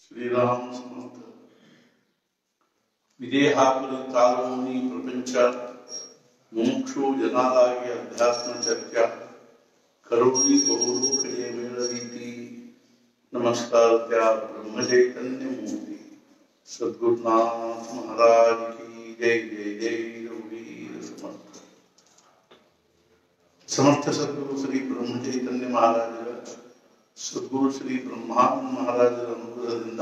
ಶ್ರೀರಾಮ ಸಮರ್ಥ ವಿದೇಹಾಪುರಿ ತಾಲೂನಿ ಪ್ರಪಂಚ ಮುಮುಕ್ಷು ಜನಾಲಾಗಿ ಅಧ್ಯಾತ್ಮ ಚರ್ಚಾ ಕರುಣಿ ಬಹುಲೋಕಜಯ ಮೇಳ ರೀತಿ ನಮಸ್ಕಾರ ಬ್ರಹ್ಮ ಚೈತನ್ಯ ಮೂರ್ತಿ ಸದ್ಗುರುನಾಥ ಮಹಾರಾಜ್ ಕಿ ಜೈ ಜೈ ಜೈ ರಘುವೀರ ಸಮರ್ಥ ಸಮರ್ಥ ಸದ್ಗುರು ಶ್ರೀ ಬ್ರಹ್ಮ ಚೈತನ್ಯ ಮಹಾರಾಜರ ಸದ್ಗುರು ಶ್ರೀ ಬ್ರಹ್ಮಾನಂದ ಮಹಾರಾಜರ ಅನುಗ್ರಹದಿಂದ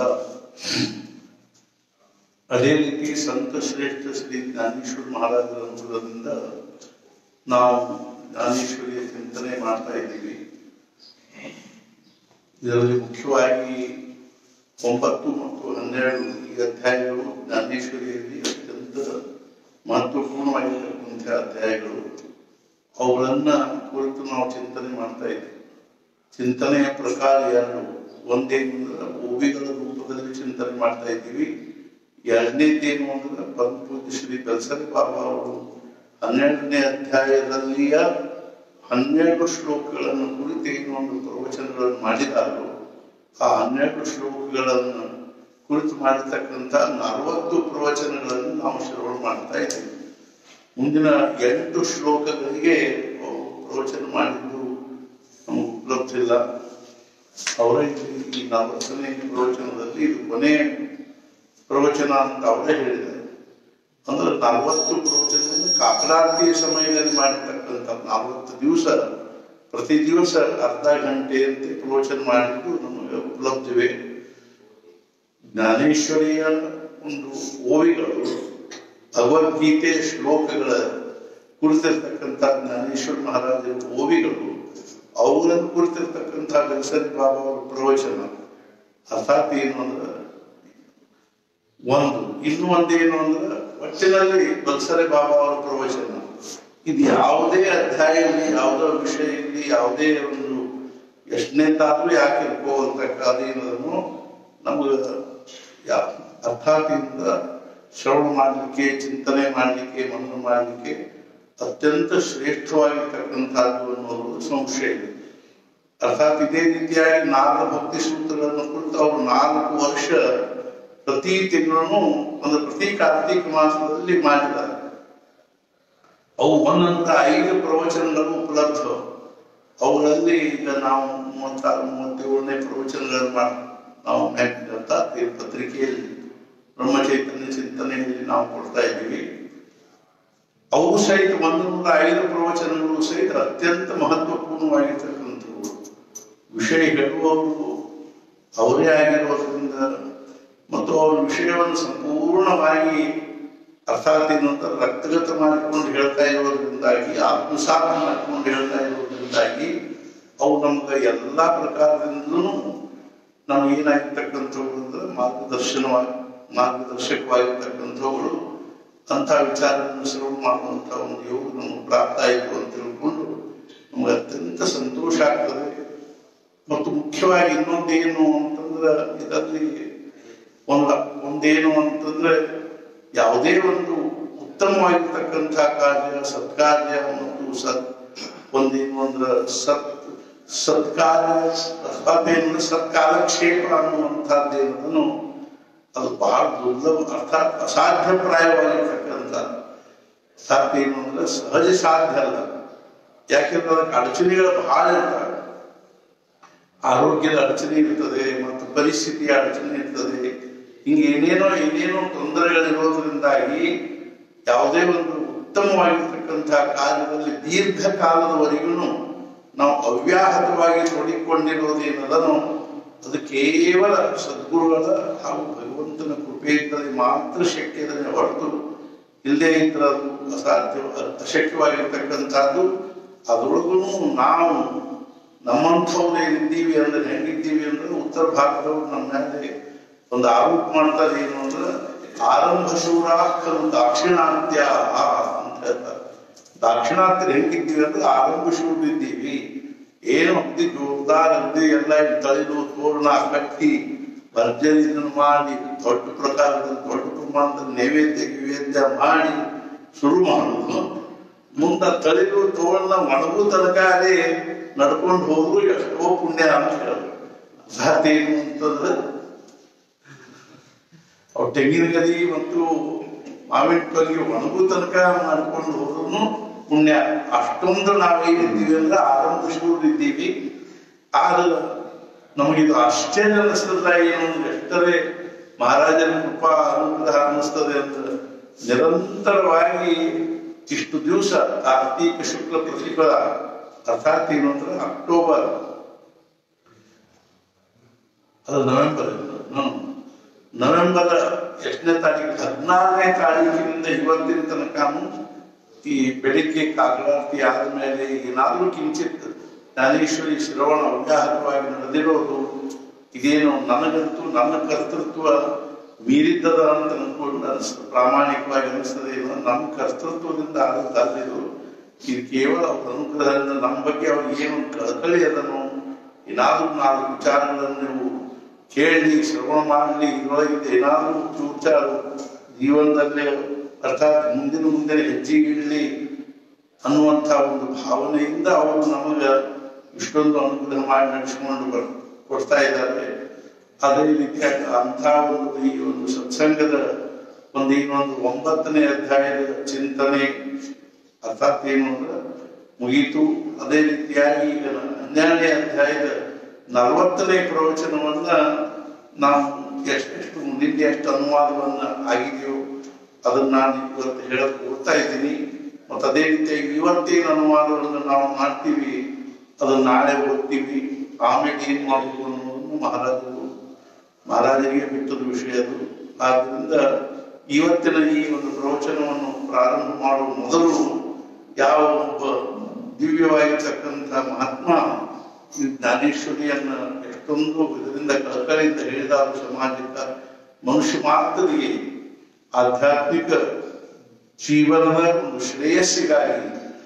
ಅದೇ ರೀತಿ ಸಂತ ಶ್ರೇಷ್ಠ ಶ್ರೀ ಜ್ಞಾನೇಶ್ವರ ಮಹಾರಾಜರ ಅನುಗ್ರಹದಿಂದ ನಾವು ಜ್ಞಾನೇಶ್ವರಿಯ ಚಿಂತನೆ ಮಾಡ್ತಾ ಇದ್ದೀವಿ ಇದರಲ್ಲಿ ಮುಖ್ಯವಾಗಿ ಒಂಬತ್ತು ಮತ್ತು ಹನ್ನೆರಡು ಈ ಅಧ್ಯಾಯಗಳು ಜ್ಞಾನೇಶ್ವರಿಯಲ್ಲಿ ಅತ್ಯಂತ ಮಹತ್ವಪೂರ್ಣವಾಗಿರ್ತಕ್ಕಂಥ ಅಧ್ಯಾಯಗಳು ಅವುಗಳನ್ನ ಕುರಿತು ನಾವು ಚಿಂತನೆ ಮಾಡ್ತಾ ಇದ್ದೀವಿ ಚಿಂತನೆಯ ಪ್ರಕಾರ ಎರಡು ಒಂದೇನು ಅಂದ್ರೆ ಓವಿಗಳ ರೂಪದಲ್ಲಿ ಚಿಂತನೆ ಮಾಡ್ತಾ ಇದ್ದೀವಿ ಎರಡನೇದೇನು ಅಂದ್ರೆ ಪರಮಪೂಜ್ಯ ಶ್ರೀ ಕಲ್ಸರಿ ಬಾಬಾ ಅವರು ಹನ್ನೆರಡನೇ ಅಧ್ಯಾಯದಲ್ಲಿಯ ಹನ್ನೆರಡು ಶ್ಲೋಕಗಳನ್ನು ಕುರಿತು ಏನು ಒಂದು ಪ್ರವಚನಗಳನ್ನು ಮಾಡಿದಾರೋ ಆ ಹನ್ನೆರಡು ಶ್ಲೋಕಗಳನ್ನು ಕುರಿತು ಮಾಡಿರ್ತಕ್ಕಂಥ ನಲವತ್ತು ಪ್ರವಚನಗಳನ್ನು ನಾವು ಶ್ರವಣ ಮಾಡ್ತಾ ಇದ್ದೀವಿ ಮುಂದಿನ ಎಂಟು ಶ್ಲೋಕಗಳಿಗೆ ಅವರು ಪ್ರವಚನ ಮಾಡಿದ್ದು ನಮಗೆ ಉಪಲಬ್ಧ ಇಲ್ಲ ಅವರೇ ಈ ನಲವತ್ತನೇ ಪ್ರವಚನದಲ್ಲಿ ಇದು ಕೊನೆ ಪ್ರವಚನ ಅಂತ ಅವರೇ ಹೇಳಿದ್ದಾರೆ ಅಂದ್ರೆ ನಲವತ್ತು ಪ್ರವಚನ ಕಾಕಡಾರ್ತಿಯ ಸಮಯದಲ್ಲಿ ಮಾಡಿರ್ತಕ್ಕಂಥ ನಲವತ್ತು ದಿವಸ ಪ್ರತಿ ದಿವಸ ಅರ್ಧ ಗಂಟೆಯಂತೆ ಪ್ರವಚನ ಮಾಡಿದ್ದು ನಮಗೆ ಉಪಲಬ್ಧಿವೆ ಜ್ಞಾನೇಶ್ವರಿಯ ಒಂದು ಓವಿಗಳು ಭಗವದ್ಗೀತೆ ಶ್ಲೋಕಗಳ ಕುರಿತಿರ್ತಕ್ಕಂಥ ಜ್ಞಾನೇಶ್ವರ ಮಹಾರಾಜರ ಓವಿಗಳು ಅವುಗಳನ್ನು ಕುರಿತಿರ್ತಕ್ಕಂಥ ಗಲ್ಸರಿ ಬಾಬಾ ಅವರ ಪ್ರವಚನ ಅರ್ಥಾತ್ ಏನು ಅಂದ್ರೆ ಒಂದು ಇನ್ನು ಒಂದೇನು ಅಂದ್ರೆ ಒಟ್ಟಿನಲ್ಲಿ ಬಲ್ಸರೆ ಬಾಬಾ ಅವರ ಪ್ರವಚನ ಇದು ಯಾವುದೇ ಅಧ್ಯಾಯದಲ್ಲಿ ಯಾವುದೋ ವಿಷಯದಲ್ಲಿ ಯಾವುದೇ ಒಂದು ಎಷ್ಟನೇ ತಾದ್ರೂ ಯಾಕೆ ಇರ್ಕೋವಂತ ಅದೇನದನ್ನು ನಮಗೆ ಅರ್ಥಾತಿಯಿಂದ ಶ್ರವಣ ಮಾಡಲಿಕ್ಕೆ ಚಿಂತನೆ ಮಾಡಲಿಕ್ಕೆ ಮನನ ಮಾಡಲಿಕ್ಕೆ ಅತ್ಯಂತ ಶ್ರೇಷ್ಠವಾಗಿರ್ತಕ್ಕಂಥದ್ದು ಅನ್ನೋದು ಸಂಶಯ ಇದೆ ಅರ್ಥಾತ್ ಇದೇ ರೀತಿಯಾಗಿ ನಾಲ್ಕು ಭಕ್ತಿ ಸೂತ್ರಗಳನ್ನು ಕುರಿತು ಅವರು ನಾಲ್ಕು ವರ್ಷ ಪ್ರತಿ ತಿಂಗಳನ್ನು ಒಂದು ಪ್ರತಿ ಕಾರ್ತಿಕ ಮಾಸದಲ್ಲಿ ಮಾಡಿದ್ದಾರೆ ಅವು ಒಂದೊಂದ ಐದು ಪ್ರವಚನಗಳು ಉಪಲಬ್ಧ ಅವುಗಳಲ್ಲಿ ಈಗ ನಾವು ಮೂವತ್ತಾರು ಮೂವತ್ತೇಳನೇ ಪ್ರವಚನಗಳನ್ನು ಮಾಡ ನಾವು ಅರ್ಥಾತ್ ಈ ಪತ್ರಿಕೆಯಲ್ಲಿ ಬ್ರಹ್ಮಚೈತನ್ಯ ಚಿಂತನೆಯಲ್ಲಿ ನಾವು ಕೊಡ್ತಾ ಇದ್ದೀವಿ ಅವು ಸಹಿತ ಒಂದೊಂದು ಐದು ಪ್ರವಚನಗಳು ಸಹಿತ ಅತ್ಯಂತ ಮಹತ್ವಪೂರ್ಣವಾಗಿರ್ತಕ್ಕಂಥವು ವಿಷಯ ಹೇಳುವವರು ಅವರೇ ಆಗಿರೋದ್ರಿಂದ ಮತ್ತು ಅವರ ವಿಷಯವನ್ನು ಸಂಪೂರ್ಣವಾಗಿ ಅರ್ಥಾತ್ ಏನಂತ ರಕ್ತಗತ ಮಾಡಿಕೊಂಡು ಹೇಳ್ತಾ ಇರೋದ್ರಿಂದಾಗಿ ಆತ್ಮಸಾತ ಮಾಡಿಕೊಂಡು ಹೇಳ್ತಾ ಇರೋದ್ರಿಂದಾಗಿ ಅವು ನಮ್ಗೆ ಎಲ್ಲ ಪ್ರಕಾರದಿಂದಲೂ ನಮ್ಗೆ ಏನಾಗಿರ್ತಕ್ಕಂಥವು ಅಂದ್ರೆ ಮಾರ್ಗದರ್ಶನವಾಗಿ ಮಾರ್ಗದರ್ಶಕವಾಗಿರ್ತಕ್ಕಂಥವುಗಳು ಅಂಥ ವಿಚಾರವನ್ನು ಶ್ರವಣ ಮಾಡುವಂಥ ಒಂದು ಯೋಗ ನಮಗೆ ಪ್ರಾಪ್ತ ಆಯಿತು ಅಂತ ತಿಳ್ಕೊಂಡು ನಮಗೆ ಅತ್ಯಂತ ಸಂತೋಷ ಆಗ್ತದೆ ಮತ್ತು ಮುಖ್ಯವಾಗಿ ಇನ್ನೊಂದೇನು ಅಂತಂದ್ರೆ ಇದರಲ್ಲಿ ಒಂದ ಒಂದೇನು ಅಂತಂದ್ರೆ ಯಾವುದೇ ಒಂದು ಉತ್ತಮವಾಗಿರ್ತಕ್ಕಂಥ ಕಾರ್ಯ ಸತ್ಕಾರ್ಯ ಮತ್ತು ಸತ್ ಒಂದೇನು ಅಂದ್ರೆ ಸತ್ ಸತ್ಕಾರ್ಯ ಅದೇನು ಸತ್ಕಾಲಕ್ಷೇಪ ಅನ್ನುವಂಥದ್ದೇನದನ್ನು ಅದು ಬಹಳ ದುರ್ಲಭ ಅರ್ಥಾತ್ ಅಸಾಧ್ಯಪ್ರಾಯವಾಗಿರ್ತಕ್ಕಂಥ ಅರ್ಥಾತ್ ಏನು ಅಂದ್ರೆ ಸಹಜ ಸಾಧ್ಯ ಅಲ್ಲ ಯಾಕೆಂದ್ರೆ ಅದಕ್ಕೆ ಅಡಚಣೆಗಳು ಬಹಳ ಇರ್ತವೆ ಆರೋಗ್ಯದ ಅಡಚಣೆ ಇರ್ತದೆ ಮತ್ತು ಪರಿಸ್ಥಿತಿಯ ಅಡಚಣೆ ಇರ್ತದೆ ಹಿಂಗೆ ಏನೇನೋ ಏನೇನೋ ತೊಂದರೆಗಳಿರೋದ್ರಿಂದಾಗಿ ಯಾವುದೇ ಒಂದು ಉತ್ತಮವಾಗಿರ್ತಕ್ಕಂತಹ ಕಾರ್ಯದಲ್ಲಿ ದೀರ್ಘಕಾಲದವರೆಗೂ ನಾವು ಅವ್ಯಾಹತವಾಗಿ ತೊಡಿಕೊಂಡಿರೋದೇನದನೋ ಅದು ಕೇವಲ ಸದ್ಗುರುಗಳ ಹಾಗೂ ಭಗವಂತನ ಕೃಪೆಯಿಂದಲೇ ಮಾತ್ರ ಶಕ್ಯದಲ್ಲಿ ಹೊರತು ಇಲ್ಲದೇ ಇದ್ರೆ ಅದು ಅಸಾಧ್ಯ ಅಶಕ್ಯವಾಗಿರ್ತಕ್ಕಂಥದ್ದು ಅದರೊಳಗೂ ನಾವು ನಮ್ಮಂಥವ್ರು ಏನಿದ್ದೀವಿ ಅಂದ್ರೆ ಹೆಂಗಿದ್ದೀವಿ ಅಂದ್ರೆ ಉತ್ತರ ಭಾರತದವ್ರು ನಮ್ಮ ಮೇಲೆ ಒಂದು ಆರೋಪ ಮಾಡ್ತಾರೆ ಏನು ಅಂದ್ರೆ ಆರಂಭ ಶೂರಾಕರು ದಾಕ್ಷಿಣಾತ್ಯ ಅಂತ ಹೇಳ್ತಾರೆ ದಾಕ್ಷಿಣಾತ್ಯರು ಹೆಂಗಿದ್ದೀವಿ ಅಂದ್ರೆ ಆರಂಭ ಶೂರು ಇದ್ದೀವಿ ಏನು ಅಗ್ದಿ ಜೋರ್ದಾರ್ ಅಗ್ದಿ ಎಲ್ಲ ತಳಿದು ತೋರಣ ಕಟ್ಟಿ ಭರ್ಜರಿ ಇದನ್ನು ಮಾಡಿ ದೊಡ್ಡ ಪ್ರಕಾರದಲ್ಲಿ ದೊಡ್ಡ ಪ್ರಮಾಣದಲ್ಲಿ ನೈವೇದ್ಯ ಗಿವೇದ್ಯ ಮಾಡಿ ಶುರು ಮಾಡುದು ಮುಂದ ತಳಿದು ತೋರಣ ಒಣಗು ತನಕಾರಿ ನಡ್ಕೊಂಡು ಹೋದ್ರು ಎಷ್ಟೋ ಪುಣ್ಯ ಅಂತ ಹೇಳೋದು ಅರ್ಥಾತ್ ಏನು ಅಂತಂದ್ರೆ ಅವು ತೆಂಗಿನ ಗರಿ ಮತ್ತು ಮಾವಿನ ತೊಲಿಗೆ ಒಣಗು ತನಕ ಮಾಡ್ಕೊಂಡು ಹೋದ್ರು ಪುಣ್ಯ ಅಷ್ಟೊಂದು ನಾವೇನಿದ್ದೀವಿ ಅಂದ್ರೆ ಆರಂಭಿಸಿಕೊಂಡು ಇದ್ದೀವಿ ಆದ್ರೆ ನಮಗಿದು ಆಶ್ಚರ್ಯ ಅನಿಸ್ತದ ಏನು ಅಂದ್ರೆ ಎಷ್ಟರೇ ಮಹಾರಾಜನ ಕೃಪಾ ಅನುಗ್ರಹ ಅನ್ನಿಸ್ತದೆ ಅಂತ ನಿರಂತರವಾಗಿ ಇಷ್ಟು ದಿವಸ ಕಾರ್ತೀಕ ಶುಕ್ಲ ಪ್ರತಿಫಲ ಅರ್ಥಾತ್ ಏನು ಅಂದ್ರೆ ಅಕ್ಟೋಬರ್ ಅದು ನವೆಂಬರ್ ಹ್ಮ್. ನವೆಂಬರ್ ಎಷ್ಟನೇ ತಾರೀಕು ಹದಿನಾರನೇ ತಾರೀಕಿನಿಂದ ಇವತ್ತಿನ ತನಕನು ಈ ಬೆಳಿಗ್ಗೆ ಕಾಕಲಾರ್ತಿ ಆದ್ಮೇಲೆ ಏನಾದ್ರೂ ಕಿಂಚಿತ್ ಜ್ಞಾನೇಶ್ವರಿ ಶ್ರವಣ ಅವ್ಯಾಹತವಾಗಿ ನಡೆದಿರೋದು ಇದೇನು ನನಗಂತೂ ನನ್ನ ಕರ್ತೃತ್ವ ಮೀರಿದ್ದದ ಅಂತ ಅನ್ಕೊಂಡು ಅನಿಸ್ತದೆ ಪ್ರಾಮಾಣಿಕವಾಗಿ ಅನಿಸ್ತದೆ ಇದು ನಮ್ಮ ಕರ್ತೃತ್ವದಿಂದ ಆದದ್ದಾದಿದು ಇದು ಕೇವಲ ಅವ್ರ ಅನುಗ್ರಹದಿಂದ ನಮ್ಮ ಬಗ್ಗೆ ಅವ್ರಿಗೆ ಏನು ಕಳಕಳಿ ಅದನ್ನು ಏನಾದ್ರೂ ನಾಲ್ಕು ವಿಚಾರಗಳನ್ನು ನೀವು ಕೇಳಿ ಶ್ರವಣ ಮಾಡಲಿ ಇದರೊಳಗಿಂದ ಏನಾದ್ರೂ ಚೂಚಾರು ಜೀವನದಲ್ಲೇ ಅರ್ಥಾತ್ ಮುಂದಿನ ಮುಂದಿನ ಹೆಜ್ಜೆ ಇಡಲಿ ಅನ್ನುವಂಥ ಒಂದು ಭಾವನೆಯಿಂದ ಅವರು ನಮಗ ಇಷ್ಟೊಂದು ಅನುಗ್ರಹ ಮಾಡಿ ನಡೆಸಿಕೊಂಡು ಬರ್ ಕೊಡ್ತಾ ಇದ್ದಾರೆ ಅದೇ ರೀತಿಯಾಗಿ ಅಂಥ ಒಂದು ಈ ಒಂದು ಸತ್ಸಂಗದ ಒಂದು ಇನ್ನೊಂದು ಒಂಬತ್ತನೇ ಅಧ್ಯಾಯದ ಚಿಂತನೆ ಅರ್ಥಾತ್ ಏನು ಅಂದ್ರೆ ಮುಗೀತು ಅದೇ ರೀತಿಯಾಗಿ ಈಗ ಹನ್ನೆರಡನೇ ಅಧ್ಯಾಯದ ನಲವತ್ತನೇ ಪ್ರವಚನವನ್ನ ನಾವು ಎಷ್ಟೆಷ್ಟು ಮುಂದಿನ ಎಷ್ಟು ಅನುವಾದವನ್ನ ಆಗಿದೆಯೋ ಅದನ್ನ ನಾನು ಇವತ್ತು ಹೇಳಕ್ ಹೋಗ್ತಾ ಇದ್ದೀನಿ ಮತ್ತು ಅದೇ ರೀತಿಯಾಗಿ ಇವತ್ತೇನು ಅನುವಾದವನ್ನು ನಾವು ಮಾಡ್ತೀವಿ ಅದನ್ನ ನಾಳೆ ಓದ್ತೀವಿ ಆಮೇಲೆ ಏನ್ ಮಾಡಬೇಕು ಅನ್ನೋದನ್ನು ಮಹಾರಾಜರು ಮಹಾರಾಜರಿಗೆ ಬಿಟ್ಟದ ವಿಷಯ ಅದು ಆದ್ದರಿಂದ ಇವತ್ತಿನ ಈ ಒಂದು ಪ್ರವಚನವನ್ನು ಪ್ರಾರಂಭ ಮಾಡುವ ಮೊದಲು ಯಾವ ಒಬ್ಬ ದಿವ್ಯವಾಗಿರ್ತಕ್ಕಂಥ ಮಹಾತ್ಮ ಈ ಜ್ಞಾನೇಶ್ವರಿಯನ್ನ ಎಷ್ಟೊಂದು ಇದರಿಂದ ಕಳಕಳಿಯಿಂದ ಹೇಳಿದಾರು ಸಮಾಜಕ್ಕೆ ಮನುಷ್ಯ ಮಾತ್ರರಿಗೆ ಆಧ್ಯಾತ್ಮಿಕ ಜೀವನದ ಒಂದು ಶ್ರೇಯಸ್ಸಿಗಾಗಿ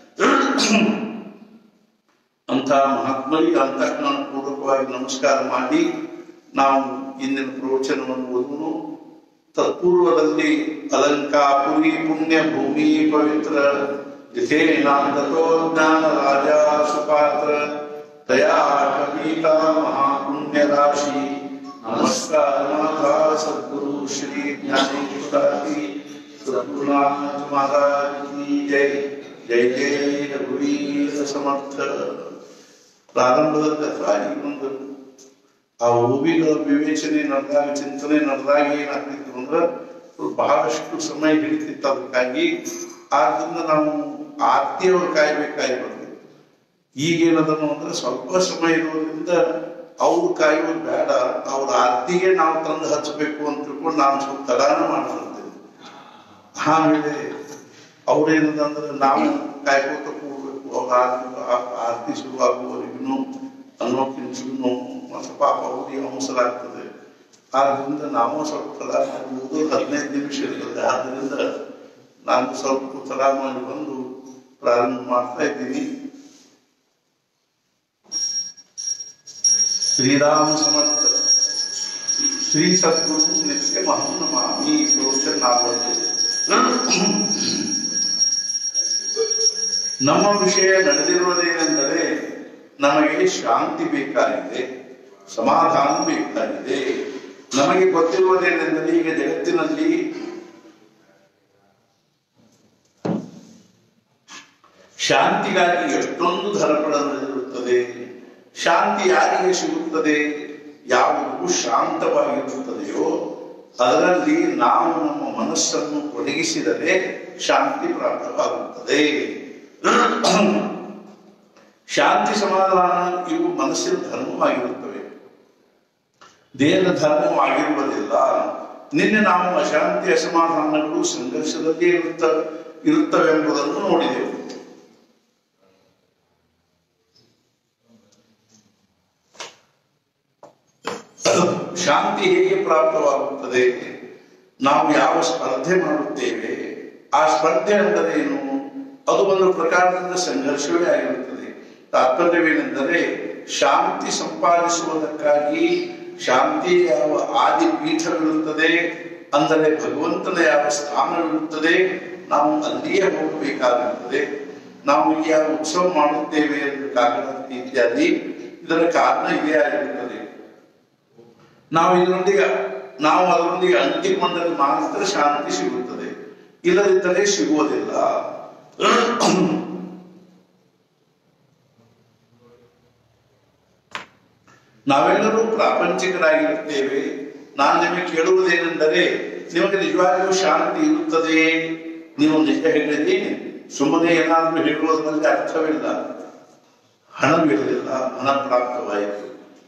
ಅಂತ ಮಹಾತ್ಮರಿಗೆ ಅಂತಃಕರಣ ಪೂರ್ವಕವಾಗಿ ನಮಸ್ಕಾರ ಮಾಡಿ ನಾವು ಇಂದಿನ ಪ್ರವಚನವನ್ನು ಓದುವುದು ತತ್ಪೂರ್ವದಲ್ಲಿ ಅಲಂಕಾಪುರಿ ಪುಣ್ಯ ಭೂಮಿ ಪವಿತ್ರ ಯಥೇನಾಂತೋ ಜ್ಞಾನ ರಾಜ ಸುಪಾತ್ರ ತಯಾ ಕವಿತಾ ಮಹಾಪುಣ್ಯ ರಾಶಿ ನಮಸ್ಕಾರ ಮಾತಾ ಸದ್ಗುರು ಶ್ರೀ ಜ್ಞಾನೇಶ್ವರಾದಿ ಸದ್ಗುರುನಾಥ ಮಹಾರಾಜ್ ಕಿ ಜೈ ಜೈ ಜೈ ರಘುವೀರ ಸಮರ್ಥ ಪ್ರಾರಂಭದಲ್ಲಿ ಅಥವಾ ಇನ್ನೊಂದು ಆ ಓವಿಗಳ ವಿವೇಚನೆ ನಡೆದಾಗ ಚಿಂತನೆ ನಡೆದಾಗ ಏನಾಗ್ತಿತ್ತು ಅಂದ್ರೆ ಬಹಳಷ್ಟು ಸಮಯ ಹಿಡಿತಿತ್ತು ಅದಕ್ಕಾಗಿ ಆದ್ರಿಂದ ನಾವು ಆರ್ತಿಯವ್ರು ಕಾಯ್ಬೇಕಾಗಿ ಬರ್ತಿತ್ತು ಈಗೇನದನ್ನು ಅಂದ್ರೆ ಸ್ವಲ್ಪ ಸಮಯ ಇರೋದ್ರಿಂದ ಅವ್ರು ಕಾಯೋದು ಬೇಡ ಅವ್ರ ಆರ್ತಿಗೆ ನಾವು ತಂದು ಹಚ್ಚಬೇಕು ಅಂತ ತಿಳ್ಕೊಂಡು ನಾನು ಸ್ವಲ್ಪ ತಡಾನ ಮಾಡ್ತಿರ್ತೇನೆ ಆಮೇಲೆ ಅವ್ರೇನದಂದ್ರೆ ನಾವು ಕಾಯ್ಕೋತ ಕೂಡ್ಬೇಕು ಅವ್ರ ಆರ್ತಿ ಆ- ಆರ್ತಿ ಶುರುವಾಗುವವರೆಗೂ ಅನ್ನೋಕ್ಕಿಂತಲೂ ಮತ್ತೆ ಪಾಪ ಅವ್ರಿಗೆ ಅವಸರ ಆಗ್ತದೆ ಆದ್ರಿಂದ ನಾವು ಸ್ವಲ್ಪ ತಡ ಮಾಡಿ ಓದೋದು ಹದಿನೈದು ನಿಮಿಷ ಇರ್ತದೆ ಆದ್ರಿಂದ ನಾನು ಸ್ವಲ್ಪ ತಡ ಮಾಡಿ ಬಂದು ಪ್ರಾರಂಭ ಮಾಡ್ತಾ ಇದ್ದೀನಿ ಶ್ರೀರಾಮ ಸಮರ್ಥ ಶ್ರೀ ಸದ್ಗುರು ನಿತ್ಯ ಮಹನ್ನಮಾಮಿ ಪ್ರವಚನ ನಾಲ್ವತ್ತು ನಮ್ಮ ವಿಷಯ ನಡೆದಿರುವುದೇನೆಂದರೆ ನಮಗೆ ಶಾಂತಿ ಬೇಕಾಗಿದೆ ಸಮಾಧಾನ ಬೇಕಾಗಿದೆ ನಮಗೆ ಗೊತ್ತಿರುವುದೇನೆಂದರೆ ಈಗ ಜಗತ್ತಿನಲ್ಲಿ ಶಾಂತಿಗಾಗಿ ಎಷ್ಟೊಂದು ಧರ್ಮಗಳ ನಡೆದಿರುತ್ತದೆ ಶಾಂತಿ ಯಾರಿಗೆ ಸಿಗುತ್ತದೆ ಯಾವುದು ಶಾಂತವಾಗಿರುತ್ತದೆಯೋ ಅದರಲ್ಲಿ ನಾವು ನಮ್ಮ ಮನಸ್ಸನ್ನು ತೊಡಗಿಸಿದರೆ ಶಾಂತಿ ಪ್ರಾಪ್ತವಾಗುತ್ತದೆ ಶಾಂತಿ ಸಮಾಧಾನ ಇವು ಮನಸ್ಸಿನ ಧರ್ಮವಾಗಿರುತ್ತವೆ ದೇಹದ ಧರ್ಮವಾಗಿರುವುದಿಲ್ಲ ನಿನ್ನೆ ನಾವು ಅಶಾಂತಿ ಅಸಮಾಧಾನಗಳು ಸಂಘರ್ಷದಲ್ಲಿ ಇರುತ್ತ ಇರುತ್ತವೆಂಬುದನ್ನು ನೋಡಿದೆವು ಶಾಂತಿ ಹೇಗೆ ಪ್ರಾಪ್ತವಾಗುತ್ತದೆ ನಾವು ಯಾವ ಸ್ಪರ್ಧೆ ಮಾಡುತ್ತೇವೆ ಆ ಸ್ಪರ್ಧೆ ಅಂದರೆ ಏನು ಅದು ಒಂದು ಪ್ರಕಾರದಿಂದ ಸಂಘರ್ಷವೇ ಆಗಿರುತ್ತದೆ ತಾತ್ಪರ್ಯವೇನೆಂದರೆ ಶಾಂತಿ ಸಂಪಾದಿಸುವುದಕ್ಕಾಗಿ ಶಾಂತಿ ಯಾವ ಆದಿ ಪೀಠವಿರುತ್ತದೆ ಅಂದರೆ ಭಗವಂತನ ಯಾವ ಸ್ಥಾನವಿರುತ್ತದೆ ನಾವು ಅಲ್ಲಿಯೇ ಹೋಗಬೇಕಾಗುತ್ತದೆ ನಾವು ಈ ಯಾವ ಉತ್ಸವ ಮಾಡುತ್ತೇವೆ ಎಂದು ಕಾರಣ ಇತ್ಯಾದಿ ಇದರ ಕಾರಣ ಇದೇ ಆಗಿರುತ್ತದೆ ನಾವು ಇದರೊಂದಿಗೆ ನಾವು ಅದರೊಂದಿಗೆ ಅಂಟಿಕೊಂಡರೆ ಮಾತ್ರ ಶಾಂತಿ ಸಿಗುತ್ತದೆ ಇಲ್ಲದಿದ್ದರೆ ಸಿಗುವುದಿಲ್ಲ ನಾವೆಲ್ಲರೂ ಪ್ರಾಪಂಚಿಕರಾಗಿರುತ್ತೇವೆ ನಾನು ನಿಮಗೆ ಕೇಳುವುದೇನೆಂದರೆ ನಿಮಗೆ ನಿಜವಾಗಿಯೂ ಶಾಂತಿ ಇರುತ್ತದೆ ನೀವು ನಿಜ ಹೇಳಿರಿ ಸುಮ್ಮನೆ ಏನಾದರೂ ಹೇಳುವುದರಲ್ಲಿ ಅರ್ಥವಿಲ್ಲ ಹಣವಿರಲಿಲ್ಲ ಹಣ ಪ್ರಾಪ್ತವಾಯಿತು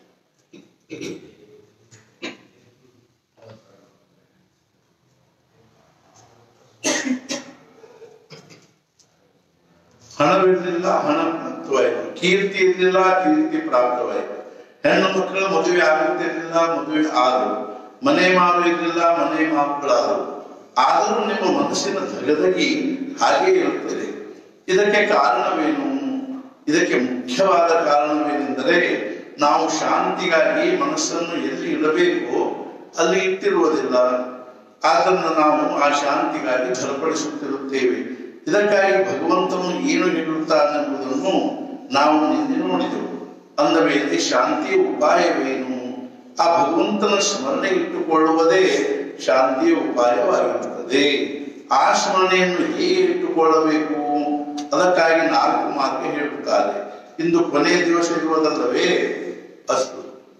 ಹಣವಿರಲಿಲ್ಲ ಹಣ ಪ್ರಾಪ್ತವಾಯಿತು ಕೀರ್ತಿ ಇರಲಿಲ್ಲ ಕೀರ್ತಿ ಪ್ರಾಪ್ತವಾಯಿತು ಹೆಣ್ಣು ಮಕ್ಕಳ ಮದುವೆ ಆಗುತ್ತಿರಲಿಲ್ಲ ಮದುವೆ ಆದರು ಮನೆ ಮಾವು ಇರಲಿಲ್ಲ ಮನೆ ಮಾವುಗಳಾದವು ಆದರೂ ನಿಮ್ಮ ಮನಸ್ಸಿನ ಧಗಧಗಿ ಹಾಗೆ ಇರುತ್ತದೆ ಇದಕ್ಕೆ ಕಾರಣವೇನು ಇದಕ್ಕೆ ಮುಖ್ಯವಾದ ಕಾರಣವೇನೆಂದರೆ ನಾವು ಶಾಂತಿಗಾಗಿ ಮನಸ್ಸನ್ನು ಎಲ್ಲಿ ಇಡಬೇಕೋ ಅಲ್ಲಿ ಇಟ್ಟಿರುವುದಿಲ್ಲ ಆದ್ದರಿಂದ ನಾವು ಆ ಶಾಂತಿಗಾಗಿ ಧರಪಡಿಸುತ್ತಿರುತ್ತೇವೆ ಇದಕ್ಕಾಗಿ ಭಗವಂತನು ಏನು ಹೇಳುತ್ತಾನೆಂಬುದನ್ನು ನಾವು ನಿನ್ನೆ ನೋಡಿದೆವು ಅಂದ ಮೇಲೆ ಶಾಂತಿಯ ಉಪಾಯವೇನು ಆ ಭಗವಂತನ ಸ್ಮರಣೆ ಇಟ್ಟುಕೊಳ್ಳುವುದೇ ಶಾಂತಿಯ ಉಪಾಯವಾಗಿರುತ್ತದೆ ಆ ಸ್ಮರಣೆಯನ್ನು ಹೇಗೆ ಇಟ್ಟುಕೊಳ್ಳಬೇಕು ಅದಕ್ಕಾಗಿ ನಾಲ್ಕು ಮಾರ್ಗ ಹೇಳುತ್ತಾರೆ ಇಂದು ಕೊನೆಯ ದಿವಸ ಇರುವುದಲ್ಲವೇ ಅಷ್ಟು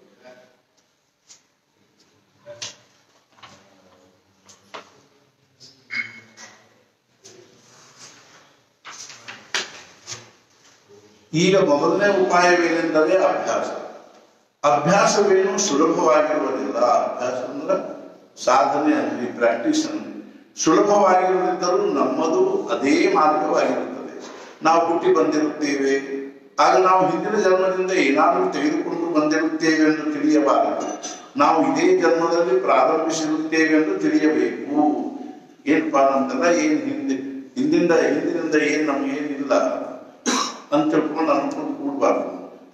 ಈಗ ಮೊದಲನೇ ಉಪಾಯವೇನೆಂದರೆ ಅಭ್ಯಾಸ ಅಭ್ಯಾಸವೇನು ಸುಲಭವಾಗಿರುವುದಿಲ್ಲ ಅಭ್ಯಾಸ ಅಂದ್ರೆ ಸಾಧನೆ ಅನ್ನಿ ಪ್ರಾಕ್ಟೀಸ್ ಅನ್ನಿ ಸುಲಭವಾಗಿರುವುದಿದ್ದರೂ ನಮ್ಮದು ಅದೇ ಮಾರ್ಗವಾಗಿರುತ್ತದೆ ನಾವು ಹುಟ್ಟಿ ಬಂದಿರುತ್ತೇವೆ ಆಗ ನಾವು ಹಿಂದಿನ ಜನ್ಮದಿಂದ ಏನಾದರೂ ತೆಗೆದುಕೊಂಡು ಬಂದಿರುತ್ತೇವೆ ಎಂದು ತಿಳಿಯಬಾರದು ನಾವು ಇದೇ ಜನ್ಮದಲ್ಲಿ ಪ್ರಾರಂಭಿಸಿರುತ್ತೇವೆ ಎಂದು ತಿಳಿಯಬೇಕು ಏನಪ್ಪಾ ನಂತರ ಏನ್ ಹಿಂದೆ ಹಿಂದಿಂದ ಹಿಂದಿನಿಂದ ಏನ್ ನಮಗೇನಿಲ್ಲ ಅಂತ ತಿಳ್ಕೊಂಡು ಅನ್ಕೊಂಡು ಕೂಡಬಾರ್ದು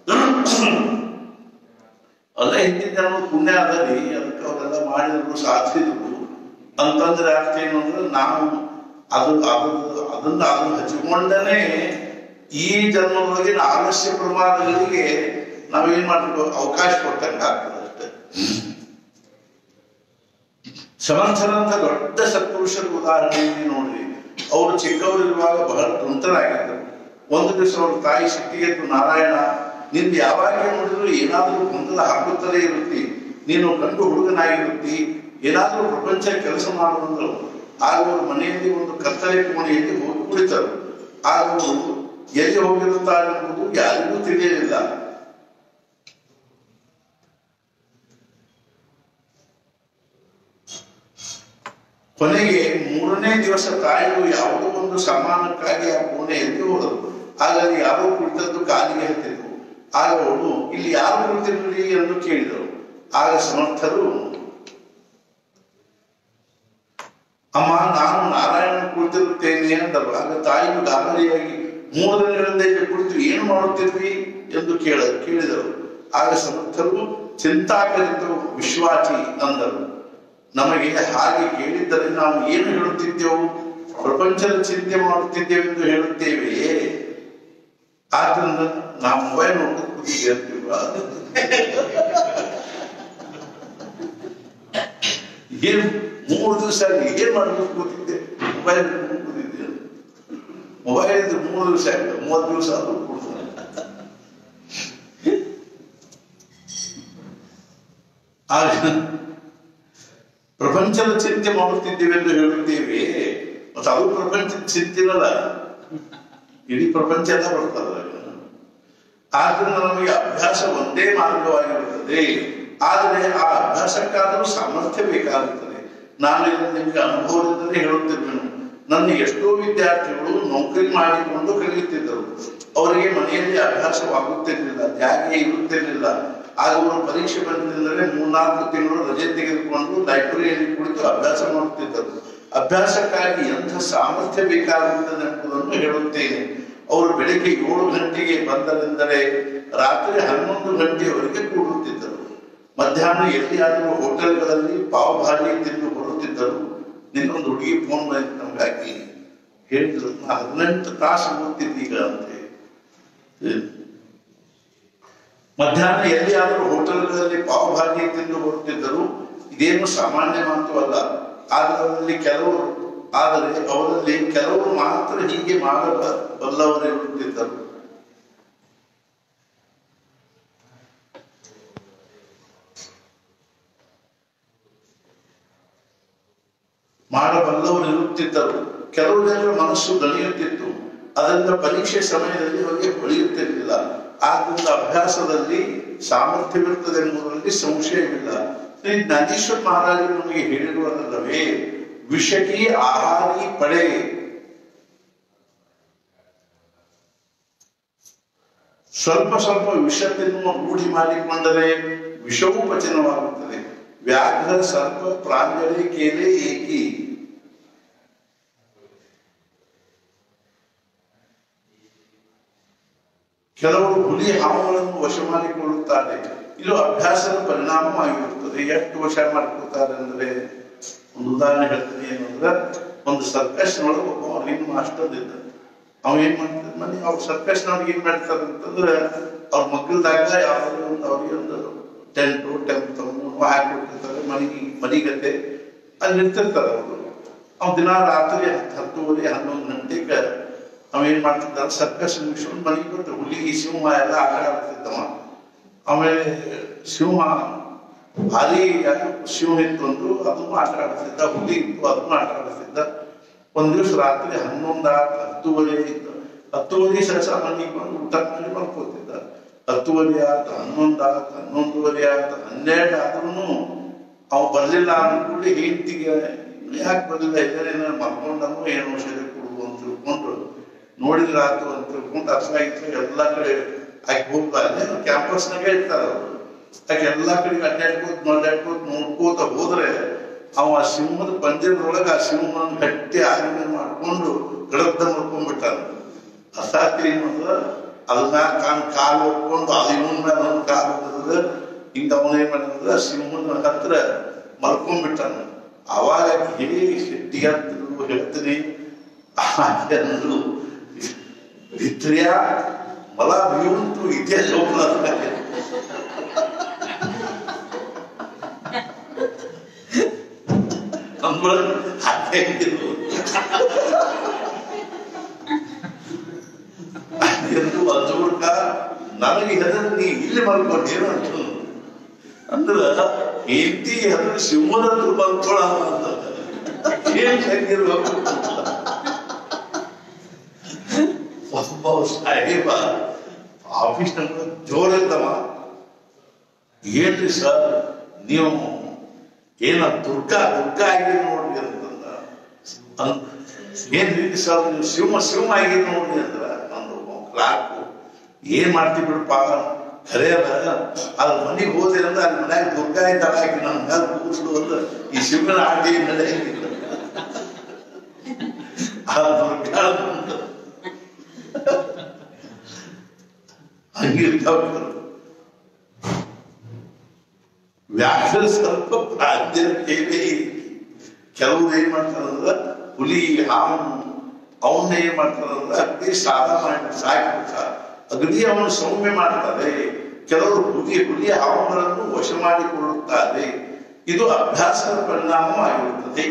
ಅಲ್ಲ ಹಿಂದಿನ ಜನ್ಮ ಪುಣ್ಯ ಅದರಿ ಅದಕ್ಕೆ ಅವರೆಲ್ಲ ಮಾಡಿದ್ರು ಸಾಧಿಸಿದ್ರು ಅಂತಂದ್ರೆ ಅರ್ಥ ಏನು ಅಂದ್ರೆ ನಾವು ಅದು ಅದು ಅದನ್ನ ಅದನ್ನ ಹಚ್ಚಿಕೊಂಡನೇ ಈ ಜನ್ಮದೊಳಗಿನ ಆಲಸ್ಯ ಪ್ರಮಾದಗಳಿಗೆ ನಾವೇನ್ ಮಾಡಬೇಕು ಅವಕಾಶ ಕೊಟ್ಟಂಗೆ ಆಗ್ತದೆ ಅಷ್ಟೇ ಸಮರ್ಥರಂತ ದೊಡ್ಡ ಸತ್ಪುರುಷರ ಉದಾಹರಣೆ ನೋಡ್ರಿ ಅವರು ಚಿಕ್ಕವರಿರುವಾಗ ಬಹಳ ತುಂಟರಾಗಿದ್ದರು ಒಂದು ದಿವಸ ಅವ್ರ ತಾಯಿ ಸಿಟ್ಟಿಗೆದ್ದು ನಾರಾಯಣ ನಿಂದು ಯಾವಾಗ ನೋಡಿದ್ರು ಏನಾದರೂ ಗೊಂದಲ ಹಾಕುತ್ತಲೇ ಇರುತ್ತಿ ನೀನು ಗಂಡು ಹುಡುಗನಾಗಿರುತ್ತಿ ಏನಾದರೂ ಪ್ರಪಂಚ ಕೆಲಸ ಮಾಡುವಂದ್ರು ಆಗ ಅವರು ಮನೆಯಲ್ಲಿ ಒಂದು ಕತ್ತಲೆ ಕೋಣೆಯಲ್ಲಿ ಹೋಗಿ ಕುಳಿತರು ಆಗ ಅವರು ಎಲ್ಲಿ ಹೋಗಿರುತ್ತಾರೆ ಎಂಬುದು ಯಾರಿಗೂ ತಿಳಿಯಲಿಲ್ಲ ಕೊನೆಗೆ ಮೂರನೇ ದಿವಸ ತಾಯಿಯು ಯಾವುದೋ ಒಂದು ಸಾಮಾನಕ್ಕಾಗಿ ಆ ಕೋಣೆಯಲ್ಲಿ ಹೋದರು ಆಗ ಅಲ್ಲಿ ಯಾರೋ ಕುಳಿತದ್ದು ಕಾಲಿಗೆ ಹತ್ತಿದ್ರು ಆಗ ಅವಳು ಇಲ್ಲಿ ಯಾರು ಕುಳಿತಿರ್ಲಿ ಎಂದು ಕೇಳಿದರು ಆಗ ಸಮರ್ಥರು ಅಮ್ಮ ನಾನು ನಾರಾಯಣ ಕುಳಿತಿರುತ್ತೇನೆ ಅಂದರು ಆಗ ತಾಯಿಯು ಗಾಬರಿಯಾಗಿ ಮೂರು ದಿನಗಳಿಂದ ಇಲ್ಲಿ ಕುಳಿತು ಏನು ಮಾಡುತ್ತಿದ್ವಿ ಎಂದು ಕೇಳ ಕೇಳಿದರು ಆಗ ಸಮರ್ಥರು ಚಿಂತಾಕರಿತು ವಿಶ್ವಾಸಿ ಅಂದರು ನಮಗೆ ಹಾಗೆ ಕೇಳಿದ್ದರೆ ನಾವು ಏನು ಹೇಳುತ್ತಿದ್ದೆವು ಪ್ರಪಂಚದ ಚಿಂತೆ ಮಾಡುತ್ತಿದ್ದೇವೆ ಎಂದು ಹೇಳುತ್ತೇವೆಯೇ ಆದ್ರಿಂದ ನಾವು ಮೊಬೈಲ್ ನೋಡ್ಕೊಂಡು ಕೂತಿದ್ದೇವೆ ಏನ್ ಮೂರು ದಿವಸ ಆಗಿ ಏನ್ ಮಾಡ್ಬೇಕು ಕೂತಿದ್ದೆ ಮೊಬೈಲ್ ಕೂತಿದ್ದೆ ಮೊಬೈಲ್ ಇದ್ದು ಮೂರು ದಿವಸ ಆಗಿದೆ ಮೂವತ್ತು ದಿವಸ ಆದ್ರೂ ಕೊಡ್ತಾರೆ ಆಗ ಪ್ರಪಂಚದ ಚಿಂತೆ ಮಾಡುತ್ತಿದ್ದೇವೆ ಎಂದು ಹೇಳುತ್ತೇವೆ ಮತ್ತು ಅದು ಪ್ರಪಂಚದ ಚಿಂತಿನಲ್ಲ ಇಡೀ ಪ್ರಪಂಚ ಎಲ್ಲ ಬರ್ತದೆ ಆದ್ರಿಂದ ನಮಗೆ ಅಭ್ಯಾಸ ಒಂದೇ ಮಾರ್ಗವಾಗಿರುತ್ತದೆ ಆದರೆ ಆ ಅಭ್ಯಾಸಕ್ಕಾದರೂ ಸಾಮರ್ಥ್ಯ ಬೇಕಾಗುತ್ತದೆ ನಾನು ಇದನ್ನು ನಿಮಗೆ ಅನುಭವದಿಂದಲೇ ಹೇಳುತ್ತಿದ್ದೇನೆ ನನ್ನ ಎಷ್ಟೋ ವಿದ್ಯಾರ್ಥಿಗಳು ನೌಕರಿ ಮಾಡಿಕೊಂಡು ಕಲಿಯುತ್ತಿದ್ದರು ಅವರಿಗೆ ಮನೆಯಲ್ಲಿ ಅಭ್ಯಾಸವಾಗುತ್ತಿರಲಿಲ್ಲ ಜಾಗ ಇರುತ್ತಿರಲಿಲ್ಲ ಆಗ ಅವರು ಪರೀಕ್ಷೆ ಬಂದಿದ್ದರೆ ಮೂರ್ನಾಲ್ಕು ತಿಂಗಳು ರಜೆ ತೆಗೆದುಕೊಂಡು ಲೈಬ್ರರಿಯಲ್ಲಿ ಕುಳಿತು ಅಭ್ಯಾಸ ಮಾಡುತ್ತಿದ್ದರು ಅಭ್ಯಾಸಕ್ಕಾಗಿ ಎಂಥ ಸಾಮರ್ಥ್ಯ ಬೇಕಾಗುತ್ತದೆ ಎಂಬುದನ್ನು ಹೇಳುತ್ತೇನೆ ಅವರು ಬೆಳಿಗ್ಗೆ ಏಳು ಗಂಟೆಗೆ ಬಂದರೆಂದರೆ ರಾತ್ರಿ ಹನ್ನೊಂದು ಗಂಟೆಯವರೆಗೆ ಕೂಡುತ್ತಿದ್ದರು ಮಧ್ಯಾಹ್ನ ಎಲ್ಲಿಯಾದರೂ ಹೋಟೆಲ್ಗಳಲ್ಲಿ ಪಾವ್ ಭಾಜಿ ತಿಂದು ಬರುತ್ತಿದ್ದರು ನಿನ್ನೊಂದು ಹುಡುಗಿ ಫೋನ್ ಬಂದು ನಮ್ಗೆ ಹಾಕಿ ಹೇಳಿದ್ರು ನಾ ಹದಿನೆಂಟು ತಾಸು ಓದ್ತಿದ್ದೀಗ ಅಂತೆ ಹ್ಮ್. ಮಧ್ಯಾಹ್ನ ಎಲ್ಲಿಯಾದರೂ ಹೋಟೆಲ್ಗಳಲ್ಲಿ ಪಾವ್ ಭಾಜಿ ತಿಂದು ಬರುತ್ತಿದ್ದರು ಇದೇನು ಸಾಮಾನ್ಯ ಮಾತು ಅಲ್ಲ ಆದರೆ ಅವರಲ್ಲಿ ಕೆಲವರು ಆದರೆ ಅವರಲ್ಲಿ ಕೆಲವರು ಮಾತ್ರ ಹೀಗೆ ಮಾಡಬಲ್ಲವರು ಇರುತ್ತಿದ್ದರು ಮಾಡಬಲ್ಲವರು ಇರುತ್ತಿದ್ದರು ಕೆಲವು ಜನರ ಮನಸ್ಸು ದಣಿಯುತ್ತಿತ್ತು ಅದರಿಂದ ಪರೀಕ್ಷೆ ಸಮಯದಲ್ಲಿ ಅವರಿಗೆ ಹೊಳೆಯುತ್ತಿರಲಿಲ್ಲ ಆದ್ದರಿಂದ ಅಭ್ಯಾಸದಲ್ಲಿ ಸಾಮರ್ಥ್ಯವಿರುತ್ತದೆ ಎಂಬುದರಲ್ಲಿ ಸಂಶಯವಿಲ್ಲ ಶ್ರೀ ಜ್ಞಾನೇಶ್ವರ ಮಹಾರಾಜರು ನಮಗೆ ಹೇಳಿರುವುದಲ್ಲವೇ ವಿಷಕಿ ಆಹಾರಿ ಪಡೆ ಸ್ವಲ್ಪ ಸ್ವಲ್ಪ ವಿಷ ತಿನ್ನುವ ರೂಢಿ ಮಾಡಿಕೊಂಡರೆ ವಿಷವೂ ಪಚನವಾಗುತ್ತದೆ ವ್ಯಾಘ್ರ ಸರ್ಪ ಪ್ರಾಂಜಲಿ ಕೇಲೆ ಏಕಿ ಕೆಲವರು ಹುಲಿ ಹಾವುಗಳನ್ನು ವಶ ಮಾಡಿಕೊಳ್ಳುತ್ತಾರೆ ಇದು ಅಭ್ಯಾಸದ ಪರಿಣಾಮವಾಗಿರುತ್ತದೆ ಎಷ್ಟು ವಶ ಮಾಡಿಕೊಳ್ತಾರೆ ಅಂದ್ರೆ ಒಂದು ಉದಾಹರಣೆ ಹೇಳ್ತೀನಿ ಏನಂದ್ರೆ ಒಂದು ಸರ್ಕಸ್ನೊಳಗೆ ಒಬ್ಬ ರಿಂಗ್ ಮಾಸ್ಟರ್ ಇದ್ದ ಅವ ಏನ್ ಮಾಡ್ತಾರೆ ಮನೆ ಅವ್ರ ಸರ್ಕಸ್ನವ್ರಿಗೆ ಏನ್ ಮಾಡ್ತಾರೆ ಅಂತಂದ್ರೆ ಅವ್ರ ಮಕ್ಕಳದಾಗ ಯಾವ್ದಾದ್ರು ಒಂದು ಅವ್ರಿಗೆ ಒಂದು ಟೆಂಟು ಟೆಂಟ್ ಹಾಕಿಬಿಟ್ಟಿರ್ತಾರೆ ಮನೆಗೆ ಮನಿಗತೆ ಅಲ್ಲಿ ನಿಂತಿರ್ತಾರೆ ಅವರು ಅವ್ ದಿನ ರಾತ್ರಿ ಹತ್ತು ಹತ್ತುವರೆ ಹನ್ನೊಂದು ಗಂಟೆಗೆ ಅವ ಏನ್ ಮಾಡ್ತಿದ್ದ ಸರ್ಕಸ್ ಮುಗಿಸ್ಕೊಂಡು ಮನೆಗೆ ಬಂದು ಹುಲಿ ಸಿಂಹ ಎಲ್ಲ ಆಟ ಆಡ್ತಿದ್ದವ ಆಮೇಲೆ ಸಿಂಹ ಭಾರಿ ಸಿಂಹ ಇತ್ತು ಒಂದು ಅದನ್ನು ಆಟ ಆಡ್ತಿದ್ದ ಹುಲಿ ಇತ್ತು ಅದನ್ನು ಆಟ ಆಡ್ತಿದ್ದ ಒಂದ್ ದಿವಸ ರಾತ್ರಿ ಹನ್ನೊಂದ ಹತ್ತುವರೆ ಇತ್ತು ಹತ್ತುವರೆ ಸಹಸ ಮನೆಗೆ ಬಂದು ಊಟ ಮಾಡಿ ಮಲ್ಕೋತಿದ್ದ ಹತ್ತುವರೆ ಆತ ಹನ್ನೊಂದು ಆತ ಹನ್ನೊಂದುವರೆ ಆತ ಹನ್ನೆರಡು ಆದ್ರೂ ಅವ್ ಬರ್ಲಿಲ್ಲ ಅಂದ್ಕೂಡಿ ಹೆಂಡತಿಗೆ ಯಾಕೆ ಬರ್ಲಿಲ್ಲ ಎಲ್ಲರೇನ ಮಲ್ಕೊಂಡನು ಏನು ಔಷಧಿ ಕೊಡುದು ಅಂತ ತಿಳ್ಕೊಂಡು ನೋಡಿದ್ರ ಆತು ಅಂತ ತಿಳ್ಕೊಂಡು ಅರ್ಥ ಆಯ್ತು ಎಲ್ಲಾ ಕಡೆ ಆಕೆ ಹೋಗ್ತಾರೆ ಕ್ಯಾಂಪಸ್ನಾಗ ಇರ್ತಾರ ಅವರು ಆಕೆ ಎಲ್ಲಾ ಕಡೆ ಅಡ್ಡಾಡ್ಕೋತ ನೋಡ್ಯಾಡ್ಕೋತ ನೋಡ್ಕೋತ ಹೋದ್ರೆ ಅವ ಆ ಸಿಂಹದ ಪಂಜರದೊಳಗೆ ಆ ಸಿಂಹವನ್ನು ಗಟ್ಟಿ ಆಲಿಂಗನ ಮಾಡ್ಕೊಂಡು ಗಡದ್ದ ಮಾಡ್ಕೊಂಡ್ಬಿಟ್ಟಾನ ಅಸಾತಿ ಏನಂದ್ರ ಅದ್ರ ಮ್ಯಾಲ ಕಾನ್ ಕಾಲು ಹೊಡ್ಕೊಂಡು ಅದು ಇವನ್ ಮೇಲೆ ಒಂದು ಕಾಲು ಹೋದ್ರೆ ಹಿಂಗ ಅವನ ಏನ್ ಮಾಡಿದ್ರೆ ಸಿಂಹನ ಹತ್ರ ಮಲ್ಕೊಂಡ್ಬಿಟ್ಟಾನ ಅವಾಗ ಹೇ ಶೆಟ್ಟಿ ಅಂತ ಹೇಳ್ತೀನಿ ಅಂದ್ರು ಭಿತ್ರಿಯ मला भिवून तू इथे झोपला ಅಂಬಳ ಹಾಕಿದ್ರು ಎಂದು ಅಜ್ಜುಡ್ಕ ನನಗೆ ಹೆದರ್ ನೀ ಇಲ್ಲಿ ಮಲ್ಕೊಂಡೇನು ಅಂತ ಅಂದ್ರ ಹೆಂಡತಿ ಹೆದರ್ ಸಿಂಹದ ಹತ್ರ ಮಲ್ಕೊಳ ಅಂತ ಏನ್ ಹೆಂಗಿರ್ಬೇಕು ಒಬ್ಬ ಸಾಹೇಬ ಆಫೀಸ್ ಜೋರಿದ್ದವ ಏನ್ರಿ ಸರ್ ನೀವು ಏನ ದುರ್ಗಾ ದುರ್ಗಾ ಆಗಿ ನೋಡ್ರಿ ಅಂತಂದ ಅನ್- ಏನ್ರಿ ಸರ್ ನೀವು ಸಿಂಹ ಸಿಂಹ ಆಗಿ ನೋಡ್ರಿ ಅಂದ್ರ ನಂದು ಕ್ಲಾರ್ಕ್ ಏನ್ ಮಾಡ್ತಿ ಬಿಡಪ್ಪ ಖರೆ ಅದ ಅದ್ ಮನೆಗೆ ಹೋದೆ ಅಂದ್ರೆ ಅಲ್ಲಿ ಮನ್ಯಾಗ ದುರ್ಗಾ ಇದ್ದಾಳ ಆಕಿ ನನ್ನ ಮೇಲೆ ಕೂರ್ಸ್ಲು ಅಂದ್ರೆ ಈ ಸಿಂಹನ ಆಟಿ ನಡೆಯಂಗಿಲ್ಲ ಆ ದುರ್ಗಾ ಬಂದು ಹಂಗಿರ್ತಾವ ವ್ಯಾಘ್ರ ಸ್ವಲ್ಪ ಪ್ರಾಜ್ಞರ ಕೇಳಿ ಕೆಲವ್ರು ಏನ್ ಮಾಡ್ತಾರಂದ್ರ ಹುಲಿ ಹಾವು ಅವನ್ನ ಏನ್ ಮಾಡ್ತಾರಂದ್ರ ಅಗ್ದಿ ಸಾದಾ ಮಾಡಿ ಸಾಕಿಬಿಡ್ತಾರ ಅಗದಿ ಅವನು ಸೌಮ್ಯ ಮಾಡ್ತಾರೆ ಕೆಲವರು ಹುಲಿ ಹುಲಿ ಹಾವುಗಳನ್ನು ವಶ ಮಾಡಿಕೊಳ್ಳುತ್ತಾರೆ ಇದು ಅಭ್ಯಾಸದ ಪರಿಣಾಮವಾಗಿರುತ್ತದೆ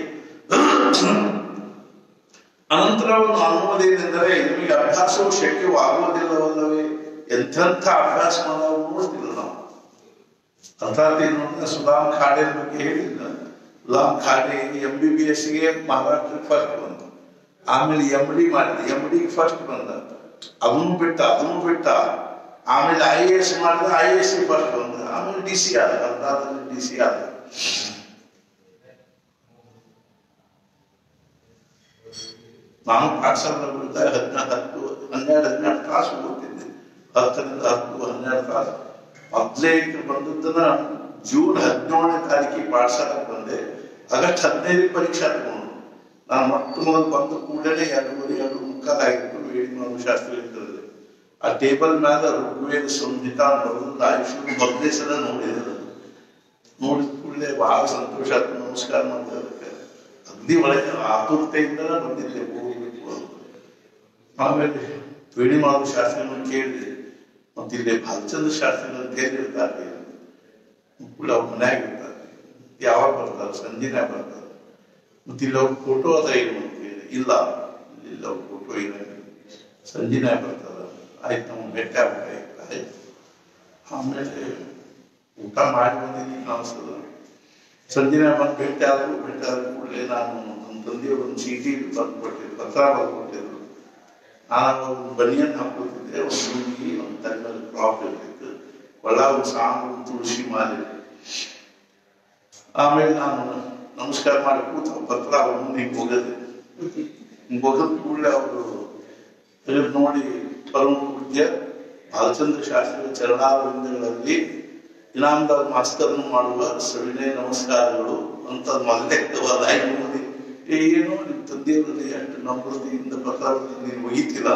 ಅನಂತರ ಅವನು ಅನ್ನುವುದೇನೆಂದರೆ ನಿಮಗೆ ಅಭ್ಯಾಸವು ಶಕ್ಯವಾಗುವುದಿಲ್ಲವಲ್ಲವೇ ಎಂಥೆಂಥ ಅಭ್ಯಾಸ ಮಾಡೋದು ನೋಡ್ತಿಲ್ಲ ನಾವು ಅರ್ಥಾತ್ ಏನು ಅಂದ್ರೆ ಸುಧಾಮ್ ಖಾಡೆ ಬಗ್ಗೆ ಹೇಳಿಲ್ಲ Sudham Khade M B B ಎಸ್ಗೆ ಮಹಾರಾಷ್ಟ್ರ ಫಸ್ಟ್ ಬಂದ ಆಮೇಲೆ ಎಂ ಡಿ ಮಾಡಿದ ಎಂ ಡಿ ಫಸ್ಟ್ ಬಂದ ಅದನ್ನು ಬಿಟ್ಟ ಅದನ್ನು ಬಿಟ್ಟ ಆಮೇಲೆ ಐ ಎ ಎಸ್ ಮಾಡಿದ ಐ ಎಸ್ ಸಿ ಫಸ್ಟ್ ಬಂದ ಆಮೇಲೆ ಡಿ ಸಿ ಆದ ಅರ್ಧಾದಲ್ಲಿ ಡಿ ಸಿ ಆದ ನಾನು ಪಾಠಶಾಲೆಗಳಿದ್ದಾಗ ಹದಿನಾಲ್ಕು ಹತ್ತು ಹನ್ನೆರಡು ಹನ್ನೆರಡು ತಾಸು ಓದ್ತಿದ್ದೆ ಹತ್ತರಿಂದ ಹತ್ತು ಹನ್ನೆರಡು ತಾಸು ಮೊದಲೇ ಬಂದದ್ದನ್ನ ಜೂನ್ ಹದಿನೇಳನೇ ತಾರೀಕಿಗೆ ಪಾಠಶಾಲೆಗೆ ಬಂದೆ ಆಗಸ್ಟ್ ಹದಿನೈದು ಪರೀಕ್ಷೆ ತಗೊಂಡು ನಾನು ಮೊಟ್ಟ ಮೊದಲು ಬಂದ ಕೂಡಲೇ ಎರಡೂವರೆ ಎರಡು ಮುಕ್ಕಾಲು ಆಗಿತ್ತು ವೇಣು ಶಾಸ್ತ್ರ ಇರ್ತದೆ ಆ ಟೇಬಲ್ ಮ್ಯಾಲ ಋಗ್ವೇದ ಸಂಹಿತ ಬರೋದು ಆಯುಷ್ಯ ಮೊದಲೇ ಸಲ ನೋಡಿದ್ರು ನೋಡಿದ ಕೂಡಲೇ ಬಹಳ ಸಂತೋಷ ಆಯ್ತು ನಮಸ್ಕಾರ ಮಾಡಿದೆ ಅದಕ್ಕೆ ಅಗ್ದಿ ಒಳಗೆ ಆತುರತೆಯಿಂದ ಬಂದಿದ್ದೆ ಹೋಗ್ಬೇಕು ಅಂತ ಆಮೇಲೆ ವೇಣಿ ಮಾಡೋ ಶಾಸ್ತ್ರಿಗಳನ್ನು ಕೇಳಿದೆ ಮತ್ತೆ ಇಲ್ಲಿ ಭಾಲಚಂದ್ರ ಶಾಸ್ತ್ರಿಗಳನ್ನು ಕೇಳಿರ್ತಾರೆ ಕೂಡ ಅವ್ರ ಮನ್ಯಾಗ ಇರ್ತಾರೆ ಯಾವಾಗ ಬರ್ತಾರೆ ಸಂಜೆನೆ ಬರ್ತಾರೆ ಮತ್ತೆ ಇಲ್ಲಿ ಅವ್ರ ಫೋಟೋ ಅದ ಏನು ಅಂತ ಕೇಳಿದೆ. ಇಲ್ಲ ಇಲ್ಲ ಅವ್ರ ಫೋಟೋ ಇರಂಗಿಲ್ಲ ಸಂಜೆನೆ ಬರ್ತಾರೆ ಆಯ್ತು ನಾವು ಭೇಟಿ ಆಗ್ಬೇಕಾಯ್ತು ಆಯ್ತು ಆಮೇಲೆ ಊಟ ಮಾಡಿ ಬಂದಿದ್ದೀನಿ ಕಾಣಿಸ್ತದ ಸಂಜೆನೆ ಬಂದು ಭೇಟಿ ಆದ್ರು ಭೇಟಿ ಆದ ಕೂಡಲೇ ನಾನು ನಮ್ಮ ತಂದೆಯವರು ಒಂದು ಚೀಟಿ ಬರ್ದು ಕೊಟ್ಟಿದ್ರು ಪತ್ರ ಬರ್ದು ಕೊಟ್ಟಿದ್ರು ನಾನು ಒಂದು ಬನಿಯನ್ ಹಾಕೋತಿದ್ದೆ ಒಂದು ಹುಡುಗಿ ಒಂದು ತಲೆ ಮೇಲೆ ಕ್ರಾಪ್ ಇರ್ತಿತ್ತು ಒಳ ಒಂದು ಸಾಂಬು ತುಳಸಿ ಮಾಲೆ ಆಮೇಲೆ ನಾನು ನಮಸ್ಕಾರ ಮಾಡಿ ಕೂತ ಪತ್ರ ಅವ್ರ ಮುಂದೆ ಹಿಂಗ್ ಹೋಗದೆ ಹಿಂಗ್ ಹೋಗದ ಕೂಡಲೇ ಅವರು ತೆಗೆದು ನೋಡಿ ಪರಮ ಪೂಜ್ಯ ಬಾಲಚಂದ್ರ ಶಾಸ್ತ್ರಿ ಚರಣಾರವಿಂದಗಳಲ್ಲಿ ಇನಾಮದಾರ್ ಮಾಸ್ತರ್ನು ಮಾಡುವ ಸವಿನಯ ನಮಸ್ಕಾರಗಳು ಅಂತ ಮೊದಲೇ ಆಯ್ತು ನೋಡಿ ಏ, ಏನು ನಿಮ್ಮ ತಂದೆಯವರಲ್ಲಿ ಅಷ್ಟು ನಮ್ರತೆಯಿಂದ ಪತ್ರ ಬರೆದು ನೀನು ಒಯ್ತಿಲ್ಲ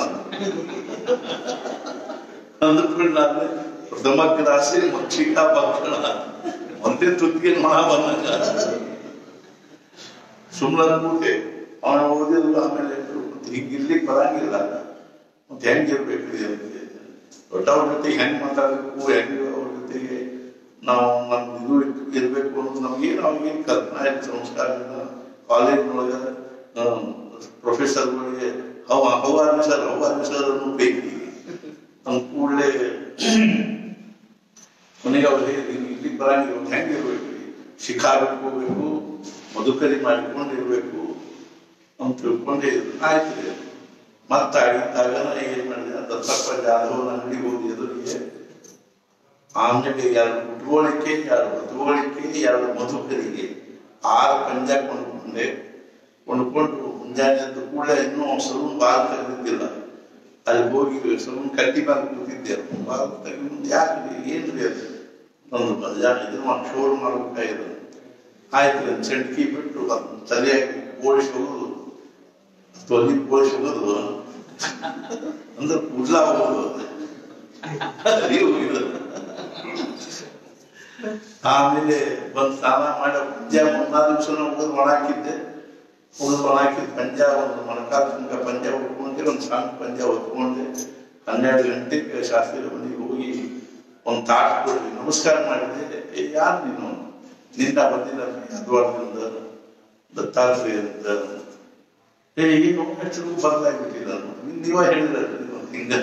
ಅಂದ್ಕೊಂಡು ನಾನು ಪ್ರಥಮ ಕ್ಲಾಸೆ ಮಕ್ಷಿಕಾ ಭಕ್ಷಣ ಒಂದೇ ತುತ್ತಿಗೆ ಮಣ ಬಂದಂಗ ಸುಮ್ಮನೆ ಕೂತೆ ಅವನ ಓದಿದ್ರು ಆಮೇಲೆ ಹಿಂಗ ಇಲ್ಲಿಗೆ ಬರಂಗಿಲ್ಲ ಮತ್ತೆ ಹೆಂಗಿರ್ಬೇಕು ಅಂತ ದೊಡ್ಡವ್ರ ಜೊತೆಗೆ ಹೆಂಗ್ ಮಾತಾಡ್ಬೇಕು ಹೆಂಗ್ ಅವ್ರ ಜೊತೆಗೆ ನಾವು ನಮ್ ಇದು ಇರ್ಬೇಕು ಅನ್ನೋದು ನಮ್ಗೇನು ಅವಾಗೇನು ಕಲ್ಪನಾ ಇಲ್ಲ ಸಂಸ್ಕಾರದಿಂದ ಕಾಲೇಜ್ನೊಳಗ ಪ್ರೊಫೆಸರ್ಗಳಿಗೆ ಹವ ಹವಾರ್ಮಿ ಸರ್ ಹವಾರ್ಮಿ ಸರ್ ಅನ್ನೋ ಬೇಕು ನಮ್ಮ ಕೂಡಲೇ ಕೊನೆಗೆ ಅವ್ರು ಹೇಳಿದ್ರು ಇಲ್ಲಿಗೆ ಬರಂಗಿಲ್ಲ ಹೆಂಗಿರ್ಬೇಕು ಶಿಖಾರಕ್ಕೆ ಹೋಗ್ಬೇಕು ಮಧುಕರಿ ಮಾಡಿಕೊಂಡು ಇರ್ಬೇಕು ಅಂತ ತಿಳ್ಕೊಂಡೇ ಇದ್ರು ಆಯ್ತು ರೀ. ಮತ್ತೆ ಆಗಿದ್ದಾಗ ನಾ ಏನ್ ಮಾಡಿದೆ ದತ್ತಪ್ಪ ಜಾಧವನ ಅಂಗಡಿಗೆ ಹೋಗಿ ಎದುರಿಗೆ ಆಮೇಲೆ ಎರಡು ಉಟ್ಕೊಳ್ಳಿಕ್ಕೆ ಎರಡು ಬದುಕೊಳ್ಳಿಕ್ಕೆ ಎರಡು ಮಧುಕರಿಗೆ ಆರು ಪಂಜ ಕೊಂಡ್ಕೊಂಡೆ ಕೊಂಡ್ಕೊಂಡು ಮುಂಜಾನೆ ಎದ್ದು ಕೂಡಲೇ ಇನ್ನೂ ಸಲೂನ್ ಬಾಲ್ ತೆಗೆದಿದ್ದಿಲ್ಲ ಅಲ್ಲಿ ಹೋಗಿ ಸಲೂನ್ ಕಟ್ಟಿ ಮೇಲೆ ಕೂತಿದ್ದೆ ಬಾಲ್ ತೆಗೆದು ಯಾಕೆ ಏನ್ರಿ ಅದು ಒಂದು ಬಜಾರ್ ಇದು ಮಾಡಿ ಶೋರ್ ಮಾಡ್ಬೇಕಾಗಿದೆ ಆಯ್ತು ಒಂದು ಚಂಡ್ಕಿ ಬಿಟ್ಟು ಅದನ್ನ ತಲೆಯಾಗಿ ಓಡಿಸಿ ಹೋಗುದು ತೊಲಿ ಓಡಿಸಿ ಹೋಗುದು ಅಂದ್ರೆ ಕೂಡ್ಲಾ ಹೋಗುದು ಅರಿವು ಇದು. ಆಮೇಲೆ ಬಂದ್ ಸ್ನಾನ ಮಾಡಿ ಪಂಜ ಮೂರ್ನಾಲ್ಕು ದಿವಸ ಹೋಗೋದು ಒಣಾಕಿದ್ದೆ ಹೋಗೋದು ಒಣಾಕಿದ್ ಪಂಜ ಒಂದು ಮೊಣಕಾಲು ತನಕ ಪಂಜ ಉಟ್ಕೊಂಡೆ ಒಂದು ಸಣ್ಣ ಪಂಜ ಹೊತ್ಕೊಂಡೆ ಹನ್ನೆರಡು ಗಂಟೆಗೆ ಶಾಸ್ತ್ರಿ ಮನೆಗೆ ಹೋಗಿ ಒಂದು ತಾಟ್ ಕೊಡ್ರಿ ನಮಸ್ಕಾರ ಮಾಡಿದೆ ಏ ಯಾರು ನೀನು ನಿನ್ನ ಬಂದಿಲ್ಲ ಯಾದವಾಡದಿಂದ ದತ್ತಾತ್ರೇಯ ಅಂತ ಏ ಏನು ಹೆಸರು ಬದಲಾಗ್ಬಿಟ್ಟಿಲ್ಲ ನೀವ ಹೇಳಿದ್ರೆ ಹಿಂಗ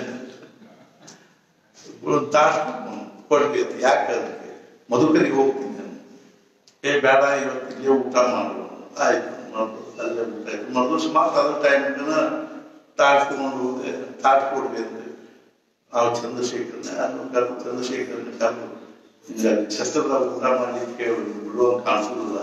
ಒಂದು ತಾಸು ಕೊಡ್ಲಿ ಅಂತ ಯಾಕೆ ಅದಕ್ಕೆ ಮಧುಕರಿಗೆ ಹೋಗ್ತೀನಿ ನಾನು ಏ ಬೇಡ ಇವತ್ತು ಇಲ್ಲೇ ಊಟ ಮಾಡು ಆಯ್ತು ಮಾಡ್ಬೋದು ಅಲ್ಲೇ ಊಟ ಆಯ್ತು ಮೊದಲು ಸುಮಾರು ಅದ್ರ ಟೈಮ್ ತಾಟ್ ತಗೊಂಡು ಹೋದೆ ತಾಟ್ ಕೊಡ್ಲಿ ಅಂತ ನಾವು ಚಂದ್ರಶೇಖರ್ನ ಅದು ಕರೆದು ಚಂದ್ರಶೇಖರ್ನ ಕರೆದು ಹಿಂಗ ಛತ್ರದ ಊಟ ಮಾಡ್ಲಿಕ್ಕೆ ಬಿಡುವಂಗ ಕಾಣಿಸೋದಿಲ್ಲ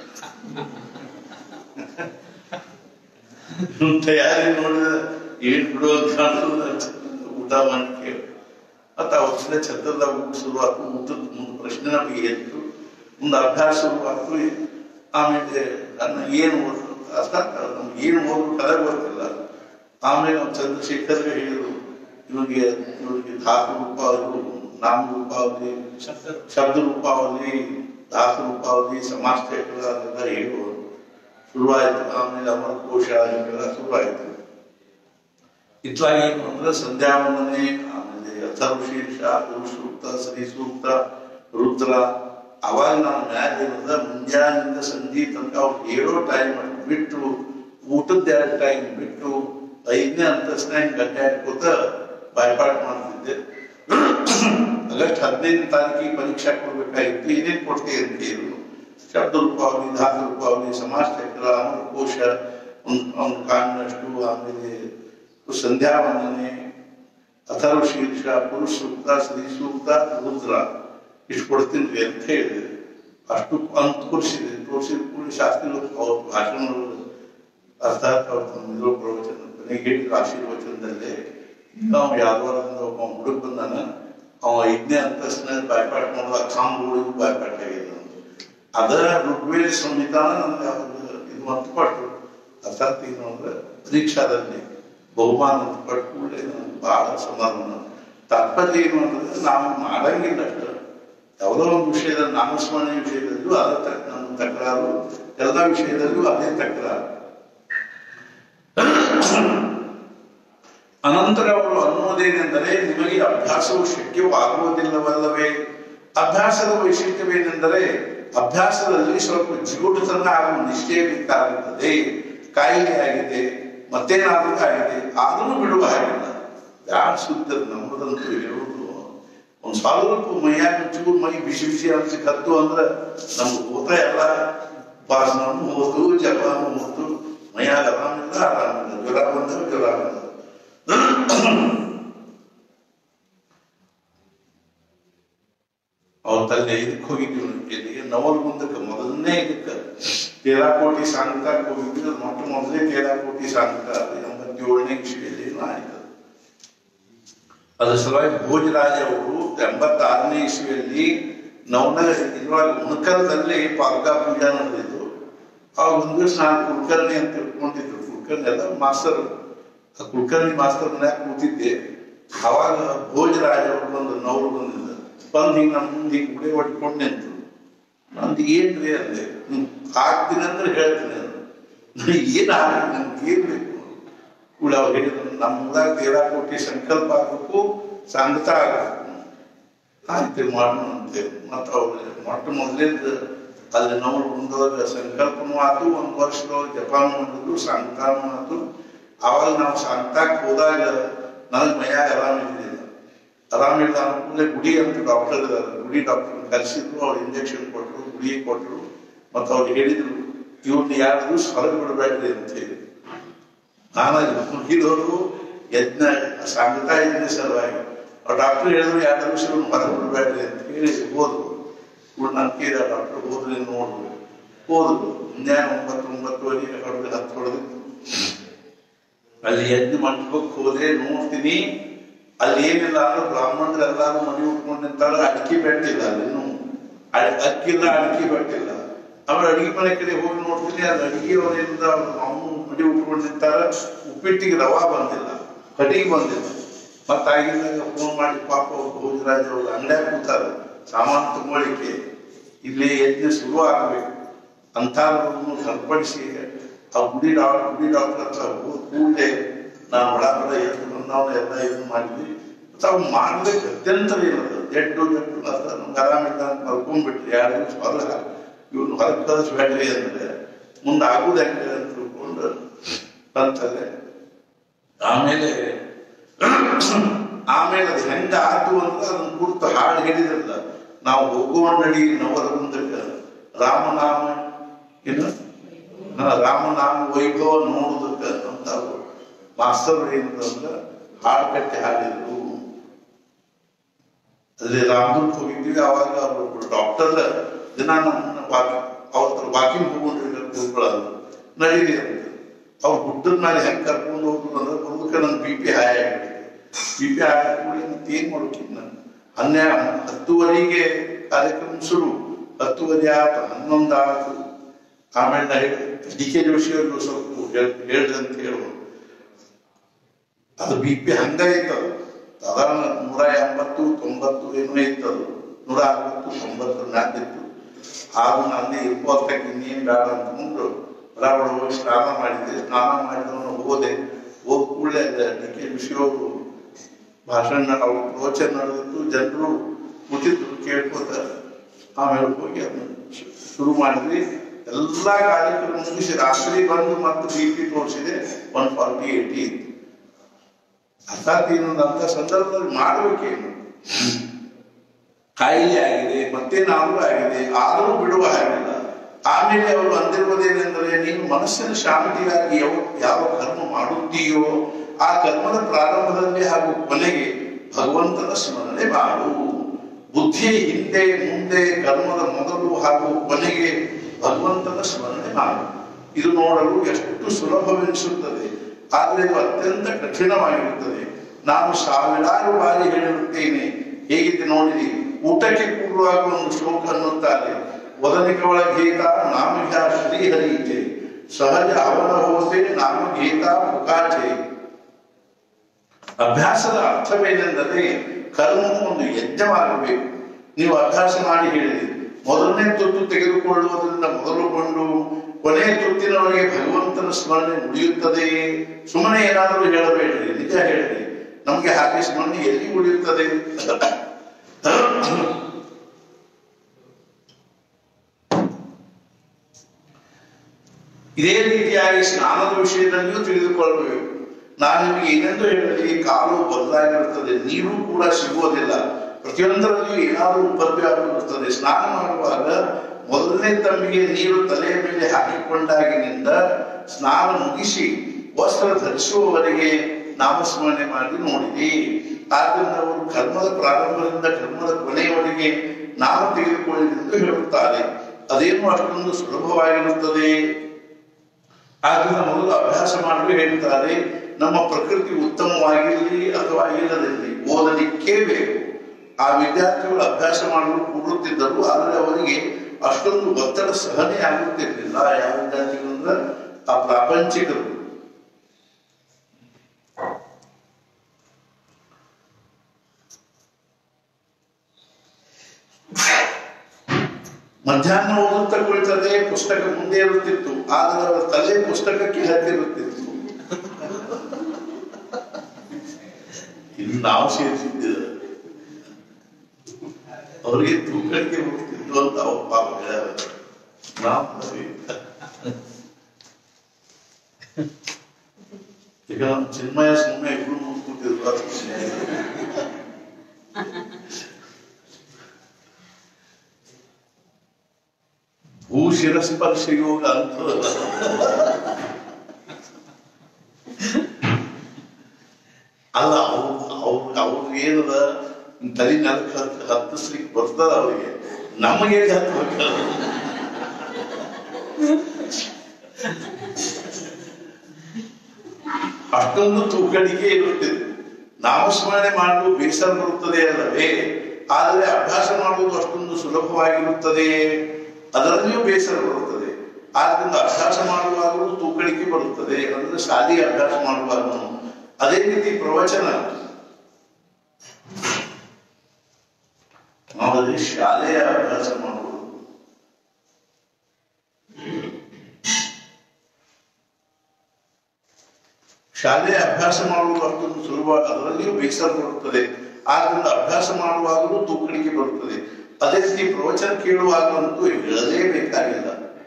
ತಯಾರಿ ನೋಡಿದ್ರೆ ಏನ್ ಬಿಡುವಂತ ಕಾಣಿಸೋದಿಲ್ಲ ಛತ್ರದ ಊಟ ಮಾಡ್ಲಿಕ್ಕೆ ಮತ್ತೆ ಅವತ್ತಿನ ಛತ್ರದಾಗ ಊಟ ಶುರುವಾತು ಊಟದ ಮುಂದೆ ಪ್ರಶ್ನೆ ನಮಗೆ ಎತ್ತು ಮುಂದೆ ಅಭ್ಯಾಸ ಶುರುವಾತು ಆಮೇಲೆ ನನ್ನ ಏನು ಓದು ಅರ್ಥ ನಮ್ಗೆ ಏನು ಓದು ಕಲೆ ಗೊತ್ತಿಲ್ಲ ಆಮೇಲೆ ನಾವು ಚಂದ್ರಶೇಖರ್ಗೆ ಹೇಳಿದ್ರು ಇವನಿಗೆ ಇವನಿಗೆ ಧಾತು ರೂಪಾವಳಿ ನಾಮ ರೂಪಾವಳಿ ಶಬ್ದ ರೂಪಾವಳಿ ಧಾತು ರೂಪಾವಳಿ ಸಮಾಜ ಕ್ಷೇತ್ರ ಅದೆಲ್ಲ ಹೇಳುವರು ಶುರುವಾಯಿತು ಆಮೇಲೆ ಅಮರಕೋಶ ಹಿಂಗೆಲ್ಲ ಶುರುವಾಯಿತು ಇತ್ಲಾಗಿ ಏನು ಅಂದ್ರೆ ಸಂಧ್ಯಾ ವಂದನೆ ಆಮೇಲೆ ಅಥರ್ವ ಶೀರ್ಷ ಗುರು ಸೂಕ್ತ ಶ್ರೀ ಸೂಕ್ತ ರುದ್ರ ಅವಾಗ ನಾನು ಮ್ಯಾಲ ಇರೋದ ಮುಂಜಾನಿಂದ ಸಂಜೆ ತನಕ ಅವ್ರು ಹೇಳೋ ಟೈಮ್ ಬಿಟ್ಟು ಊಟದ ಎರಡು ಟೈಮ್ ಬಿಟ್ಟು ಐದನೇ ಅಂತಸ್ತಿನ ಹಿಂಗೆ ಅಡ್ಡಾಡ್ಕೋತ ಬಾಯ್ಪಾಟ್ ಮಾಡ್ತಿದ್ದೆ ಆಗಸ್ಟ್ ಹದಿನೈದನೇ ತಾರೀಕಿಗೆ ಪರೀಕ್ಷಾ ಕೊಡ್ಬೇಕಾಗಿತ್ತು ಏನೇನ್ ಕೊಡ್ತೀವಿ ಅಂತ ಹೇಳಿದ್ರು ಶಬ್ದ ರೂಪಾವಳಿ ಧಾತು ರೂಪಾವಳಿ ಸಮಾಜ ಚಕ್ರ ಅಮರಕೋಶ ಒಂದು ಒಂದು ಕಾಣಿನಷ್ಟು ಆಮೇಲೆ ಸಂಧ್ಯಾ ವಂದನೆ ಅಥರ್ವ ಶೀರ್ಷ ಪುರುಷ ಸೂಕ್ತ ಸ್ತ್ರೀ ಸೂಕ್ತ ರುದ್ರ ಇಷ್ಟು ಕೊಡ್ತೀನಿ ಅಂತ ಹೇಳಿದೆ ಅಷ್ಟು ಅಂತ ತೋರಿಸಿದೆ ತೋರಿಸಿದ ಕೂಡ ಶಾಸ್ತ್ರಿ ಅವ್ರ ಭಾಷಣ ಅರ್ಥಾತ್ ಅವ್ರ ತಮ್ಮ ಪ್ರವಚನ ಕೊನೆಗೆ ಹೇಳಿದ್ರು ಆಶೀರ್ವಚನದಲ್ಲೇ ನಾವು ಯಾದವಾರದಿಂದ ಒಬ್ಬ ಹುಡುಗ ಬಂದಾನ ಅವ ಐದನೇ ಅಂತಸ್ತಿನ ಬಾಯ್ಪಾಟ್ ಮಾಡುವಾಗ ಸಾಂಗುಗಳು ಬಾಯ್ಪಾಟ್ ಆಗಿದೆ ಅದ ಋಗ್ವೇದ ಸಂವಿಧಾನ ನನಗೆ ಅವಾಗ ಇದು ಅಂತ ಕೊಟ್ಟರು ಅರ್ಥಾತ್ ಏನು ಅಂದ್ರೆ ಪರೀಕ್ಷಾದಲ್ಲಿ ಬಹುಮಾನ ಅಂತ ಕೊಟ್ಟ ಕೂಡಲೇ ನನಗೆ ಬಹಳ ಸಮಾಧಾನ ತಾತ್ಪರ್ಯ ಏನು ಅಂದ್ರೆ ನಾವು ಮಾಡಂಗಿಲ್ಲ ಅಷ್ಟ ಯಾವುದೋ ಒಂದು ವಿಷಯದಲ್ಲಿ ನಾಮಸ್ಮರಣೆ ವಿಷಯದಲ್ಲೂ ಅದ ತಕ್ಕ ನನ್ನ ತಕರಾರು ಎಲ್ಲ ವಿಷಯದಲ್ಲೂ ಅದೇ ತಕರಾರು ಅನಂತರ ಅವರು ಅನ್ನುವುದೇನೆಂದರೆ ನಿಮಗೆ ಅಭ್ಯಾಸವು ಶಕ್ಯವಾಗುವುದಿಲ್ಲವಲ್ಲವೇ ಅಭ್ಯಾಸದ ವೈಶಿಷ್ಟ್ಯವೇನೆಂದರೆ ಅಭ್ಯಾಸದಲ್ಲಿ ಸ್ವಲ್ಪ ಜಿಗುಟುತನ ಹಾಗೂ ನಿಷ್ಠೆ ಬೇಕಾಗುತ್ತದೆ ಕಾಯಿಲೆ ಆಗಿದೆ ಮತ್ತೇನಾದ್ರೂ ಆಗಿದೆ ಆದರೂ ಬಿಡುವ ಹಾಗಿಲ್ಲ ಯಾರು ಸುತ್ತ ನಮ್ಮದಂತೂ ಹೇಳುವುದು ಒಂದ್ ಸ್ವಲ್ಪ ಮೈಯಾಗ ಚೂರು ಮೈ ಬಿಸಿ ಬಿಸಿ ಅನ್ಸಿ ಕತ್ತು ಅಂದ್ರೆ ನಮ್ಗೆ ಹೋತ ಎಲ್ಲ ಭಾಷಣನು ಹೋತು ಜಪಾನು ಹೋತು ಮೈಯಾಗ ಆರಾಮಿಲ್ಲ ಆರಾಮಿಲ್ಲ ಜ್ವರ ಬಂದ ಜ್ವರ ಬಂದ ಅವ್ರ ತಲೆ ಇದಕ್ಕೆ ಹೋಗಿದ್ವಿ ಎಲ್ಲಿಗೆ ನವಲ್ ಮುಂದಕ್ಕೆ ಮೊದಲನೇ ಇದಕ್ಕೆ ತೇರಾಕೋಟಿ ಸಾಂಗತಾಕ್ ಹೋಗಿದ್ವಿ ಅದು ಮೊಟ್ಟ ಮೊದಲೇ ತೇರಾಕೋಟಿ ಸಾಂಗತ ಎಂಬತ್ತೇಳನೇ ಇಸ್ವಿಯಲ್ಲಿ ಏನೋ ಆಯ್ತು ಅದ್ರ ಸಲುವಾಗಿ ಭೋಜರಾಜ ಅವರು ಎಂಬತ್ತಾರನೇ ಇಸ್ವಿಯಲ್ಲಿ ನವನಗರ ಇದ್ರೊಳಗೆ ಉಣಕಲ್ದಲ್ಲಿ ಪಾಲ್ಕಾ ಪೂಜಾ ನಡೆದಿದ್ದು ಆ ಒಂದು ದಿವಸ ನಾನು ಕುಲಕರ್ಣಿ ಅಂತ ತಿಳ್ಕೊಂಡಿದ್ರು ಕುಲಕರ್ಣಿ ಎಲ್ಲ ಮಾಸ್ತರ್ ಆ ಕುಲಕರ್ಣಿ ಮಾಸ್ತರ್ ಮನ್ಯಾಗ ಕೂತಿದ್ದೆ ಅವಾಗ ಭೋಜರಾಜ ಅವರು ಬಂದು ನವರು ಬಂದಿದ್ದ ಬಂದು ಹಿಂಗೆ ನಮ್ಮ ಮುಂದೆ ಹಿಂಗೆ ಗುಡಿ ಹೊಡ್ಕೊಂಡು ನಿಂತು ನಂದು ಏನ್ರಿ ಅಂದೆ ಹ್ಮ್ ಆಗ್ತೀನಿ ಅಂದ್ರೆ ಹೇಳ್ತೀನಿ ಅಂದ್ರೆ ಏನು ಆಗ್ಲಿ ನಮ್ಗೆ ಏನ್ ಬೇಕು ಕೂಡ ಅವ್ರು ಹೇಳಿದ್ರು ನಮ್ಮ ಊರಾಗ ತೇರಾ ಕೋಟಿ ಸಂಕಲ್ಪ ಆಗ್ಬೇಕು ಸಂಗತ ಆಗ್ಬೇಕು ಆಯ್ತು ಮಾಡೋಣ ಅಂತೇಳಿ ಮತ್ತು ಅವ್ರು ಮೊಟ್ಟ ಮೊದಲೇದ ಅಲ್ಲಿ ನಾವು ಮುಂದೊಳಗೆ ಸಂಕಲ್ಪನೂ ಆತು ಒಂದು ವರ್ಷದೊಳಗೆ ಜಪಾನು ಮಾಡಿದ್ರು ಸಂಗತಾನು ಆತು ಅವಾಗ ನಾವು ಸಂಗತಾಕ್ ಹೋದಾಗ ನನಗೆ ಮೈಯಾಗ ಆರಾಮಿರಲಿಲ್ಲ ಆರಾಮಿಲ್ಲ ಅನುಕೂಲ ಗುಡಿ ಅಂತ ಡಾಕ್ಟರ್ ಇದ್ದಾರೆ ಗುಡಿ ಡಾಕ್ಟರ್ ಕರೆಸಿದ್ರು ಅವ್ರು ಇಂಜೆಕ್ಷನ್ ಕೊಟ್ಟರು ಗುಳಿ ಕೊಟ್ಟರು ಮತ್ತು ಅವ್ರು ಹೇಳಿದ್ರು ಇವ್ರನ್ನ ಯಾರು ದಿವಸ ಹೊರಗೆ ಬಿಡಬೇಡ್ರಿ ಅಂತ ಹೇಳಿ ನಾನು ಮುಗಿದವರು ಯಜ್ಞ ಸಂಗತ ಯಜ್ಞ ಸಲುವಾಗಿ ಅವ್ರು ಡಾಕ್ಟರ್ ಹೇಳಿದ್ರು ಎರಡು ದಿವಸ ಇವ್ರನ್ನ ಹೊರಗೆ ಬಿಡಬೇಡ್ರಿ ಅಂತ ಹೇಳಿ ಹೋದ್ರು ಇವ್ರು ನಾನು ಕೇಳಿದ ಡಾಕ್ಟರ್ ಹೋದ್ರಿ ನೋಡ್ರು ಹೋದ್ರು ಮುಂಜಾನೆ ಒಂಬತ್ತು ಒಂಬತ್ತುವರೆಗೆ ಹೊಡೆದು ಹತ್ತು ಹೊಡೆದಿತ್ತು ಅಲ್ಲಿ ಯಜ್ಞ ಮಂಟಪಕ್ಕೆ ಹೋದೆ ನೋಡ್ತೀನಿ ಅಲ್ಲಿ ಏನಿಲ್ಲ ಅಂದ್ರೆ ಬ್ರಾಹ್ಮಣರು ಎಲ್ಲಾರು ಮನೆ ಉಟ್ಕೊಂಡು ನಿಂತಾರ ಅಡಿಕೆ ಬೆಟ್ಟಿಲ್ಲ ಅಲ್ಲಿನ್ನು ಅಡ್- ಅಕ್ಕಿಲ್ಲ ಅಡಿಕೆ ಬೆಟ್ಟಿಲ್ಲ ಅವ್ರ ಅಡಿಗೆ ಮನೆ ಕಡೆ ಹೋಗಿ ನೋಡ್ತೀನಿ ಅದು ಅಡಿಗೆ ಅವರಿಂದ ಅವನು ಮನೆ ಉಟ್ಕೊಂಡು ನಿಂತಾರ ಉಪ್ಪಿಟ್ಟಿಗೆ ರವಾ ಬಂದಿಲ್ಲ ಕಟಿಗೆ ಬಂದಿಲ್ಲ ಮತ್ತ ಆಗಿದ್ದಾಗ ಫೋನ್ ಮಾಡಿ ಪಾಪ ಅವ್ರು ಭೋಜರಾಜ್ ಅವ್ರು ಅಂಗಡ್ಯಾಗ ಕೂತಾರ ಸಾಮಾನು ತಗೊಳ್ಳಿಕ್ಕೆ ಇಲ್ಲಿ ಯಜ್ಞ ಶುರು ಆಗ್ಬೇಕು ಅಂಥವ್ರನ್ನು ಸರಿಪಡಿಸಿ ಆ ಗುಡಿ ಡಾಕ್ಟರ್ ಗುಡಿ ಡಾಕ್ಟರ್ ಹತ್ರ ಹೋದ್ ಕೂಡಲೇ ನಾವು ಒಳಗಡೆ ಎದ್ದು ಬಂದವನ್ನ ಎಲ್ಲ ಇದು ಮಾಡಿದ್ವಿ ತಾವು ಮಾಡ್ಬೇಕು ಅತ್ಯಂತ ಇರೋದು ಜಡ್ಡು ಜಡ್ಡು ಅಂತ ನಮ್ಗೆ ಆರಾಮಿಲ್ಲ ಅಂತ ಮಲ್ಕೊಂಡ್ಬಿಟ್ರಿ ಯಾರು ದಿವಸ ಹೊರಗೆ ಇವ್ನು ಹೊರಗೆ ಕಳಿಸ್ಬೇಡ್ರಿ ಅಂದ್ರೆ ಮುಂದೆ ಆಗುದು ಹೆಂಗೆ ಅಂತ ತಿಳ್ಕೊಂಡು ಬಂತಲ್ಲೇ ಆಮೇಲೆ ಆಮೇಲೆ ಅದು ಹೆಂಗ ಆತು ಅಂತ ಅದನ್ನ ಕುರಿತು ಹಾಡು ಹೇಳಿದ್ರಲ್ಲ ನಾವು ಹೋಗುವ ನಡಿ ನವರ ಮುಂದಕ್ಕೆ ರಾಮನಾಮ ಏನು ಹಾ, ರಾಮನಾಮ ವೈಭವ ನೋಡುದಕ್ಕೆ ಅಂತ ಮಾಸ್ತರ್ ಏನಂತಂದ್ರೆ ಹಾಡು ಕಟ್ಟಿ ಹಾಡಿದ್ರು ಅಲ್ಲಿ ರಾಮದುರ್ಗ ಹೋಗಿದ್ವಿ ಅವಾಗ ಅವರು ಡಾಕ್ಟರ್ ದಿನ ನಮ್ಮನ್ನ ವಾಕ್ ಅವ್ರ ವಾಕಿಂಗ್ ಹೋಗ್ಕೊಂಡ್ರಿ ಕೂತ್ಕೊಳ್ಳೋದು ನಡೀರಿ ಅಂತ ಅವ್ರು ಗುಡ್ಡದ ಮೇಲೆ ಹೆಂಗ್ ಕರ್ಕೊಂಡು ಹೋದ್ರು ಅಂದ್ರೆ ಬರೋದಕ್ಕೆ ನನ್ ಬಿ ಪಿ ಹಾಯ್ ಆಗ್ಬಿಟ್ಟಿದೆ ಬಿ ಪಿ ಹಾಯ್ ಕೂಡಲೇ ಮತ್ತೆ ಏನ್ ಮಾಡೋಕಿದ್ ನಾನು ಹನ್ನೆರಡು ಹತ್ತುವರೆಗೆ ಕಾರ್ಯಕ್ರಮ ಶುರು ಹತ್ತುವರೆ ಆಯ್ತು ಹನ್ನೊಂದು ಆಯ್ತು ಆಮೇಲೆ ನಾ ಡಿ ಕೆ ಜೋಶಿ ಅವರು ಸ್ವಲ್ಪ ಹೇಳ್- ಹೇಳ್ರಿ ಅಂತ ಹೇಳುವ ಅದು ಬಿ ಪಿ ಹಂಗ ಇತ್ತದು ಸಾಧಾರಣ ನೂರ ಎಂಬತ್ತು ತೊಂಬತ್ತು ಏನೋ ಇತ್ತದು ನೂರ ಅರವತ್ತು ತೊಂಬತ್ತು ನಾಲ್ಕಿತ್ತು ಆಗ ಅಲ್ಲಿ ಇಪ್ಪತ್ತಕ್ಕೆ ಇನ್ನೇನು ಬೇಡ ಅಂತಂದು ಬರಾಬರ ಹೋಗಿ ಸ್ನಾನ ಮಾಡಿದ್ದೆ ಸ್ನಾನ ಮಾಡಿದವನು ಹೋದೆ ಹೋದ ಕೂಡಲೇ ಡಿ ಕೆ ಜೋಶಿ ಅವರು ಭಾಷಣ ಅವ್ರ ಪ್ರವಚನ ನಡೆದಿತ್ತು ಜನರು ಕೂತಿದ್ರು ಕೇಳ್ಕೊತ ಆಮೇಲೆ ಹೋಗಿ ಅದನ್ನ ಶು- ಶುರು ಮಾಡಿದ್ವಿ ಎಲ್ಲಾ ಕಾರ್ಯಕ್ರಮ ಮುಗಿಸಿ ರಾತ್ರಿ ಬಂದು ಮತ್ತೆ ಬಿ ಪಿ ತೋರಿಸಿದೆ ಒನ್ ಫಾರ್ಟಿ ಏಯ್ಟಿ ಇತ್ತು ಅರ್ಥಾತ್ ಇನ್ನೊಂದು ಅಂತ ಸಂದರ್ಭದಲ್ಲಿ ಮಾಡ್ಬೇಕೇನು ಕಾಯಿಲೆ ಆಗಿದೆ ಮತ್ತೇನಾದ್ರೂ ಆಗಿದೆ ಆದರೂ ಬಿಡುವ ಹಾಗಿಲ್ಲ ಆಮೇಲೆ ಅವರು ಅಂದಿರುವುದೇನೆಂದರೆ ನೀನು ಮನಸ್ಸಿನ ಶಾಂತಿಗಾಗಿ ಯಾವ ಯಾವ ಕರ್ಮ ಮಾಡುತ್ತೀಯೋ ಆ ಕರ್ಮದ ಪ್ರಾರಂಭದಲ್ಲಿ ಹಾಗೂ ಕೊನೆಗೆ ಭಗವಂತನ ಸ್ಮರಣೆ ಮಾಡು ಬುದ್ಧಿಯ ಹಿಂದೆ ಮುಂದೆ ಕರ್ಮದ ಮೊದಲು ಹಾಗೂ ಕೊನೆಗೆ ಭಗವಂತನ ಸ್ಮರಣೆ ಮಾಡು ಇದು ನೋಡಲು ಎಷ್ಟು ಸುಲಭವೆನಿಸುತ್ತದೆ ಆದರೆ ಇದು ಅತ್ಯಂತ ಕಠಿಣವಾಗಿರುತ್ತದೆ ನಾನು ಸಾವಿರಾರು ಬಾರಿ ಹೇಳಿರುತ್ತೇನೆ ಹೇಗಿದೆ ನೋಡಿರಿ ಊಟಕ್ಕೆ ಕೂಡುವಾಗ ಒಂದು ಶ್ಲೋಕ ಅನ್ನುತ್ತಾರೆ ವದನಿಕವಳಗೀತ ನಾಮಘ ಶ್ರೀಹರಿಚೆ ಸಹಜ ಅವನ ಹೋಸೆ ನಾಮಗೀತ ಮುಖಾಚೆ ಅಭ್ಯಾಸದ ಅರ್ಥವೇನೆಂದರೆ ಕರ್ಮವು ಒಂದು ಯಜ್ಞವಾಗಬೇಕು ನೀವು ಅಭ್ಯಾಸ ಮಾಡಿ ಹೇಳಿರಿ ಮೊದಲನೇ ತುತ್ತು ತೆಗೆದುಕೊಳ್ಳುವುದರಿಂದ ಮೊದಲುಗೊಂಡು ಕೊನೆಯ ತುತ್ತಿನವರೆಗೆ ಭಗವಂತನ ಸ್ಮರಣೆ ಉಳಿಯುತ್ತದೆಯೇ ಸುಮ್ಮನೆ ಏನಾದರೂ ಹೇಳಬೇಡ್ರಿ ನಿಜ ಹೇಳಿರಿ ನಮಗೆ ಹಾಗೆ ಸ್ಮರಣೆ ಎಲ್ಲಿ ಉಳಿಯುತ್ತದೆ ಇದೇ ರೀತಿಯಾಗಿ ಸ್ನಾನದ ವಿಷಯದಲ್ಲಿಯೂ ತಿಳಿದುಕೊಳ್ಳಬೇಕು ನಾನು ನಿಮಗೆ ಏನೆಂದು ಹೇಳಲಿ ಕಾಲು ಬದಲಾಗಿರುತ್ತದೆ ನೀರು ಕೂಡ ಸಿಗುವುದಿಲ್ಲ ಪ್ರತಿಯೊಂದರಲ್ಲಿಯೂ ಏನಾದರೂ ಉಪದ್ರವವಿರುತ್ತದೆ ಸ್ನಾನ ಮಾಡುವಾಗ ಮೊದಲನೇ ತಮ್ಮಿಗೆ ನೀರು ತಲೆಯ ಮೇಲೆ ಹಾಕಿಕೊಂಡಾಗಿನಿಂದ ಸ್ನಾನ ಮುಗಿಸಿ ವಸ್ತ್ರ ಧರಿಸುವವರೆಗೆ ನಾಮಸ್ಮರಣೆ ಮಾಡಿ ನೋಡಿರಿ ಆದ್ದರಿಂದ ಅವರು ಕರ್ಮದ ಪ್ರಾರಂಭದಿಂದ ಕರ್ಮದ ಕೊನೆಯವರೆಗೆ ನಾಮ ತೆಗೆದುಕೊಳ್ಳಿ ಎಂದು ಹೇಳುತ್ತಾರೆ ಅದೇನು ಅಷ್ಟೊಂದು ಸುಲಭವಾಗಿರುತ್ತದೆ ಆದ್ದರಿಂದ ಮೊದಲು ಅಭ್ಯಾಸ ಮಾಡಲು ಹೇಳ್ತಾರೆ ನಮ್ಮ ಪ್ರಕೃತಿ ಉತ್ತಮವಾಗಿರಲಿ ಅಥವಾ ಇಲ್ಲದಿರಲಿ ಓದಲಿಕ್ಕೇ ಬೇಕು ಆ ವಿದ್ಯಾರ್ಥಿಗಳು ಅಭ್ಯಾಸ ಮಾಡಲು ಕೂಡುತ್ತಿದ್ದರು ಆದರೆ ಅವರಿಗೆ ಅಷ್ಟೊಂದು ಒತ್ತಡ ಸಹನೆ ಆಗುತ್ತಿರಲಿಲ್ಲ ಯಾವ ವಿದ್ಯಾರ್ಥಿಗಳು ಅಂದ್ರೆ ಆ ಪ್ರಾಪಂಚಿಕರು ಮಧ್ಯಾಹ್ನ ಓದುತ್ತಾ ಕುಳಿತರೆ ಪುಸ್ತಕ ಮುಂದೆ ಇರುತ್ತಿತ್ತು ಆದರೆ ಅವರ ತಲೆ ಪುಸ್ತಕಕ್ಕೆ ಹತ್ತಿರುತ್ತಿತ್ತು ಇದು ನಾವು ಸೇರಿಸಿದ್ದೇವೆ ಅವರಿಗೆ ತೂಕಡಿಕೆ ಹೋಗ್ತಿತ್ತು ಅಂತ ಅವ್ರ ಪಾಪ ಹೇಳ್ಯಾರ. ನಾವು ಸರಿ. ಈಗ ನಮ್ಮ ಚಿನ್ಮಯ ಸುಮ್ಮನೆ ಇಬ್ರು ಮುಂದೆ ಕೂತಿದ್ರು ಅದು ಖುಷಿ ಆಯ್ತು. ಭೂ ಶಿರಸ್ಪರ್ಶ ಯೋಗ ಅಂತದಲ್ಲ ಅಲ್ಲ ಅವ್ರು ಅವ್ರು ಅವ್ರು ಏನದ ತಲೆ ನೆಲಕ್ಕೆ ಹತ್ ಹತ್ತಿಸ್ಲಿಕ್ಕೆ ಬರ್ತದ ಅವರಿಗೆ ನಮಗೆ ಹತ್ತಬೇಕಲ್ಲ ಅಷ್ಟೊಂದು ತೂಕಡಿಕೆ ಇರುತ್ತದೆ ನಾಮಸ್ಮರಣೆ ಮಾಡಲು ಬೇಸರ ಬರುತ್ತದೆ ಅಲ್ಲವೇ ಆದರೆ ಅಭ್ಯಾಸ ಮಾಡುವುದು ಅಷ್ಟೊಂದು ಸುಲಭವಾಗಿರುತ್ತದೆ ಅದರಲ್ಲಿಯೂ ಬೇಸರ ಬರುತ್ತದೆ ಆದ್ದರಿಂದ ಅಭ್ಯಾಸ ಮಾಡುವಾಗಲೂ ತೂಕಡಿಕೆ ಬರುತ್ತದೆ ಅಂದ್ರೆ ಶಾಲೆಯ ಅಭ್ಯಾಸ ಮಾಡುವಾಗ ಅದೇ ರೀತಿ ಪ್ರವಚನ ನಾವು ಶಾಲೆಯ ಅಭ್ಯಾಸ ಮಾಡುವುದು ಶಾಲೆಯ ಅಭ್ಯಾಸ ಮಾಡುವುದು ಅಷ್ಟೊಂದು ಸುಲಭ ಅದರಲ್ಲಿಯೂ ಬೇಸರ ಬರುತ್ತದೆ ಆದ್ದರಿಂದ ಅಭ್ಯಾಸ ಮಾಡುವಾಗಲೂ ತೂಕಡಿಕೆ ಬರುತ್ತದೆ ಅದೇ ರೀತಿ ಪ್ರವಚನ ಕೇಳುವಾಗಲಂತೂ ಹೇಳಲೇಬೇಕಾಗಿಲ್ಲ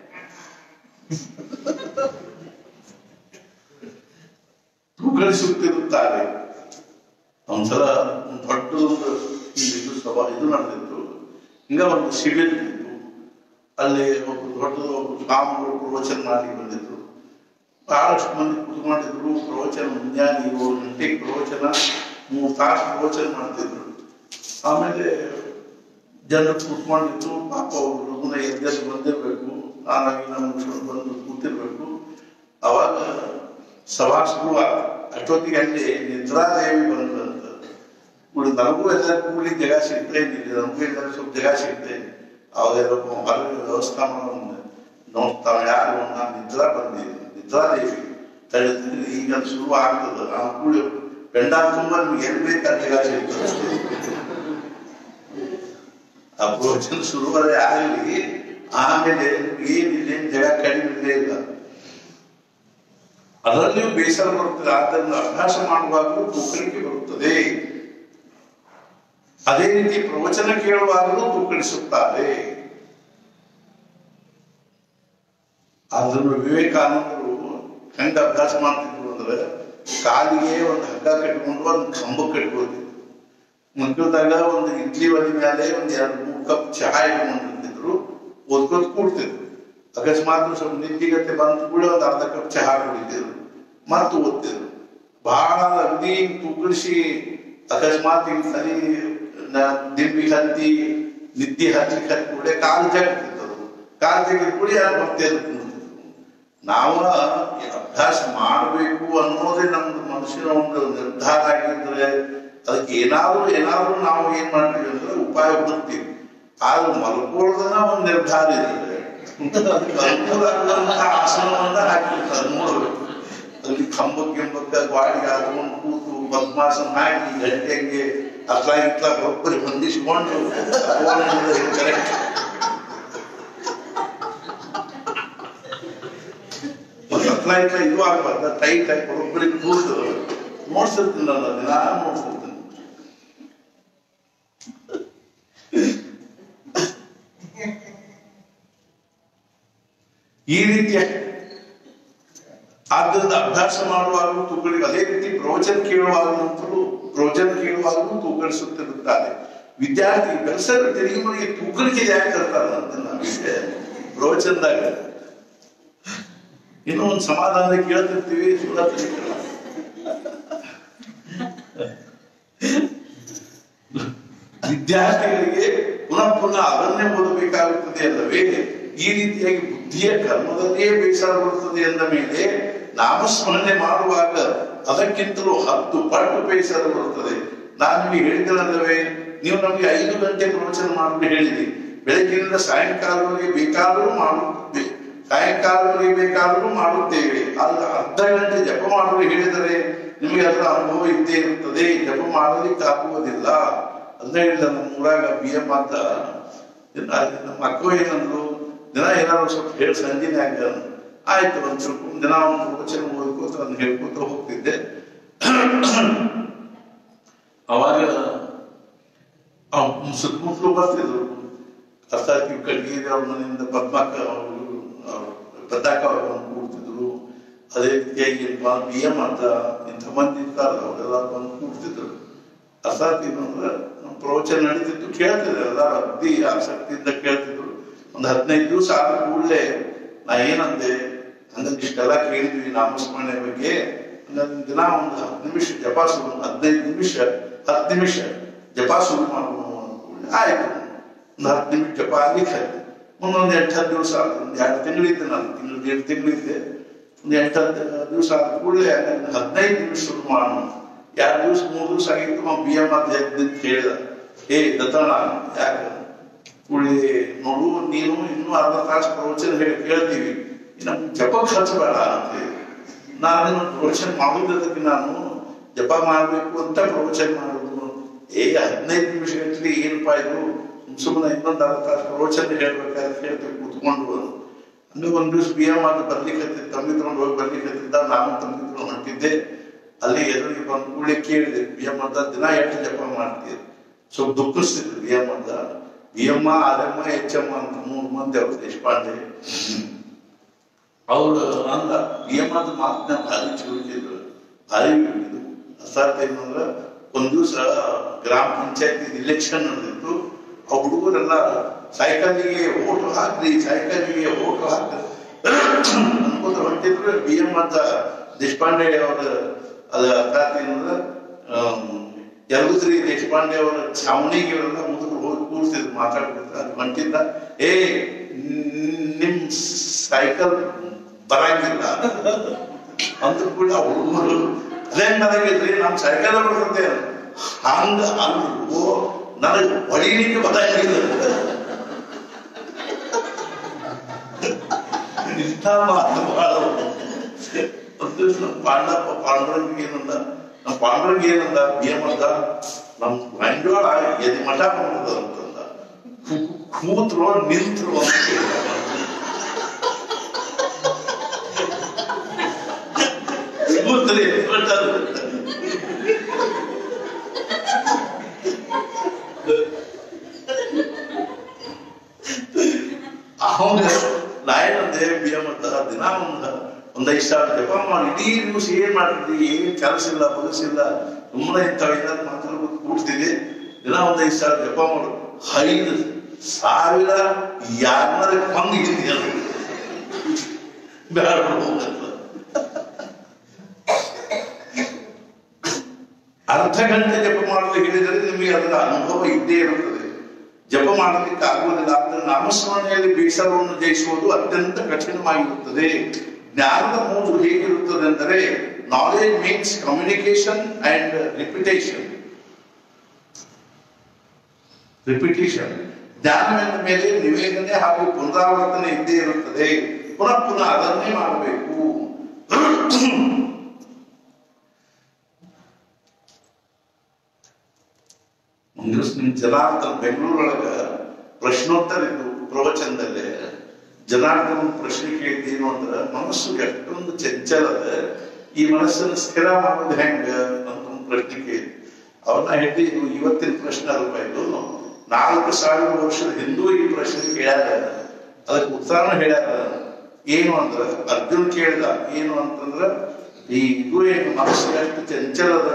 ತೂಕಡಿಸುತ್ತಿರುತ್ತಾರೆ ಒಂದ್ಸಲ ಒಂದು ದೊಡ್ಡದೊಂದು ಇದು ಸಭಾ ಇದು ನಡೆದಿತ್ತು ಹಿಂಗ ಒಂದು ಶಿಬಿರ ಇತ್ತು ಅಲ್ಲಿ ಒಬ್ಬ ದೊಡ್ಡದು ಒಬ್ಬ ಸ್ವಾಮಿಗಳು ಪ್ರವಚನ ಮಾಡಿ ಬಂದಿದ್ರು ಬಹಳಷ್ಟು ಮಂದಿ ಕುತ್ಕೊಂಡಿದ್ರು ಪ್ರವಚನ ಮುಂಜಾನೆ ಏಳು ಗಂಟೆಗೆ ಪ್ರವಚನ ಮೂರು ತಾಸು ಪ್ರವಚನ ಮಾಡ್ತಿದ್ರು ಆಮೇಲೆ ಜನರು ಕೂತ್ಕೊಂಡಿತ್ತು ಪಾಪ ಅವರು ಲಗುನ ಎದ್ದೆದ್ದು ಬಂದಿರ್ಬೇಕು ನಾನಾಗಿ ನಮ್ಮ ಮುಗಿಸ್ಕೊಂಡು ಬಂದು ಕೂತಿರ್ಬೇಕು ಅವಾಗ ಸಭಾ ಶುರುವ ಅಷ್ಟೊತ್ತಿಗೆ ಅಲ್ಲಿ ನಿದ್ರಾದೇವಿ ಬಂದಂತ ಉಳಿ ನನಗೂ ಎಲ್ಲ ಕೂಡಿ ಜಾಗ ಸಿಗ್ತಾ ಇದ್ದಿಲ್ಲ ನಮಗೂ ಎಲ್ಲ ಸ್ವಲ್ಪ ಜಾಗ ಸಿಗ್ತಾ ಅವಾಗೆಲ್ಲ ಹೊರಗೆ ವ್ಯವಸ್ಥೆ ಮಾಡೋದು ನೋಡ್ತಾವ ಯಾರು ನಾನು ನಿದ್ರಾ ಬಂದಿದ್ದೀನಿ ನಿದ್ರಾದೇವಿ ತಡೆದ್ರೆ ಈಗ ಅದು ಶುರು ಆಗ್ತದೆ ನಾವು ಕೂಡಿ ಪೆಂಡ ತುಂಬ ನಿಮ್ಗೆ ಎಲ್ಲಿ ಬೇಕಾದ ಜಾಗ ಸಿಗ್ತದೆ ಆ ಪ್ರವಚನ ಶುರುವರೆ ಆಗಲಿ ಆಮೇಲೆ ಏನಿಲ್ಲ ಏನ್ ಜಾಗ ಕಡಿಮೆ ಇಲ್ಲ ಅದರಲ್ಲಿಯೂ ಬೇಸರ ಬರುತ್ತದೆ ಆದ್ದರಿಂದ ಅಭ್ಯಾಸ ಮಾಡುವಾಗಲೂ ತೂಕಡಿಕೆ ಬರುತ್ತದೆ ಅದೇ ರೀತಿ ಪ್ರವಚನ ಕೇಳುವಾಗಲೂ ತೂಕಡಿಸುತ್ತಾರೆ ಅದನ್ನು ವಿವೇಕಾನಂದರು ಹೆಂಗ ಅಭ್ಯಾಸ ಮಾಡ್ತಿದ್ರು ಅಂದ್ರೆ ಕಾಲಿಗೆ ಒಂದು ಹಗ್ಗ ಕಟ್ಕೊಂಡು ಒಂದು ಕಂಬ ಕಟ್ಕೊಳ್ತಿದ್ರು ಮಕ್ಕಳದಾಗ ಒಂದು ಇಡ್ಲಿ ಒಲೆ ಮೇಲೆ ಒಂದ್ ಎರಡು ಮೂರು ಕಪ್ ಚಹಾ ಇಟ್ಕೊಂಡಿರ್ತಿದ್ರು ಓದ್ಕೋತ್ ಕೂಡ್ತಿದ್ರು ಅಕಸ್ಮಾತ್ ಸ್ವಲ್ಪ ನಿದ್ದಿಗತ್ತೆ ಬಂದ ಕೂಡ ಒಂದು ಅರ್ಧ ಕಪ್ ಚಹಾ ಕುಡಿತಿದ್ರು ಮತ್ತು ಓದ್ತಿದ್ರು ಬಹಳ ಅಗ್ದಿ ತೂಕಡಿಸಿ ಅಕಸ್ಮಾತ್ ಹಿಂಗ್ ಸರಿ ನ- ದಿಂಬಿ ಹತ್ತಿ ನಿದ್ದೆ ಹತ್ಲಿಕ್ಕೆ ಹತ್ತಿ ಕೂಡ ಕಾಲು ಜಗ್ತಿದ್ರು ಕಾಲು ಜಗ್ಗಿದ ಕೂಡ ಯಾರು ಮತ್ತೆ ಕುಂತಿದ್ರು ನಾವು ಅಭ್ಯಾಸ ಮಾಡಬೇಕು ಅನ್ನೋದೇ ನಮ್ದು ಮನುಷ್ಯನ ಒಂದು ನಿರ್ಧಾರ ಆಗಿದ್ರೆ ಅದಕ್ಕೆ ಏನಾದ್ರೂ ಏನಾದ್ರೂ ನಾವು ಏನ್ ಮಾಡ್ತೀವಿ ಅಂದ್ರೆ ಉಪಾಯ ಹುಡುಕ್ತೀವಿ ಆದ್ರೆ ಮಲ್ಕೊಳ್ಳೋದನ್ನ ಒಂದು ನಿರ್ಧಾರ ಇದೆ ಅದಕ್ಕೆ ಅನುಕೂಲ ಆಗುವಂತ ಆಸನವನ್ನ ಹಾಕಿರ್ತಾರೆ ನೋಡ್ಬೇಕು ಅಲ್ಲಿ ಕಂಬ ಗಿಂಬಕ್ಕ ಗಾಡಿಗೆ ಹಾಕೊಂಡು ಕೂತು ಪದ್ಮಾಸನ ಹಾಕಿ ಗಂಟೆಗೆ ಅತ್ಲ ಇತ್ಲ ಬರೋಬ್ಬರಿ ಹೊಂದಿಸಿಕೊಂಡು ಕರೆಕ್ಟ್ ಒಂದು ಹತ್ಲ ಇತ್ಲ ಇದು ಆಗ್ಬಾರ್ದ ಟೈಟ್ ಆಗಿ ಬರೋಬ್ಬರಿ ಕೂತು ನೋಡ್ಸಿರ್ತೀನಿ ನಾನು ದಿನ ನೋಡ್ಸಿರ್ತೀನಿ ಈ ರೀತಿಯ ಆದ್ದರಿಂದ ಅಭ್ಯಾಸ ಮಾಡುವಾಗಲೂ ತೂಕಡಿ ಅದೇ ರೀತಿ ಪ್ರವಚನ ಕೇಳುವಾಗಲಂತಲೂ ಪ್ರವಚನ ಕೇಳುವಾಗಲೂ ತೂಕಡಿಸುತ್ತಿರುತ್ತಾರೆ ವಿದ್ಯಾರ್ಥಿ ಬೆಳೆಸಲು ತೆರಿಗೆ ತೂಕಡಿಕೆ ಯಾಕೆ ತರ್ತಾರ ಅಂತ ನಾವು ವಿಷಯ ಪ್ರವಚನದಾಗ ಇನ್ನೂ ಒಂದು ಸಮಾಧಾನ ಕೇಳ್ತಿರ್ತೀವಿ ಸುಳ್ಳ ತರಿಕಲ್ಲ ವಿದ್ಯಾರ್ಥಿಗಳಿಗೆ ಪುನಃ ಪುನಃ ಅದನ್ನೇ ಓದಬೇಕಾಗುತ್ತದೆ ಅಲ್ಲವೇ ಈ ರೀತಿಯಾಗಿ ಬುದ್ಧಿಯ ಕರ್ಮದಲ್ಲಿಯೇ ಬೇಸರ ಬರುತ್ತದೆ ಎಂದ ಮೇಲೆ ನಾಮಸ್ಮರಣೆ ಮಾಡುವಾಗ ಅದಕ್ಕಿಂತಲೂ ಹತ್ತು ಪಟ್ಟು ಬೇಸರ ಬರುತ್ತದೆ ನಾನು ನಿಮಗೆ ಹೇಳಿದ್ದನಲ್ಲವೇ ನೀವು ನಮಗೆ ಐದು ಗಂಟೆ ಪ್ರವಚನ ಮಾಡಲು ಹೇಳಿರಿ ಬೆಳಗ್ಗಿನಿಂದ ಸಾಯಂಕಾಲವರೆಗೆ ಬೇಕಾದರೂ ಮಾಡುತ್ತೇವೆ ಸಾಯಂಕಾಲವರೆಗೆ ಬೇಕಾದರೂ ಮಾಡುತ್ತೇವೆ ಆದ್ರೆ ಅರ್ಧ ಗಂಟೆ ಜಪ ಮಾಡಲು ಹೇಳಿದರೆ ನಿಮಗೆ ಅದರ ಅನುಭವ ಇದ್ದೇ ಇರುತ್ತದೆ ಜಪ ಮಾಡಲಿಕ್ಕೆ ಆಗುವುದಿಲ್ಲ ಅದನ್ನ ಹೇಳಿದ ನಮ್ಮ ಊರಾಗ ಬಿ ಎಂ ಅಂತ ದಿನ ನಮ್ಮ ಅಕ್ಕ ಏನಂದ್ರು ದಿನ ಏನಾದ್ರು ಸ್ವಲ್ಪ ಹೇಳಿ ಸಂಜಿನ್ಯಾಗ ಆಯ್ತು ಒಂದ್ ಸ್ವಲ್ಪ ದಿನ ಒಂದು ಪ್ರವಚನ ಓದ್ಕೋತ ಅದನ್ನ ಹೇಳ್ಕೊತ ಹೋಗ್ತಿದ್ದೆ ಅವಾಗ ಸುತ್ತಮುತ್ತಲು ಬರ್ತಿದ್ರು ಅರ್ಥಾತ್ ಇವ್ ಕಡ್ಗಿ ಅವ್ರ ಮನೆಯಿಂದ ಪದ್ಮಕ್ಕ ಅವರು ಪತಾಕ ಅವ್ರು ಕೂಡ್ತಿದ್ರು ಅದೇ ರೀತಿಯಾಗಿ ಬಿ ಎಂ ಅಂತ ಇಂಥ ಮಂದಿ ಇರ್ತಾರ ಅವರೆಲ್ಲ ಬಂದು ಕೂಡ್ತಿದ್ರು ಅರ್ಥಾತ್ ಏನಂದ್ರೆ ನಮ್ಮ ಪ್ರವಚನ ನಡೀತಿತ್ತು ಕೇಳ್ತಿದ್ರು ಎಲ್ಲ ಅಗ್ದಿ ಆಸಕ್ತಿಯಿಂದ ಕೇಳ್ತಿದ್ರು ಒಂದು ಹದಿನೈದು ದಿವಸ ಆದ ಕೂಡಲೇ ನಾ ಏನಂದೆ ಹಂಗಾಗಿ ಇಷ್ಟೆಲ್ಲ ಕೇಳಿದ್ವಿ ನಾಮಸ್ಮರಣೆ ಬಗ್ಗೆ ಹಂಗಾಗಿ ದಿನ ಒಂದು ಹತ್ತು ನಿಮಿಷ ಜಪ ಶುರು ಹದಿನೈದು ನಿಮಿಷ ಹತ್ತು ನಿಮಿಷ ಜಪ ಶುರು ಮಾಡೋಣ ಅಂದ್ಕೊಂಡೆ ಆಯ್ತು ಒಂದು ಹತ್ತು ನಿಮಿಷ ಜಪ ಆಗ್ಲಿಕ್ಕೆ ಮುಂದೊಂದು ಎಂಟು ಹತ್ತು ದಿವಸ ಆಯ್ತು ಒಂದು ಎರಡು ತಿಂಗಳಿದ್ದೆ ನಾನು ತಿಂಗಳು ಎರಡು ತಿಂಗಳಿದ್ದೆ ಒಂದು ಎಂಟು ಹತ್ತು ದಿವಸ ಆದ ಕೂಡಲೇ ಹದಿನೈದು ನಿಮಿಷ ಶುರು ಮಾಡೋಣ ಎರಡು ದಿವಸ ಮೂರು ದಿವಸ ಆಗಿತ್ತು ನಾವು ಬಿ ಎಂ ಅಂತ ನಿಂತು ಹೇಳಿದ ಏ ದತ್ತಣ್ಣ ಯಾಕೆ ಕೂಡಲೇ ನೋಡು ನೀನು ಇನ್ನೂ ಅರ್ಧ ತಾಸು ಪ್ರವಚನ ಹೇಳಿ ಕೇಳ್ತೀವಿ ನಮ್ಗೆ ಜಪಕ್ಕೆ ಹಚ್ಚಬೇಡ ಅಂತ ಹೇಳಿ ನಾನು ಪ್ರವಚನ ಮಾಡುವುದಕ್ಕೆ ನಾನು ಜಪ ಮಾಡಬೇಕು ಅಂತ ಪ್ರವಚನ ಮಾಡುದು ಏ ಹದಿನೈದು ನಿಮಿಷ ಗಂಟಲಿ ಏನಪ್ಪ ಇದು ಸುಮ್ಮನೆ ಇನ್ನೊಂದು ಅರ್ಧ ತಾಸು ಪ್ರವಚನ ಹೇಳ್ಬೇಕಾದ್ರೆ ಹೇಳ್ಬೇಕು ಕೂತ್ಕೊಂಡು ಅಂದ್ರೆ ಒಂದ್ ದಿವಸ ಬಿ ಎಂ ಅಂತ ಬರ್ಲಿಕ್ಕೆ ತಂಗಿ ತಗೊಂಡು ಹೋಗಿ ಬರ್ಲಿಕ್ಕೆ ಹತ್ತಿದ್ದ ನಾನು ತಂಗಿ ತಗೊಂಡು ಹೊಂಟಿದ್ದೆ ಅಲ್ಲಿ ಎದುರಿಗೆ ಬಂದು ಕೂಡಲೇ ಕೇಳಿದೆ ಬಿ ಎಂ ಅಂತ ದಿನ ಎಷ್ಟು ಜಪ ಮಾಡ್ತೀರಿ ಸ್ವಲ್ಪ ದುಃಖಿಸ್ತಿದ್ರು ಬಿ ಎಂ ಅಂತ ಬಿ ಎಮ್ಮ ಆರಮ್ಮ ಎಚ್ ಎಮ್ಮ ಅಂತ ಮೂರು ಮಂದಿ ಅವ್ರು ದೇಶಪಾಂಡೆ ಅವ್ರು ಅಂದ ಬಿ ಎಂ ಅಂತ ಮಾತನ್ನ ಭಾರಿ ಚುರುಕಿದ್ರು ಭಾರಿ ಇದು ಅರ್ಥಾತ್ ಏನಂದ್ರೆ ಒಂದ್ ದಿವಸ ಗ್ರಾಮ ಪಂಚಾಯತಿ ಇಲೆಕ್ಷನ್ ನಡೆದಿತ್ತು ಆ ಹುಡುಗರೆಲ್ಲ ಸೈಕಲ್ಗೆ ಓಟು ಹಾಕ್ರಿ ಸೈಕಲ್ಗೆ ಓಟು ಹಾಕ್ರಿ ಅನ್ಕೋತ ಹೊಂಟಿದ್ರು ಬಿ ಎಂ ಅಂತ ದೇಶಪಾಂಡೆ ಅವರ ಅದ ಅರ್ಥಾತ್ ಏನಂದ್ರೆ ಯಲಗುತ್ರಿ ದೇಶಪಾಂಡೆ ಅವರ ಛಾವಣಿಗೆ ಇವರೆಲ್ಲ ಮುದುಕರು ಹೋಗಿ ಕೂರ್ತಿದ್ರು ಮಾತಾಡ್ತಿದ್ರು ಅದು ಹೊಂಟಿದ್ದ ಏ ನಿಮ್ ಸೈಕಲ್ ಬರಂಗಿಲ್ಲ ಅಂದ್ರೂ ಕೂಡ ಹುಡುಗರು ಅದೇ ನನಗಿಲ್ರಿ ನಮ್ ಸೈಕಲ್ ಬರ್ತದೆ ಹಂಗ ಅಂದ್ರು ನನಗೆ ಹೊಡಿಲಿಕ್ಕೆ ಬರಂಗಿಲ್ಲ ಇಂಥ ಮಾತು ಬಹಳ ಒಂದು ದಿವಸ ನಮ್ಮ ಪಾಂಡಪ್ಪ ಪಾಂಡುರಂಗ ಏನಂದ ನಮ್ಮ ಪಾಂಡುರಂಗ ಏನಂದ ಏಮಂದ ನಮ್ ಬಂಡವಾಳ ಎದಿ ಮಠ ಮಾಡೋದು ಅಂತಂದ ಕೂತ್ರು ನಿಂತ್ರು ಅಂತ ಕೇಳಿದ. ಕೂತ್ರಿ ಬಿಟ್ಟರು. ಅವಾಗ ನಾ ಏನಂದೆ ಬಿ ಎಂ ಅಂತ ದಿನ ಒಂದ ಒಂದೈದು ಸಾವಿರ ಜಪ ಮಾಡಿ ಇಡೀ ದಿವಸ ಏನ್ ಮಾಡ್ತಿದ್ವಿ ಏನ್ ಕೆಲಸ ಇಲ್ಲ ಬದುಸಿಲ್ಲ ಸುಮ್ಮನೆ ಇಂಥವಿಲ್ಲ ಮಾತಾಡ್ಬೇಕು ಕೂಡ್ತಿದ್ದೆ ದಿನ ಒಂದೈದು ಸಾವಿರ ಜಪ ಮಾಡು ಐದು ಸಾವಿರ ಯಾರನ್ನಾರ ಕೊಂದು ಇದೆಯಲ್ಲ ಬೇಡ ಹೋಗಲ್ಲ ಅರ್ಧ ಗಂಟೆ ಜಪ ಮಾಡಲು ಹೇಳಿದರೆ ನಿಮಗೆ ಅದರ ಅನುಭವ ಇದ್ದೇ ಇರುತ್ತದೆ ಜಪ ಮಾಡಲಿಕ್ಕೆ ಆಗುವುದಿಲ್ಲ ಆದರೆ ನಾಮಸ್ಮರಣೆಯಲ್ಲಿ ಬೇಸರವನ್ನು ಜಯಿಸುವುದು ಅತ್ಯಂತ ಕಠಿಣವಾಗಿರುತ್ತದೆ ಜ್ಞಾನದ ಮೂರು ಹೇಗಿರುತ್ತದೆ ಅಂದರೆ knowledge means communication and repetition repetition ಜ್ಞಾನವೆಂದ ಮೇಲೆ ನಿವೇದನೆ ಹಾಗೂ ಪುನರಾವರ್ತನೆ ಇದ್ದೇ ಇರುತ್ತದೆ ಪುನಃ ಪುನಃ ಅದನ್ನೇ ಮಾಡಬೇಕು ಒಂದ್ ದಿವಸ ನಿಮ್ ಜನಾರ್ದನ ಬೆಂಗಳೂರೊಳಗ ಪ್ರಶ್ನೋತ್ತರ ಇದ್ದು ಪ್ರವಚನದಲ್ಲೇ ಜನಾರ್ದನ ಪ್ರಶ್ನೆ ಕೇಳಿದ್ದೇನು ಅಂದ್ರ ಮನಸ್ಸು ಎಷ್ಟೊಂದು ಚಂಚಲ ಅದ ಈ ಮನಸ್ಸನ್ನು ಸ್ಥಿರ ಮಾಡೋದು ಹೆಂಗ ಅಂತ ಒಂದು ಪ್ರಶ್ನೆ ಕೇಳಿ ಅವನ್ನ ಹೇಳಿ ಇದು ಇವತ್ತಿನ ಪ್ರಶ್ನೆ ಅಲ್ಪ ಇದು ನಾಲ್ಕು ಸಾವಿರ ವರ್ಷದ ಹಿಂದೂ ಈ ಪ್ರಶ್ನೆ ಕೇಳ್ಯಾರ ಅದಕ್ಕೆ ಉತ್ತರನ ಹೇಳ್ಯಾರ ಏನು ಅಂದ್ರೆ ಅರ್ಜುನ್ ಕೇಳಿದ ಏನು ಅಂತಂದ್ರ ಈ ಇದು ಏನು ಮನಸ್ಸು ಎಷ್ಟು ಚಂಚಲದ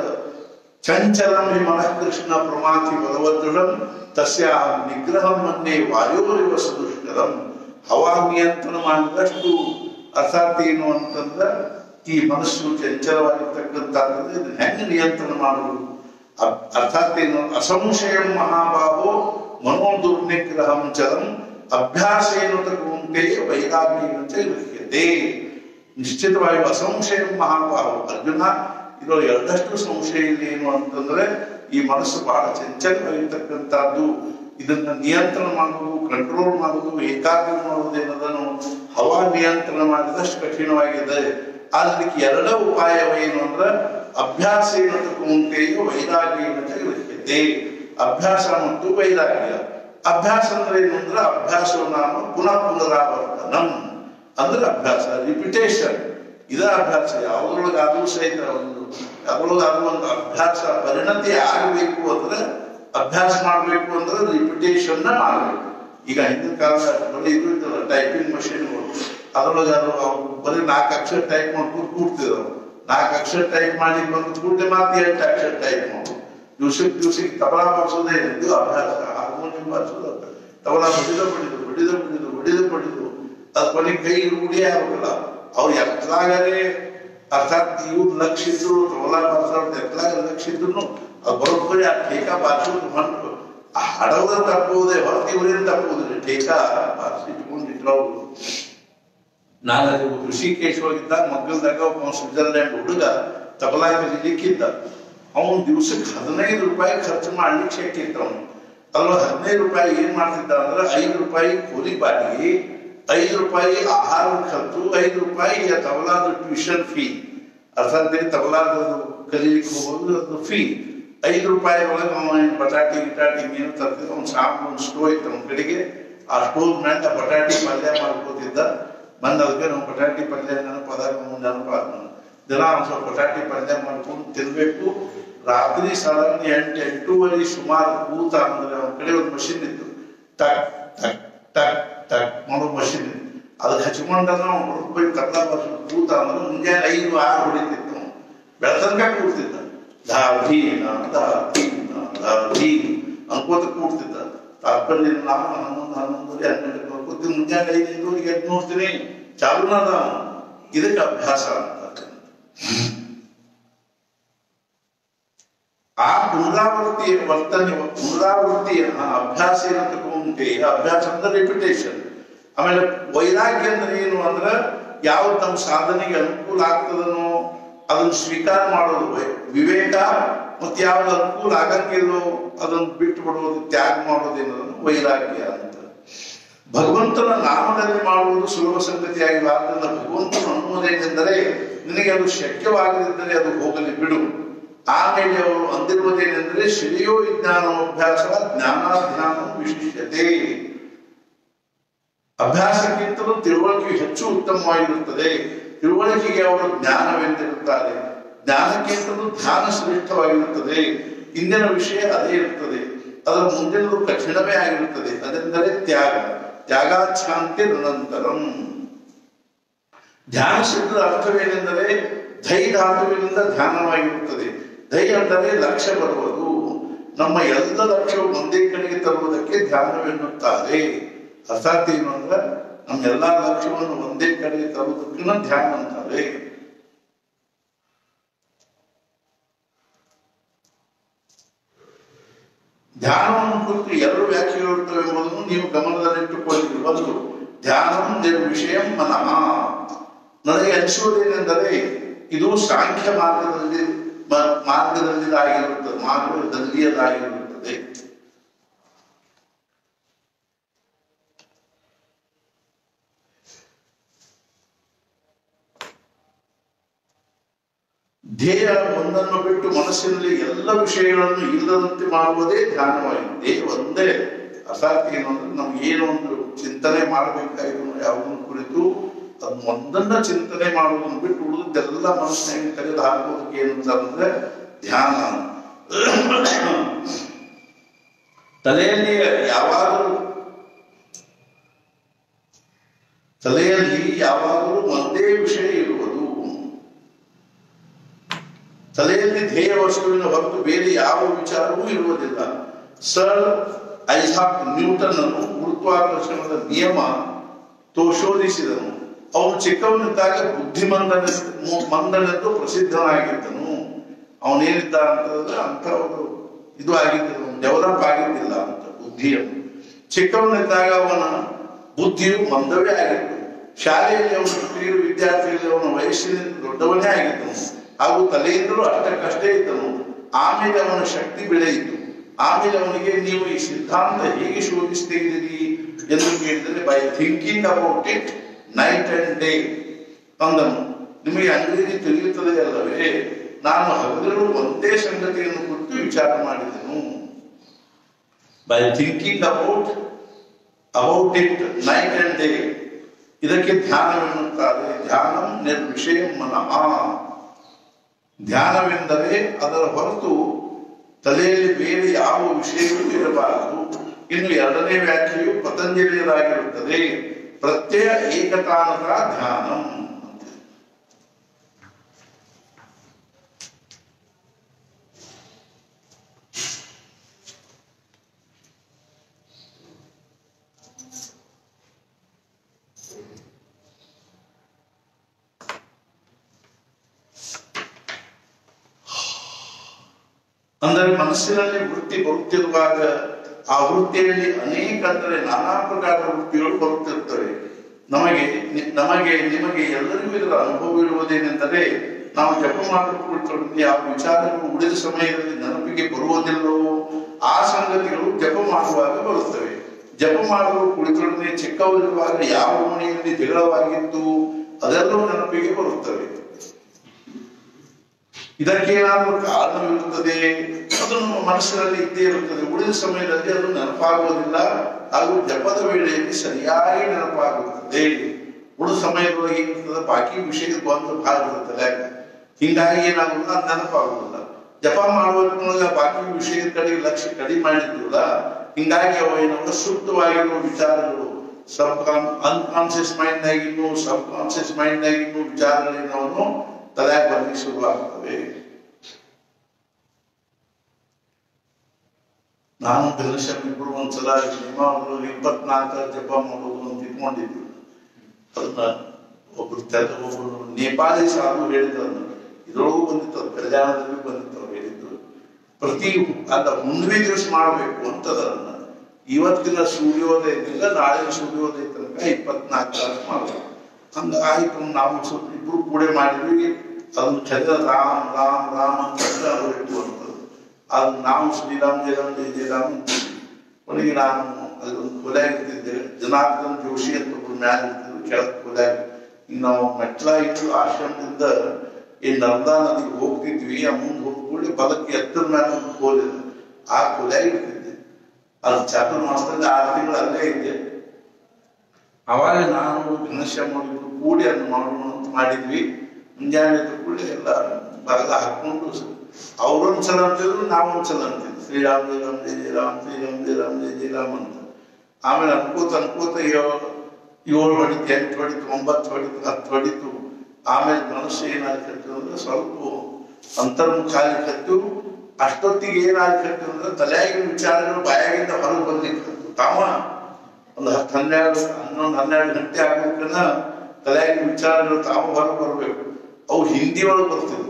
ಚಂಚಲಂ ಹಿ ಮನಃ ಕೃಷ್ಣ ಪ್ರಮಾತಿ ಬಲವದೃಢಂ ತಸ್ಯ ನಿಗ್ರಹ ಮನ್ನೆ ವಾಯೋರಿವ ಸದುಷ್ಕರಂ ಹವಾ ನಿಯಂತ್ರಣ ಮಾಡಿದಷ್ಟು ಅರ್ಥಾತ್ ಏನು ಅಂತಂದ್ರ ಈ ಮನಸ್ಸು ಚಂಚಲವಾಗಿರ್ತಕ್ಕಂಥದ್ದು ಇದನ್ನ ಹೆಂಗೆ ನಿಯಂತ್ರಣ ಮಾಡುವುದು ಅ- ಅರ್ಥಾತ್ ಏನು ಅಸಂಶಯಂ ಮಹಾಬಾಹೋ ಮನೋ ದುರ್ನಿಗ್ರಹಂ ಚಲಂ ಅಭ್ಯಾಸೇನ ತಗುಂಟೆ ವೈರಾಗ್ಯೇನ ಚ ಗೃಹ್ಯತೆ ನಿಶ್ಚಿತವಾಗಿ ಅಸಂಶಯಂ ಮಹಾಬಾಹೋ ಅರ್ಜುನ ಇದು ಎರಡಷ್ಟು ಸಂಶಯ ಇಲ್ಲ ಏನು ಅಂತಂದ್ರೆ ಈ ಮನಸ್ಸು ಬಹಳ ಚಂಚಲವಾಗಿರ್ತಕ್ಕಂಥದ್ದು ಇದನ್ನ ನಿಯಂತ್ರಣ ಮಾಡುವುದು ಕಂಟ್ರೋಲ್ ಮಾಡುವುದು ಏಕಾಗ್ರ ಮಾಡುವುದು ಏನದನ್ನು ಹವಾ ನಿಯಂತ್ರಣ ಮಾಡಿದಷ್ಟು ಕಠಿಣವಾಗಿದೆ ಅದಕ್ಕೆ ಎರಡ ಉಪಾಯವೇನು ಅಂದ್ರೆ ಅಭ್ಯಾಸ ಏನಂತೆಯೋ ವೈರಾಗ್ಯ ಏನಂತ ಗೃಹ್ಯತೆ ಅಭ್ಯಾಸ ಮತ್ತು ವೈರಾಗ್ಯ ಅಭ್ಯಾಸ ಅಂದ್ರೆ ಏನು ಅಂದ್ರೆ ಅಭ್ಯಾಸ ನಾನು ಪುನಃ ಪುನರಾವರ್ತನಂ ಅಂದ್ರೆ ಅಭ್ಯಾಸ ರಿಪಿಟೇಷನ್ ಇದ ಅಭ್ಯಾಸ ಯಾವುದ್ರೊಳಗಾದ್ರೂ ಸಹಿತ ಒಂದು ಯಾವುದ್ರೊಳಗಾದ್ರೂ ಒಂದು ಅಭ್ಯಾಸ ಪರಿಣತಿ ಆಗಬೇಕು ಅಂದ್ರೆ ಅಭ್ಯಾಸ ಮಾಡಬೇಕು ಅಂದ್ರೆ ರಿಪಿಟೇಷನ್ ಮಾಡಬೇಕು ಈಗ ಹಿಂದಿನ ಕಾಲದಲ್ಲಿ ಇದು ಇದ್ದಲ್ಲ ಟೈಪಿಂಗ್ ಮಷೀನ್ಗಳು ಅದ್ರೊಳಗೆ ಅದು ಅವ್ರು ಬರೀ ನಾಲ್ಕು ಅಕ್ಷರ ಟೈಪ್ ಮಾಡ್ಕೊಂಡು ಕೂಡ್ತಿದ್ರು ನಾಲ್ಕು ಅಕ್ಷರ ಟೈಪ್ ಮಾಡಿ ಬಂದು ಕೂಡಲೇ ಮಾತು ಎಂಟು ಅಕ್ಷರ ಟೈಪ್ ಮಾಡೋದು ದಿವ್ಸಕ್ಕೆ ದಿವ್ಸಕ್ಕೆ ತಬಲಾ ಬಾರಿಸೋದೇ ಇದು ಅಭ್ಯಾಸ ಹಾರ್ಮೋನಿಯಂ ಬಾರಿಸೋದು ತಬಲಾ ಬಡಿದ ಬಡಿದು ಬಡಿದ ಬಡಿದು ಬಡಿದ ಬಡಿದು ಅದು ಕೊನೆಗೆ ಕೈ ರೂಢಿ ಆಗಲ್ಲ ಅವ್ರು ಎತ್ತಲಾಗರೆ ಅರ್ಥಾತ್ ಇವ್ರು ಲಕ್ಷ ಇದ್ರು ತಬಲಾ ಬಾರಿಸೋರು ಎತ್ತಲಾಗ ಲಕ್ಷ ಇದ್ರು ಅದು ಬರೋಬ್ಬರಿ ಆ ಟೇಕ ಬಾರಿಸೋದು ಮಣ್ಣು ಆ ಹಡವದ ತಪ್ಪುವುದೇ ಹೊರತು ಇವರೇನು ತಪ್ಪುವುದಿಲ್ಲ ಟೇಕ ಬಾರಿಸಿಟ್ಕೊಂಡಿಟ್ರವ್ರು ನಾನು ಅಲ್ಲಿ ಋಷಿಕೇಶ್ ಹೋಗಿದ್ದಾಗ ಮಗ್ಗಲ್ದಾಗ ಒಬ್ಬ ಸ್ವಿಟ್ಜರ್ಲ್ಯಾಂಡ್ ಹುಡುಗ ತಬಲಾ ಕಲಿಲಿಕ್ಕಿದ್ದ ಅವನು ದಿವ್ಸಕ್ಕೆ ಹದಿನೈದು ರೂಪಾಯಿ ಖರ್ಚು ಮಾಡ್ಲಿಕ್ಕೆ ಶಕ್ತಿತ್ತು ಅವನು ಅಲ್ವ ಹದಿನೈದು ರೂಪಾಯಿ ಏನ್ ಮಾಡ್ತಿದ್ದ ಅಂದ್ರೆ ಐದು ರೂಪಾಯಿ ಕೂಲಿ ಬಾಡಿಗೆ ಐದು ರೂಪಾಯಿ ಆಹಾರ ಖರ್ಚು ಐದು ರೂಪಾಯಿ ಆ ತಬಲಾದ ಟ್ಯೂಷನ್ ಫೀ ಅರ್ಥಾತ್ ತಬಲಾದ ಕಲೀಲಿಕ್ಕೆ ಹೋಗೋದು ಅದು ಫೀ ಐದು ರೂಪಾಯಿ ಒಳಗೆ ಅವ ಏನ್ ಬಟಾಟಿ ಗಿಟಾಟಿ ಏನು ತರ್ತಿದ್ದ ಅವ್ನು ಸಾಂಬ್ ಒಂದು ಸ್ಟೋ ಇತ್ತು ಅವನ ಕಡೆಗೆ ಆ ಸ್ಟೋವ್ ಮ್ಯಾಗ ಬಟಾಟಿ ಪಲ್ಯ ಮಾಡ್ಕೋತಿದ್ದ ಬಂದ ಅದಕ್ಕೆ ನಾವು ಬಟಾಟಿ ಪಲ್ಯ ನೆನಪದಾಗ ನೆನಪಾದ ದಿನ ಒಂದ್ ಸ್ವಲ್ಪ ಬಟಾಟಿ ಪಲ್ಯ ಮಾಡ್ಕೊಂಡು ತಿನ್ಬೇಕು ರಾತ್ರಿ ಸಾಧಾರಣ ಎಂಟು ಎಂಟೂವರೆ ಸುಮಾರು ಕೂತ ಅಂದ್ರೆ ಅವನ ಕಡೆ ಒಂದು ಮಷಿನ್ ಇತ್ತು ಟಕ್ ಟಕ್ ಟಕ್ ಟಕ್ ಮಾಡೋ ಮಷಿನ್ ಇತ್ತು ಅದಕ್ಕೆ ಹಚ್ಕೊಂಡ ನಾವು ಹೊರಗೆ ಕತ್ಲ ಬರ್ಸ ಕೂತ ಅಂದ್ರೆ ಮುಂಜಾನೆ ಐದು ಆರು ಹೊಡಿತಿತ್ತು ಅವ್ನು. ಬೆಳತನಕ ಕೂಡ್ತಿದ್ದ ಧಾಧೀನ ಧಾಧೀನ ಧಾಧೀನ ಅನ್ಕೋತ ಕೂಡ್ತಿದ್ದ ತಾತ್ಪರ್ಯ ನಾನು ಹನ್ನೊಂದು ಹನ್ನೊಂದುವರೆ ಹನ್ನೆರಡು ಬರ್ಕೋತೀನಿ ಮುಂಜಾನೆ ಐದು ಐದುವರೆಗೆ ಎದ್ದು ನೋಡ್ತೀನಿ ಚಾಲುನದ ಇದಕ್ಕೆ ಅಭ್ಯಾಸ ಅಂತ ಆ ಪುನರಾವರ್ತಿ ವರ್ತನೆ ಪುನರಾವರ್ತಿ ಆ ಅಭ್ಯಾಸ ಏನಂತ ತಗೊಂಡ್ರೆ ಅಭ್ಯಾಸ ಅಂದ್ರೆ ರಿಪಿಟೇಷನ್ ಆಮೇಲೆ ವೈರಾಗ್ಯ ಅಂದ್ರೆ ಏನು ಅಂದ್ರೆ ಯಾವ್ದು ನಮ್ಮ ಸಾಧನೆಗೆ ಅನುಕೂಲ ಆಗ್ತದನೋ ಅದನ್ನು ಸ್ವೀಕಾರ ಮಾಡೋದು ವೈ- ವಿವೇಕ ಮತ್ತೆ ಯಾವ್ದು ಅನುಕೂಲ ಆಗಂಗಿಲ್ಲೋ ಅದನ್ನು ಬಿಟ್ಟು ಬಿಡುವುದು ತ್ಯಾಗ ಮಾಡೋದೇನದನ್ನು ವೈರಾಗ್ಯ ಅಂತ ಭಗವಂತನ ನಾಮದಲ್ಲಿ ಮಾಡುವುದು ಸುಲಭ ಸಂಗತಿಯಾಗಿಲ್ಲ ಆದ್ದರಿಂದ ಭಗವಂತನ ಅನ್ನುವುದೇನೆಂದರೆ ನಿನಗೆ ಅದು ಶಕ್ಯವಾಗದಿದ್ದರೆ ಅದು ಹೋಗಲಿ ಬಿಡು ಆಮೇಲೆ ಅವರು ಅಂದಿರುವುದೇನೆಂದರೆ ಶ್ರೇಯೋ ವಿಜ್ಞಾನೋಭ್ಯಾಸ ಜ್ಞಾನಾಧ್ಯಾನ ವಿಶಿಷ್ಯತೆ ಅಭ್ಯಾಸಕ್ಕಿಂತಲೂ ತಿಳುವಳಿಕೆ ಹೆಚ್ಚು ಉತ್ತಮವಾಗಿರುತ್ತದೆ ತಿಳುವಳಿಕೆಗೆ ಅವರು ಜ್ಞಾನವೆಂದಿರುತ್ತಾರೆ ಜ್ಞಾನಕ್ಕಿಂತಲೂ ಧ್ಯಾನ ಶ್ರೇಷ್ಠವಾಗಿರುತ್ತದೆ ಇಂದಿನ ವಿಷಯ ಅದೇ ಇರುತ್ತದೆ ಅದರ ಮುಂದಿನದು ಕಠಿಣವೇ ಆಗಿರುತ್ತದೆ ಅದೆಂದರೆ ತ್ಯಾಗ ತ್ಯಾಗಾಚ್ಛಾಂತಿ ಅನಂತರಂ ಧ್ಯಾನ ಶಬ್ದದ ಅರ್ಥವೇನೆಂದರೆ ಧೈ ಧಾತುವಿನಿಂದ ಧ್ಯಾನವಾಗಿರುತ್ತದೆ ಧೈ ಅಂದರೆ ಲಕ್ಷ್ಯ ಬರುವುದು ನಮ್ಮ ಎಲ್ಲ ಲಕ್ಷ್ಯವು ಒಂದೇ ಕಡೆಗೆ ತರುವುದಕ್ಕೆ ಧ್ಯಾನವೆನ್ನುತ್ತಾರೆ ಅರ್ಥಾತ್ ಏನು ಅಂದ್ರೆ ನಮ್ಮ ಎಲ್ಲಾ ಲಕ್ಷ್ಯವನ್ನು ಒಂದೇ ಕಡೆಗೆ ತರುವುದಕ್ಕೆ ಧ್ಯಾನ ಅಂತಾರೆ ಧ್ಯಾನವನ್ನು ಕುರಿತು ಎರಡು ವ್ಯಾಖ್ಯೆಗಳು ಇರ್ತವೆ ಎಂಬುದನ್ನು ನೀವು ಗಮನದಲ್ಲಿಟ್ಟುಕೊಳ್ಳಿ ಒಂದು ಧ್ಯಾನ ವಿಷಯ ಮನಃ ನನಗೆ ಅನಿಸುವುದೇನೆಂದರೆ ಇದು ಸಾಂಖ್ಯ ಮಾರ್ಗದಲ್ಲಿ ಮ- ಮಾರ್ಗದಲ್ಲಿದಾಗಿರುತ್ತದೆ ಮಾರ್ಗದಲ್ಲಿಯದಾಗಿರುತ್ತದೆ ಧ್ಯೇಯ ಒಂದನ್ನು ಬಿಟ್ಟು ಮನಸ್ಸಿನಲ್ಲಿ ಎಲ್ಲ ವಿಷಯಗಳನ್ನು ಇಲ್ಲದಂತೆ ಮಾಡುವುದೇ ಧ್ಯಾನವಾಗಿದೆ ಒಂದೇ ಅರ್ಥಾತ್ ಏನು ಅಂದ್ರೆ ನಮ್ಗೆ ಏನೋ ಒಂದು ಚಿಂತನೆ ಮಾಡಬೇಕಾಗಿರೋ ಯಾವುದನ್ನು ಕುರಿತು ಅದ್ ಒಂದನ್ನ ಚಿಂತನೆ ಮಾಡುವುದನ್ನು ಬಿಟ್ಟು ಉಳಿದೆಲ್ಲ ಮನಸ್ಸಿನಾಗ ತೆಗೆದು ಹಾಕೋದಕ್ಕೆ ಏನು ಅಂತಂದ್ರೆ ಧ್ಯಾನ ತಲೆಯಲ್ಲಿ ಯಾವಾಗಲೂ ತಲೆಯಲ್ಲಿ ಯಾವಾಗಲೂ ಒಂದೇ ವಿಷಯ ಇರುವುದು ತಲೆಯಲ್ಲಿ ಧ್ಯೇಯ ವಸ್ತುವಿನ ಹೊರತು ಬೇರೆ ಯಾವ ವಿಚಾರವೂ ಇರುವುದಿಲ್ಲ ಸರ್ ಐಸಾಕ್ ನ್ಯೂಟನ್ ಅನ್ನು ಗುರುತ್ವಾಕರ್ಷಣದ ನಿಯಮ ತೋಷೋದಿಸಿದನು ಅವನು ಚಿಕ್ಕವನಿದ್ದಾಗ ಬುದ್ಧಿಮಂದನ ಮಂದನೆಂದು ಪ್ರಸಿದ್ಧನಾಗಿದ್ದನು ಅವನೇನಿದ್ದ ಅಂತಂದ್ರೆ ಅಂತ ಒಂದು ಇದು ಆಗಿದ್ದಿಲ್ಲ ಡೆವಲಪ್ ಆಗಿದ್ದಿಲ್ಲ ಅಂತ ಬುದ್ಧಿಯನ್ನು ಚಿಕ್ಕವನಿದ್ದಾಗ ಅವನ ಬುದ್ಧಿಯು ಮಂದವೇ ಆಗಿತ್ತು ಶಾಲೆಯಲ್ಲಿ ಅವನು ಹುಟ್ಟಿದ ವಿದ್ಯಾರ್ಥಿಯಲ್ಲಿ ಅವನ ವಯಸ್ಸಿನಿಂದ ದೊಡ್ಡವನೇ ಆಗಿದ್ದನು ಹಾಗೂ ತಲೆಯಿಂದಲೂ ಅಷ್ಟಕ್ಕಷ್ಟೇ ಇದ್ದನು ಆಮೇಲೆ ಅವನ ಶಕ್ತಿ ಬೆಳೆಯಿತು ಆಮೇಲೆ ಅವನಿಗೆ ನೀವು ಈ ಸಿದ್ಧಾಂತ ಹೇಗೆ ಶೋಧಿಸ್ತೀರಿ ಎಂದು ಕೇಳಿದರೆ by thinking about it night and day ಅಂದನು ನಿಮಗೆ ಅಂಗಡಿ ತಿಳಿಯುತ್ತದೆ ಅಲ್ಲವೇ ನಾನು ಹಗಲು ಒಂದೇ ಸಂಗತಿಯನ್ನು ಕುರಿತು ವಿಚಾರ ಮಾಡಿದೆನು by thinking about about it night and day ಇದಕ್ಕೆ ಧ್ಯಾನವೆನ್ನುತ್ತಾರೆ ಧ್ಯಾನ ನಿರ್ವಿಷಯ ಮನಃ ಧ್ಯಾನವೆಂದರೆ ಅದರ ಹೊರತು ತಲೆಯಲ್ಲಿ ಬೇರೆ ಯಾವ ವಿಷಯವೂ ಇರಬಾರದು ಇನ್ನು ಎರಡನೇ ವ್ಯಾಖ್ಯೆಯು ಪತಂಜಲಿಯದಾಗಿರುತ್ತದೆ ಪ್ರತ್ಯಯ ಏಕತಾನಕ ಧ್ಯಾನಂ ಅಂತ. ಅಂದರೆ ಮನಸ್ಸಿನಲ್ಲಿ ವೃತ್ತಿ ಬರುತ್ತಿರುವಾಗ ಆ ವೃತ್ತಿಯಲ್ಲಿ ಅನೇಕ ಅಂದರೆ ನಾನಾ ಪ್ರಕಾರದ ವೃತ್ತಿಗಳು ಬರುತ್ತಿರ್ತವೆ ನಮಗೆ ನಿ- ನಮಗೆ ನಿಮಗೆ ಎಲ್ಲರಿಗೂ ಇದರ ಅನುಭವ ಇರುವುದೇನೆಂದರೆ ನಾವು ಜಪ ಮಾಡಲು ಕುಳಿತೊಡನೆ ಆ ವಿಚಾರಗಳು ಉಳಿದ ಸಮಯದಲ್ಲಿ ನೆನಪಿಗೆ ಬರುವುದಿಲ್ಲವೋ ಆ ಸಂಗತಿಗಳು ಜಪ ಮಾಡುವಾಗ ಬರುತ್ತವೆ ಜಪ ಮಾಡಲು ಕುಳಿತೊಡನೆ ಚಿಕ್ಕವರಿರುವಾಗ ಯಾವ ಮನೆಯಲ್ಲಿ ಜಗಳವಾಗಿತ್ತು ಅದೆಲ್ಲವೂ ನೆನಪಿಗೆ ಬರುತ್ತವೆ ಇದಕ್ಕೇನಾದರೂ ಕಾರಣವಿರುತ್ತದೆ ಅದು ನಮ್ಮ ಮನಸ್ಸಿನಲ್ಲಿ ಇದ್ದೇ ಇರುತ್ತದೆ ಉಳಿದ ಸಮಯದಲ್ಲಿ ಅದು ನೆನಪಾಗುವುದಿಲ್ಲ ಹಾಗೂ ಜಪದ ವೇಳೆಯಲ್ಲಿ ಸರಿಯಾಗಿ ನೆನಪಾಗುತ್ತದೆ ಉಳಿದ ಸಮಯದೊಳಗೆ ಏನಿರ್ತದೆ ಬಾಕಿ ವಿಷಯ ಬಂದು ಭಾಳ ಇರುತ್ತದೆ ಹಿಂಗಾಗಿ ಏನಾಗುವುದಿಲ್ಲ ಅದು ನೆನಪಾಗುವುದಿಲ್ಲ ಜಪ ಮಾಡುವುದರೊಳಗೆ ಬಾಕಿ ವಿಷಯದ ಕಡೆ ಲಕ್ಷ್ಯ ಕಡಿಮೆ ಮಾಡಿದ್ರಲ್ಲ ಹಿಂಗಾಗಿ ಅವು ಏನಂದ್ರೆ ಸೂಕ್ತವಾಗಿರುವ ವಿಚಾರಗಳು ಸಬ್ ಅನ್ಕಾನ್ಸಿಯಸ್ ಮೈಂಡ್ ನಾಗಿನ್ನು ಸಬ್ ಕಾನ್ಸಿಯಸ್ ಮೈಂಡ್ ನಾಗಿನ್ನು ವಿಚಾರಗಳೇನವನ್ನು ತಲೆಯಾಗ ಬರ್ಲಿಕ್ಕೆ ಶುರುವಾಗ್ತವೆ ನಾನು ಘನಶ್ಯಾಮ್ ಇಬ್ರು ಒಂದ್ಸಲ ನಿಯಮಾವಳಿಯಲ್ಲಿ ಇಪ್ಪತ್ನಾಲ್ಕರ ಜಪ ಮಾಡೋದು ಅಂತ ಇಟ್ಕೊಂಡಿದ್ವಿ ಅದನ್ನ ಒಬ್ರು ತೆಲ ಒಬ್ರು ನೇಪಾಳಿ ಸಾಧು ಹೇಳಿದ್ರು ಇದ್ರೊಳಗೂ ಬಂದಿತ್ತು ಅದು ಕಲ್ಯಾಣದಲ್ಲಿ ಬಂದಿತ್ತು ಅವ್ರು ಹೇಳಿದ್ರು ಪ್ರತಿ ಅಲ್ಲ ಹುಣ್ಣಿಮೆ ದಿವಸ ಮಾಡಬೇಕು ಅಂತದ ಇವತ್ತಿನ ಸೂರ್ಯೋದಯದಿಂದ ನಾಳಿನ ಸೂರ್ಯೋದಯ ತನಕ ಇಪ್ಪತ್ನಾಲ್ಕು ತಾಸು ಮಾಡಬೇಕು ಹಂಗ ಆಯ್ತು ನಾವು ಸ್ವಲ್ಪ ಇಬ್ರು ಕೂಡ ಮಾಡಿದ್ವಿ ಅದನ್ನ ಚಂದ್ರ ರಾಮ್ ರಾಮ್ ರಾಮ್ ಅಂತ ಅವರು ಇಟ್ಟುವಂಥದ್ದು ಅದು ನಾವು ಶ್ರೀರಾಮ್ ಜಯರಾಮ್ ಜಯ ಜಯರಾಮ್ ಅಂತಿದ್ವಿ. ಕೊನೆಗೆ ನಾನು ಅದೊಂದು ಕೊಲೆ ಇರ್ತಿದ್ದೆ ಜನಾರ್ದನ್ ಜೋಶಿ ಅಂತ ಒಬ್ರು ಮ್ಯಾಲ ಇರ್ತಿದ್ರು ಕೆಳಗೆ ಕೊಲೆ ಈಗ ನಾವು ಮೆಟ್ಲ ಇಟ್ಟು ಆಶ್ರಮದಿಂದ ಈ ನರ್ಮದಾ ನದಿಗೆ ಹೋಗ್ತಿದ್ವಿ ಆ ಮುಂದೆ ಹೋದ ಕೂಡಲೇ ಬಲಕ್ಕೆ ಎತ್ತರ ಮೇಲೆ ಒಂದು ಕೋಲಿದೆ ಆ ಕೊಲೆ ಇರ್ತಿದ್ದೆ ಅದು ಚಾತುರ್ಮಾಸದಲ್ಲಿ ಆರು ತಿಂಗಳು ಅಲ್ಲೇ ಇದ್ದೆ ಅವಾಗ ನಾನು ಘನಶ್ಯಾಮ ಇಬ್ರು ಕೂಡಿ ಅದನ್ನ ಮಾಡೋಣ ಅಂತ ಮಾಡಿದ್ವಿ ಮುಂಜಾನೆ ಎದ್ದ ಕೂಡಲೇ ಎಲ್ಲ ಬರಲ ಹಾಕೊಂಡು ಅವ್ರೊಂದ್ಸಲ ಅಂತಿದ್ರು ನಾವೊಂದ್ಸಲ ಅಂತಿದ್ವಿ ಶ್ರೀರಾಮ್ ಜಯ ರಾಮ್ ಜಯ ಜಯ ರಾಮ್ ಶ್ರೀರಾಮ್ ಜಯ ರಾಮ್ ಜಯ ಜಯ ರಾಮ್ ಅಂತ ಆಮೇಲೆ ಅನ್ಕೋತ ಅನ್ಕೋತ ಏಳು ಏಳು ಹೊಡಿತು ಎಂಟು ಹೊಡಿತು ಒಂಬತ್ತು ಹೊಡಿತು ಹತ್ತು ಹೊಡಿತು ಆಮೇಲೆ ಮನಸ್ಸು ಏನಾಗ್ತಿತ್ತು ಅಂದ್ರೆ ಸ್ವಲ್ಪ ಅಂತರ್ಮುಖ ಆಗ್ಲಿಕ್ಕತ್ತು ಅಷ್ಟೊತ್ತಿಗೆ ಏನಾಗ್ತಿತ್ತು ಅಂದ್ರೆ ತಲೆಯಾಗಿನ ವಿಚಾರಗಳು ಬಾಯಾಗಿಂದ ಹೊರಗೆ ಬರ್ಲಿಕ್ಕೆ ತಾವ ಒಂದು ಹತ್ತು ಹನ್ನೆರಡು ಹನ್ನೊಂದು ಹನ್ನೆರಡು ಗಂಟೆ ಆಗ್ಬೇಕನ್ನ ತಲೆಯಾಗಿನ ವಿಚಾರಗಳು ತಾವು ಹೊರಗೆ ಬರಬೇಕು ಅವು ಹಿಂದಿ ಒಳಗೆ ಬರ್ತಿದ್ವು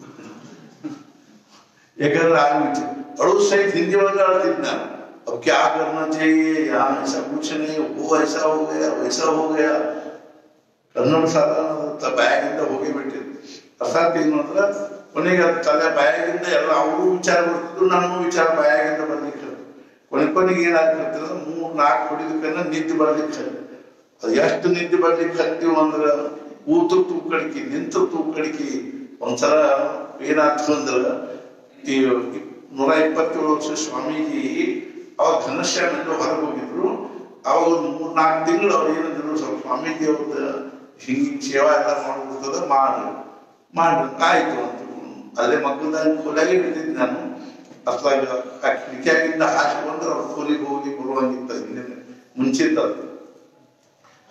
ಯಾಕಂದ್ರೆ ಆ ವಿಚಾರ ಅಳು ಸಹಿತ ಹಿಂದಿ ಒಳಗೆ ಅಳ್ತಿದ್ ನಾನು अब क्या करना चाहिए यहाँ ऐसा कुछ नहीं वो ऐसा हो गया वैसा हो गया ಕನ್ನಡ ಸಾಧನ ಬಾಯಾಗಿಂದ ಹೋಗಿ ಬಿಟ್ಟಿದ್ದು ಅರ್ಥಾತ್ ಏನು ಅಂದ್ರೆ ಕೊನೆಗೆ ಅದು ತಲೆ ಬಾಯಾಗಿಂದ ಎಲ್ಲ ಅವರು ವಿಚಾರ ಬರ್ತಿದ್ರು ನನಗೂ ವಿಚಾರ ಬಾಯಾಗಿಂದ ಬರ್ಲಿಕ್ಕೆ ಕೊನೆ ಕೊನೆಗೆ ಏನಾಗ್ತಿರ್ತದೆ ಮೂರ್ ನಾಲ್ಕು ಹೊಡಿದಕ್ಕನ್ನ ನಿದ್ದೆ ಬರ್ಲಿಕ್ಕೆ ಅದು ಎಷ್ಟು ನಿದ್ದೆ ಬರ್ಲಿಕ್ಕೆ ಹತ್ತೀವಿ ಅಂದ್ರೆ ಕೂತು ತೂಕಡಿಕೆ ನಿಂತು ತೂಕಡಿಕೆ ಒಂದ್ಸಲ ಏನಾಗ್ತದೆ ಅಂದ್ರೆ ಈ ನೂರ ಇಪ್ಪತ್ತೇಳು ವರ್ಷ ಸ್ವಾಮೀಜಿ ಅವಾಗ ಘನಶ್ಯಾಮೆಲ್ಲ ಹೊರಗೆ ಹೋಗಿದ್ರು ಅವಾಗ ಒಂದು ಮೂರ್ ನಾಲ್ಕು ತಿಂಗಳು ಅವ್ರು ಏನಂದ್ರು ಸ್ವಲ್ಪ ಸ್ವಾಮೀಜಿ ಅವ್ರದ್ದು ಹಿಂಗಿನ ಸೇವಾ ಎಲ್ಲ ಮಾಡ್ಬಿಡ್ತದ ಮಾಡ್ರಿ ಮಾಡ್ರಿ ಆಯ್ತು ಅಂತ ಅಲ್ಲೇ ಮಕ್ಕಳದಾಗ ಕೊಲೆಗೆ ಇಡ್ತಿದ್ದೆ ನಾನು ಅತ್ಲಾಗ ಆ ಕಿಟಕಿಯಾಗಿಂದ ಹಾಕಿ ಬಂದ್ರೆ ಅವ್ರ ಕೋಲಿಗೆ ಹೋಗಿ ಬರುವಂಗಿತ್ತ ಹಿಂದೆ ಮುಂಚಿತ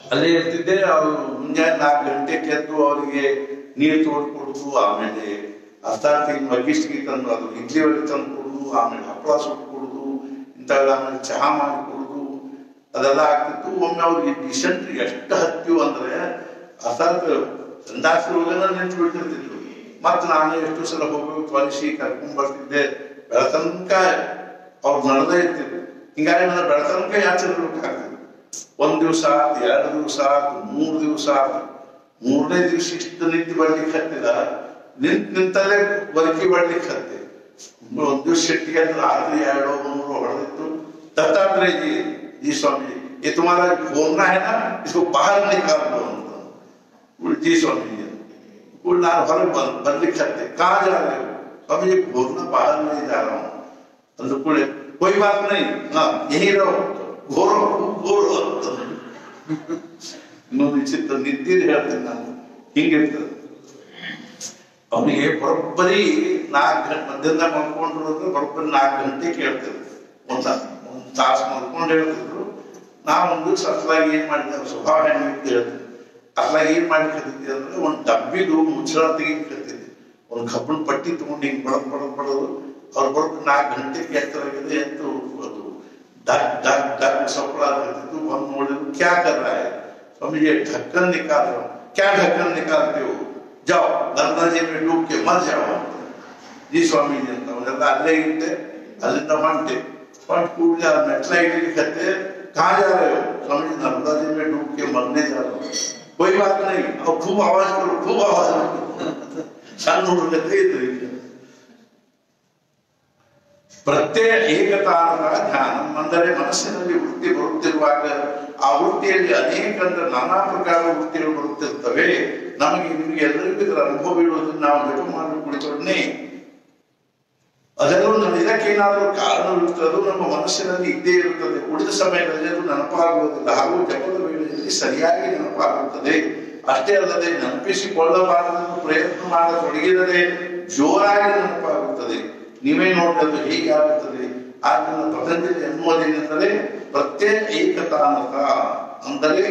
ಅಲ್ಲೇ ಇರ್ತಿದ್ದೆ ಅವರು ಮುಂಜಾನೆ ನಾಲ್ಕು ಗಂಟೆಗೆ ಎದ್ದು ಅವರಿಗೆ ನೀರು ತೋಡ್ಕೊಡುದು ಆಮೇಲೆ ಅರ್ಥಾತ್ ಮಗಿಸ್ಗೆ ತಂದು ಅದು ಇಡ್ಲಿ ಒಳಗೆ ತಂದು ಕೊಡುದು ಆಮೇಲೆ ಹಪ್ಪಳ ಸುಟ್ಟು ಕೊಡುದು ಇಂಥವೆಲ್ಲ ಆಮೇಲೆ ಚಹಾ ಮಾಡಿ ಕೊಡುದು ಅದೆಲ್ಲ ಆಗ್ತಿತ್ತು ಒಮ್ಮೆ ಅವ್ರಿಗೆ ಡಿಸೆಂಟ್ರಿ ಎಷ್ಟು ಹತ್ತಿವು ಅಂದ್ರೆ ಅರ್ಥಾತ್ ಸಂದಾಸರೊಳಗನ ನಿಂತು ಬಿಟ್ಟಿರ್ತಿದ್ರು ಮತ್ತೆ ನಾನು ಎಷ್ಟು ಸಲ ಹೋಗಿ ತೊಲಿಸಿ ಕರ್ಕೊಂಡ್ ಬರ್ತಿದ್ದೆ ಬೆಳತನಕ ಅವ್ರು ನಡೆದೇ ಇರ್ತಿದ್ರು ಹಿಂಗಾಗಿ ನನ್ನ ಬೆಳತನಕ ಯಾಚೆ ಇರ್ಬೇಕಾಗ್ತದೆ ಒಂದ್ ದಿವಸ ಆತು ಎರಡು ದಿವಸ ಆತು ಮೂರ್ ದಿವಸ ಆತು ಮೂರನೇ ದಿವಸ ಇಷ್ಟು ನಿಂತು ಬರ್ಲಿಕ್ಕೆ ಹತ್ತಿದ ನಿಂತ್ ನಿಂತಲ್ಲೇ ಬದುಕಿ ಬರ್ಲಿಕ್ಕೆ ಹತ್ತೆ ಒಂದ್ ದಿವಸ ಶೆಟ್ಟಿಗೆ ಅಂದ್ರೆ ರಾತ್ರಿ ಎರಡು ಮೂರು ಹೊಡೆದಿತ್ತು दत्तात्रेय जी जी स्वामी जी ये तुम्हारा घूमना है ना इसको बाहर निकाल दो बोले, जी स्वामी जी बोले ना घर बंद बदली करते कहाँ जा रहे हो स्वामी जी घूमना बाहर नहीं जा रहा हूँ तो बोले कोई बात नहीं हाँ यही रहो घोरो घोरो ಇನ್ನೊಂದು ಚಿತ್ರ ನಿಂತಿದ್ದು ಹೇಳ್ತೇನೆ ನಾನು ಹಿಂಗಿರ್ತದೆ ಅವನಿಗೆ ಬರೋಬ್ಬರಿ ನಾಲ್ಕು ಗಂಟೆ ಮಧ್ಯಾಹ್ನ ಮಲ್ಕೊಂಡಿರೋದ್ರೆ ಬರೋಬ್ಬರಿ ನಾಲ್ಕು ಗಂಟೆ ಕೇಳ್ತೇವೆ ಒಂದ ಒಂದು ತಾಸು ಮಲ್ಕೊಂಡು ಹೇಳ್ತಿದ್ರು ನಾವು ಒಂದು ದಿವಸ ಅಸಲಾಗಿ ಏನ್ ಮಾಡಿದ್ದೇವೆ ಸ್ವಭಾವ ಹೆಂಗಿತ್ತು ಹೇಳ್ತೀನಿ ಅಸಲಾಗಿ ಏನ್ ಮಾಡಿ ಕತ್ತಿದ್ದೆ ಅಂದ್ರೆ ಒಂದು ಡಬ್ಬಿದು ಮುಚ್ಚಳ ತೆಗಿ ಕತ್ತಿದ್ದೆ ಒಂದು ಕಬ್ಬಿಣ ಪಟ್ಟಿ ತಗೊಂಡು ಹಿಂಗ್ ಬಡದ್ ಬಡದ್ ಬಡದು ಅವ್ರು ಬರೋದು ನಾಲ್ಕು ಗಂಟೆಗೆ ಎತ್ತರಾಗಿದೆ ಎತ್ತು ಅದು ಡಗ್ ಡಗ್ ಡಗ್ ಸಪ್ಪಳ ಕತ್ತಿದ್ದು ಬಂದು ನೋಡಿದ್ರು ಕ್ಯಾ ಕರ್ ರहा है स्वामी जी ढक्कन निकाल रहा हूँ क्या ढक्कन निकालते हो जाओ गंगा जी में डूब के मर जाओ ಜಿ ಸ್ವಾಮೀಜಿ ಅಂತ ಅವನ್ನೆಲ್ಲ ಅಲ್ಲೇ ಇಟ್ಟೆ ಅಲ್ಲಿಂದ ಹೊಂಟೆ ಹೊಂಟ ಕೂಡಲೇ ಆ ಮೆಟ್ಲ ಹಿಡಿಲಿಕ್ಕೆ कहाँ जा रहे हो स्वामी जी नर्मदा जी में डूब के मरने जा रहा हूँ कोई बात नहीं अब खूब आवाज करो खूब आवाज करो ಸಣ್ಣ ಹುಡುಗತೆ ಇದ್ರಿ ಪ್ರತ್ಯಯ ಏಕತಾನದ ಧ್ಯಾನ ಅಂದರೆ ಮನಸ್ಸಿನಲ್ಲಿ ವೃತ್ತಿ ಬರುತ್ತಿರುವಾಗ ಆ ವೃತ್ತಿಯಲ್ಲಿ ಅನೇಕ ಅಂದ್ರೆ ನಾನಾ ಪ್ರಕಾರದ ವೃತ್ತಿಗಳು ಬರುತ್ತಿರ್ತವೆ ನಮಗೆ ನಿಮಗೆ ಎಲ್ಲರಿಗೂ ಇದರ ಅನುಭವ ಇರುವುದನ್ನು ನಾವು ಜಪ ಮಾಡಿ ಕುಳಿತೊಡನೆ ಅದೆಲ್ಲೂ ನಮ್ಮ ಇದಕ್ಕೇನಾದರೂ ಕಾರಣವಿರುತ್ತದೆ ಅದು ನಮ್ಮ ಮನಸ್ಸಿನಲ್ಲಿ ಇದ್ದೇ ಇರುತ್ತದೆ ಉಳಿದ ಸಮಯದಲ್ಲಿ ಅದು ನೆನಪಾಗುವುದಿಲ್ಲ ಹಾಗೂ ಜಪದ ವೇಳೆಯಲ್ಲಿ ಸರಿಯಾಗಿ ನೆನಪಾಗುತ್ತದೆ ಅಷ್ಟೇ ಅಲ್ಲದೆ ನೆನಪಿಸಿಕೊಳ್ಳಬಾರದೆಂದು ಪ್ರಯತ್ನ ಮಾಡತೊಡಗಿದರೆ ಜೋರಾಗಿ ನೆನಪಾಗುತ್ತದೆ ನೀವೇ ನೋಡಿದ್ರೆ ಹೇಗೆ ಆಗುತ್ತದೆ ಆದ್ದರಿಂದ ಪತಂಜಲಿ ಎನ್ನುವುದೇನೆಂದರೆ ಪ್ರತ್ಯೇಕ ಏಕತಾನತ ಅಂದರೆ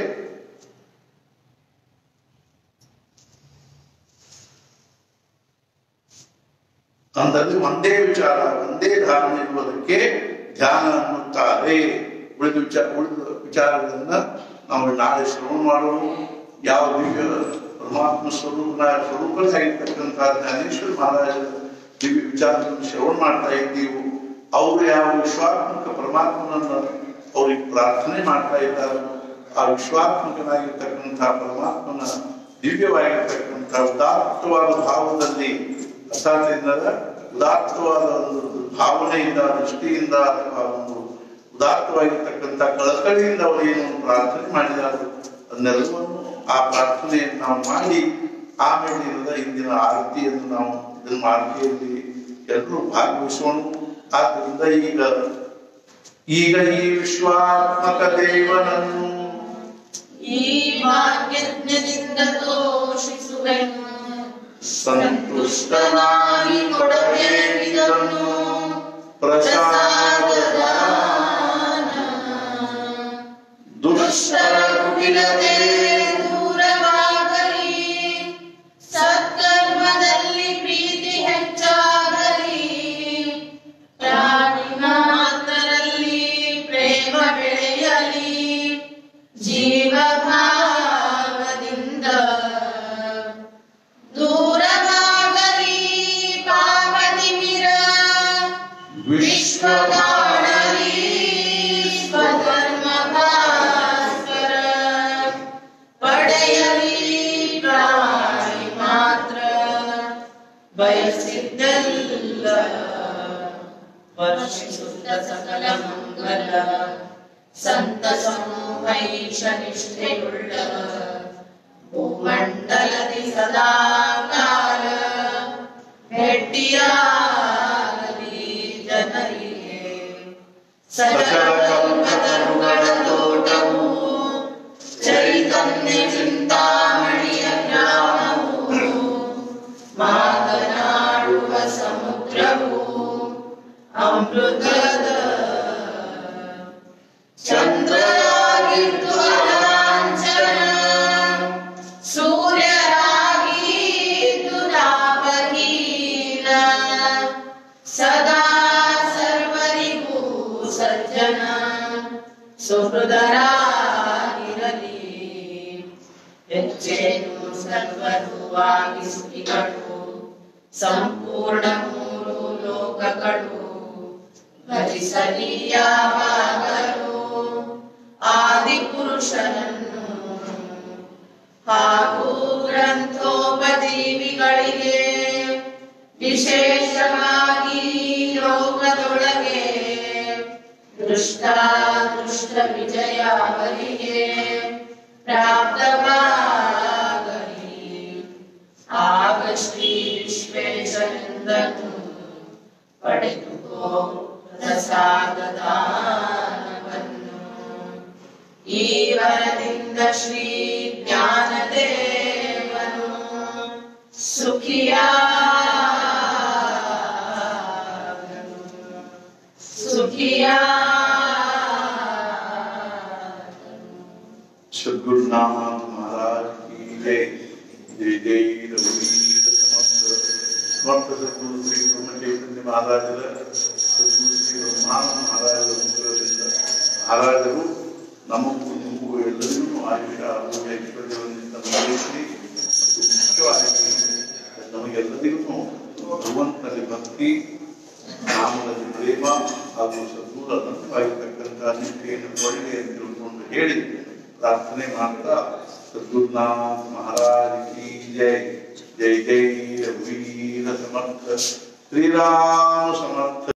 ಅಂದರೆ ಒಂದೇ ವಿಚಾರ ಒಂದೇ ಧಾರಣೆ ಇರುವುದಕ್ಕೆ ಧ್ಯಾನ ಅನ್ನುತ್ತಾರೆ ಉಳಿದ ವಿಚಾರ ಉಳಿದ ವಿಚಾರಗಳನ್ನ ನಾವು ನಾಳೆ ಶ್ರವಣ ಮಾಡೋಣ ಯಾವ ದಿವ್ಯ ಪರಮಾತ್ಮ ಸ್ವರೂಪನ ಸ್ವರೂಪನಾಗಿರ್ತಕ್ಕಂಥ ಜ್ಞಾನೇಶ್ವರ ಮಹಾರಾಜರ ದಿವ್ಯ ವಿಚಾರಗಳನ್ನು ಶ್ರವಣ ಮಾಡ್ತಾ ಇದ್ದೀವು ಅವರು ಯಾವ ವಿಶ್ವಾತ್ಮಕ ಪರಮಾತ್ಮನನ್ನ ಅವ್ರಿಗೆ ಪ್ರಾರ್ಥನೆ ಮಾಡ್ತಾ ಇದ್ದಾರೆ ಆ ವಿಶ್ವಾತ್ಮಕನಾಗಿರ್ತಕ್ಕಂಥ ಪರಮಾತ್ಮನ ದಿವ್ಯವಾಗಿರ್ತಕ್ಕಂಥ ಉದಾತ್ತವಾದ ಭಾವದಲ್ಲಿ ಅರ್ಥಾತ್ ಉದಾತ್ತವಾದ ಒಂದು ಭಾವನೆಯಿಂದ ದೃಷ್ಟಿಯಿಂದ ಅಥವಾ ಒಂದು ಉದಾತ್ತವಾಗಿರ್ತಕ್ಕಂಥ ಕಳಕಳಿಯಿಂದ ಅವರು ಏನು ಪ್ರಾರ್ಥನೆ ಮಾಡಿದ್ದಾರೆ ಅದನ್ನೆಲ್ಲವನ್ನು ಆ ಪ್ರಾರ್ಥನೆಯನ್ನು ನಾವು ಮಾಡಿ ಆಮೇಲೆ ಇರದ ಇಂದಿನ ಆರತಿಯನ್ನು ನಾವು ಇದನ್ನ ಮಾರ್ಕೆಯಲ್ಲಿ ಎಲ್ಲರೂ ಭಾಗವಹಿಸೋಣ ಆದ್ದರಿಂದ ಈಗ ಈಗ ಈ ವಿಶ್ವಾತ್ಮಕ ದೇವನನ್ನು ಈ ಭಾಗ್ಯಜ್ಞದಿಂದ ತೋಷಿಸುವೆನು ಸಂತುಷ್ಟನಾಗಿ ಕೊಡಬೇಕಿದನ್ನು ಪ್ರಸಾದದ ದುಷ್ಟರ ದುಷ್ಟರವಿಲ್ಲದೆ ದೂರವಾಗಲಿ ಸತ್ಕರ್ಮದಲ್ಲಿ ಪ್ರೀತಿ ಹೆಚ್ಚಾಗಲಿ ಪ್ರಾಣಿ ಮಾತ್ರರಲ್ಲಿ ಪ್ರೇಮ ಬೆಳೆಯಲಿ ಜೀವ ಭಾವದಿಂದ ದೂರವಾಗಲಿ ಪಾಪದಿಮಿರ ವಿಶ್ವಗಾಣಲಿ ಸ್ವಧರ್ಮ ಭಾಸ್ಕರ ಪಡೆಯಲಿ ಪ್ರಾಣಿ ಮಾತ್ರ ಬಯಸಿದ್ದಲ್ಲ ವರ್ಷಿಸುತ್ತ ಸಕಲ ಮಂಗಲ ಸಂತಸ ಮೋಹೈಷ ನಿಷ್ಠೆಯುಳ್ಳ ಭೂಮಂಡಲದಿ ಸದಾ ಕಾಲ ಭೇಟಿಯಾಗಲಿ ಜನರಿಗೆ ಸಕಲ ಕಲ್ಪತರುಗಳ ತೋಟವು ಚೈತನ್ಯ ಚಿಂತಾಮಣಿಯ ಗ್ರಾಮವು ಮಾತನಾಡುವ ಸಮುದ್ರವು ಅಮೃತದ ಚಂದ್ರರಾಗಿದ್ದು ಅಲಾಂಚನ ಸುಹೃದರಾಗಿರಲಿ ಹೆಚ್ಚೇನು ಸರ್ವರು ಆಗಿ ಸುಖಿಗಳು ಸಂಪೂರ್ಣ ಮೂರು ಲೋಕಗಳು ಭಜಿಸಲಿ ಯಾವಾಗಲೂ ಆದಿಪುರುಷನನ್ನು ಹಾಗೂ ಗ್ರಂಥೋಪಜೀವಿಗಳಿಗೆ ವಿಶೇಷವಾಗಿ ಲೋಕದೊಳಗೆ ದೃಷ್ಟ ದೃಷ್ಟ ವಿಜಯ ಅವರಿಗೆ ಪ್ರಾಪ್ತವಾಗಲಿ ಆಗ ಶ್ರೀ ವಿಶ್ವೇಶ್ವರಿಂದನು ಪಡೆದುಕೋ ಪ್ರಸಾದದಾನವನ್ನು ಈ ವರದಿಂದ ಶ್ರೀ ಜ್ಞಾನದೇವನು ಸುಖಿಯ ಸುಖಿಯ सदगुरुनाथ महाराज की जय जय जय रघुवीर समर्थ समर्थ सद्गुरु श्री ब्रह्म चैतन्य महाराजರ ಸದ್ಗುರು ಶ್ರೀ ಬ್ರಹ್ಮಾನಂದ ಮಹಾರಾಜರ ಅನುಗ್ರಹದಿಂದ ಮಹಾರಾಜರು ನಮಗೂ ನಿಮಗೂ ಎಲ್ಲರಿಗೂ ಆಯುಷ ಆರೋಗ್ಯ ಐಶ್ವರ್ಯವನ್ನು ತಂದಿಸಿ ಮತ್ತು ಮುಖ್ಯವಾಗಿ ನಮಗೆಲ್ಲರಿಗೂ ಭಗವಂತನಲ್ಲಿ ಭಕ್ತಿ ನಾಮದಲ್ಲಿ ಪ್ರೇಮ ಹಾಗೂ ಸದ್ಗುರು ಅನಂತವಾಗಿರ್ತಕ್ಕಂಥ ನಿಷ್ಠೆಯನ್ನು ಕೊಡಲಿ ಅಂತ ತಿಳ್ಕೊಂಡು ಹೇಳಿ ಪ್ರಾರ್ಥನೆ ಮಾಡ್ತಾ ಸದ್ಗುರುನಾಥ ಮಹಾರಾಜ್ ಕಿ ಜೈ ಜೈ ಜೈ ರಘುವೀರ ಸಮರ್ಥ ಶ್ರೀರಾಮ ಸಮರ್ಥ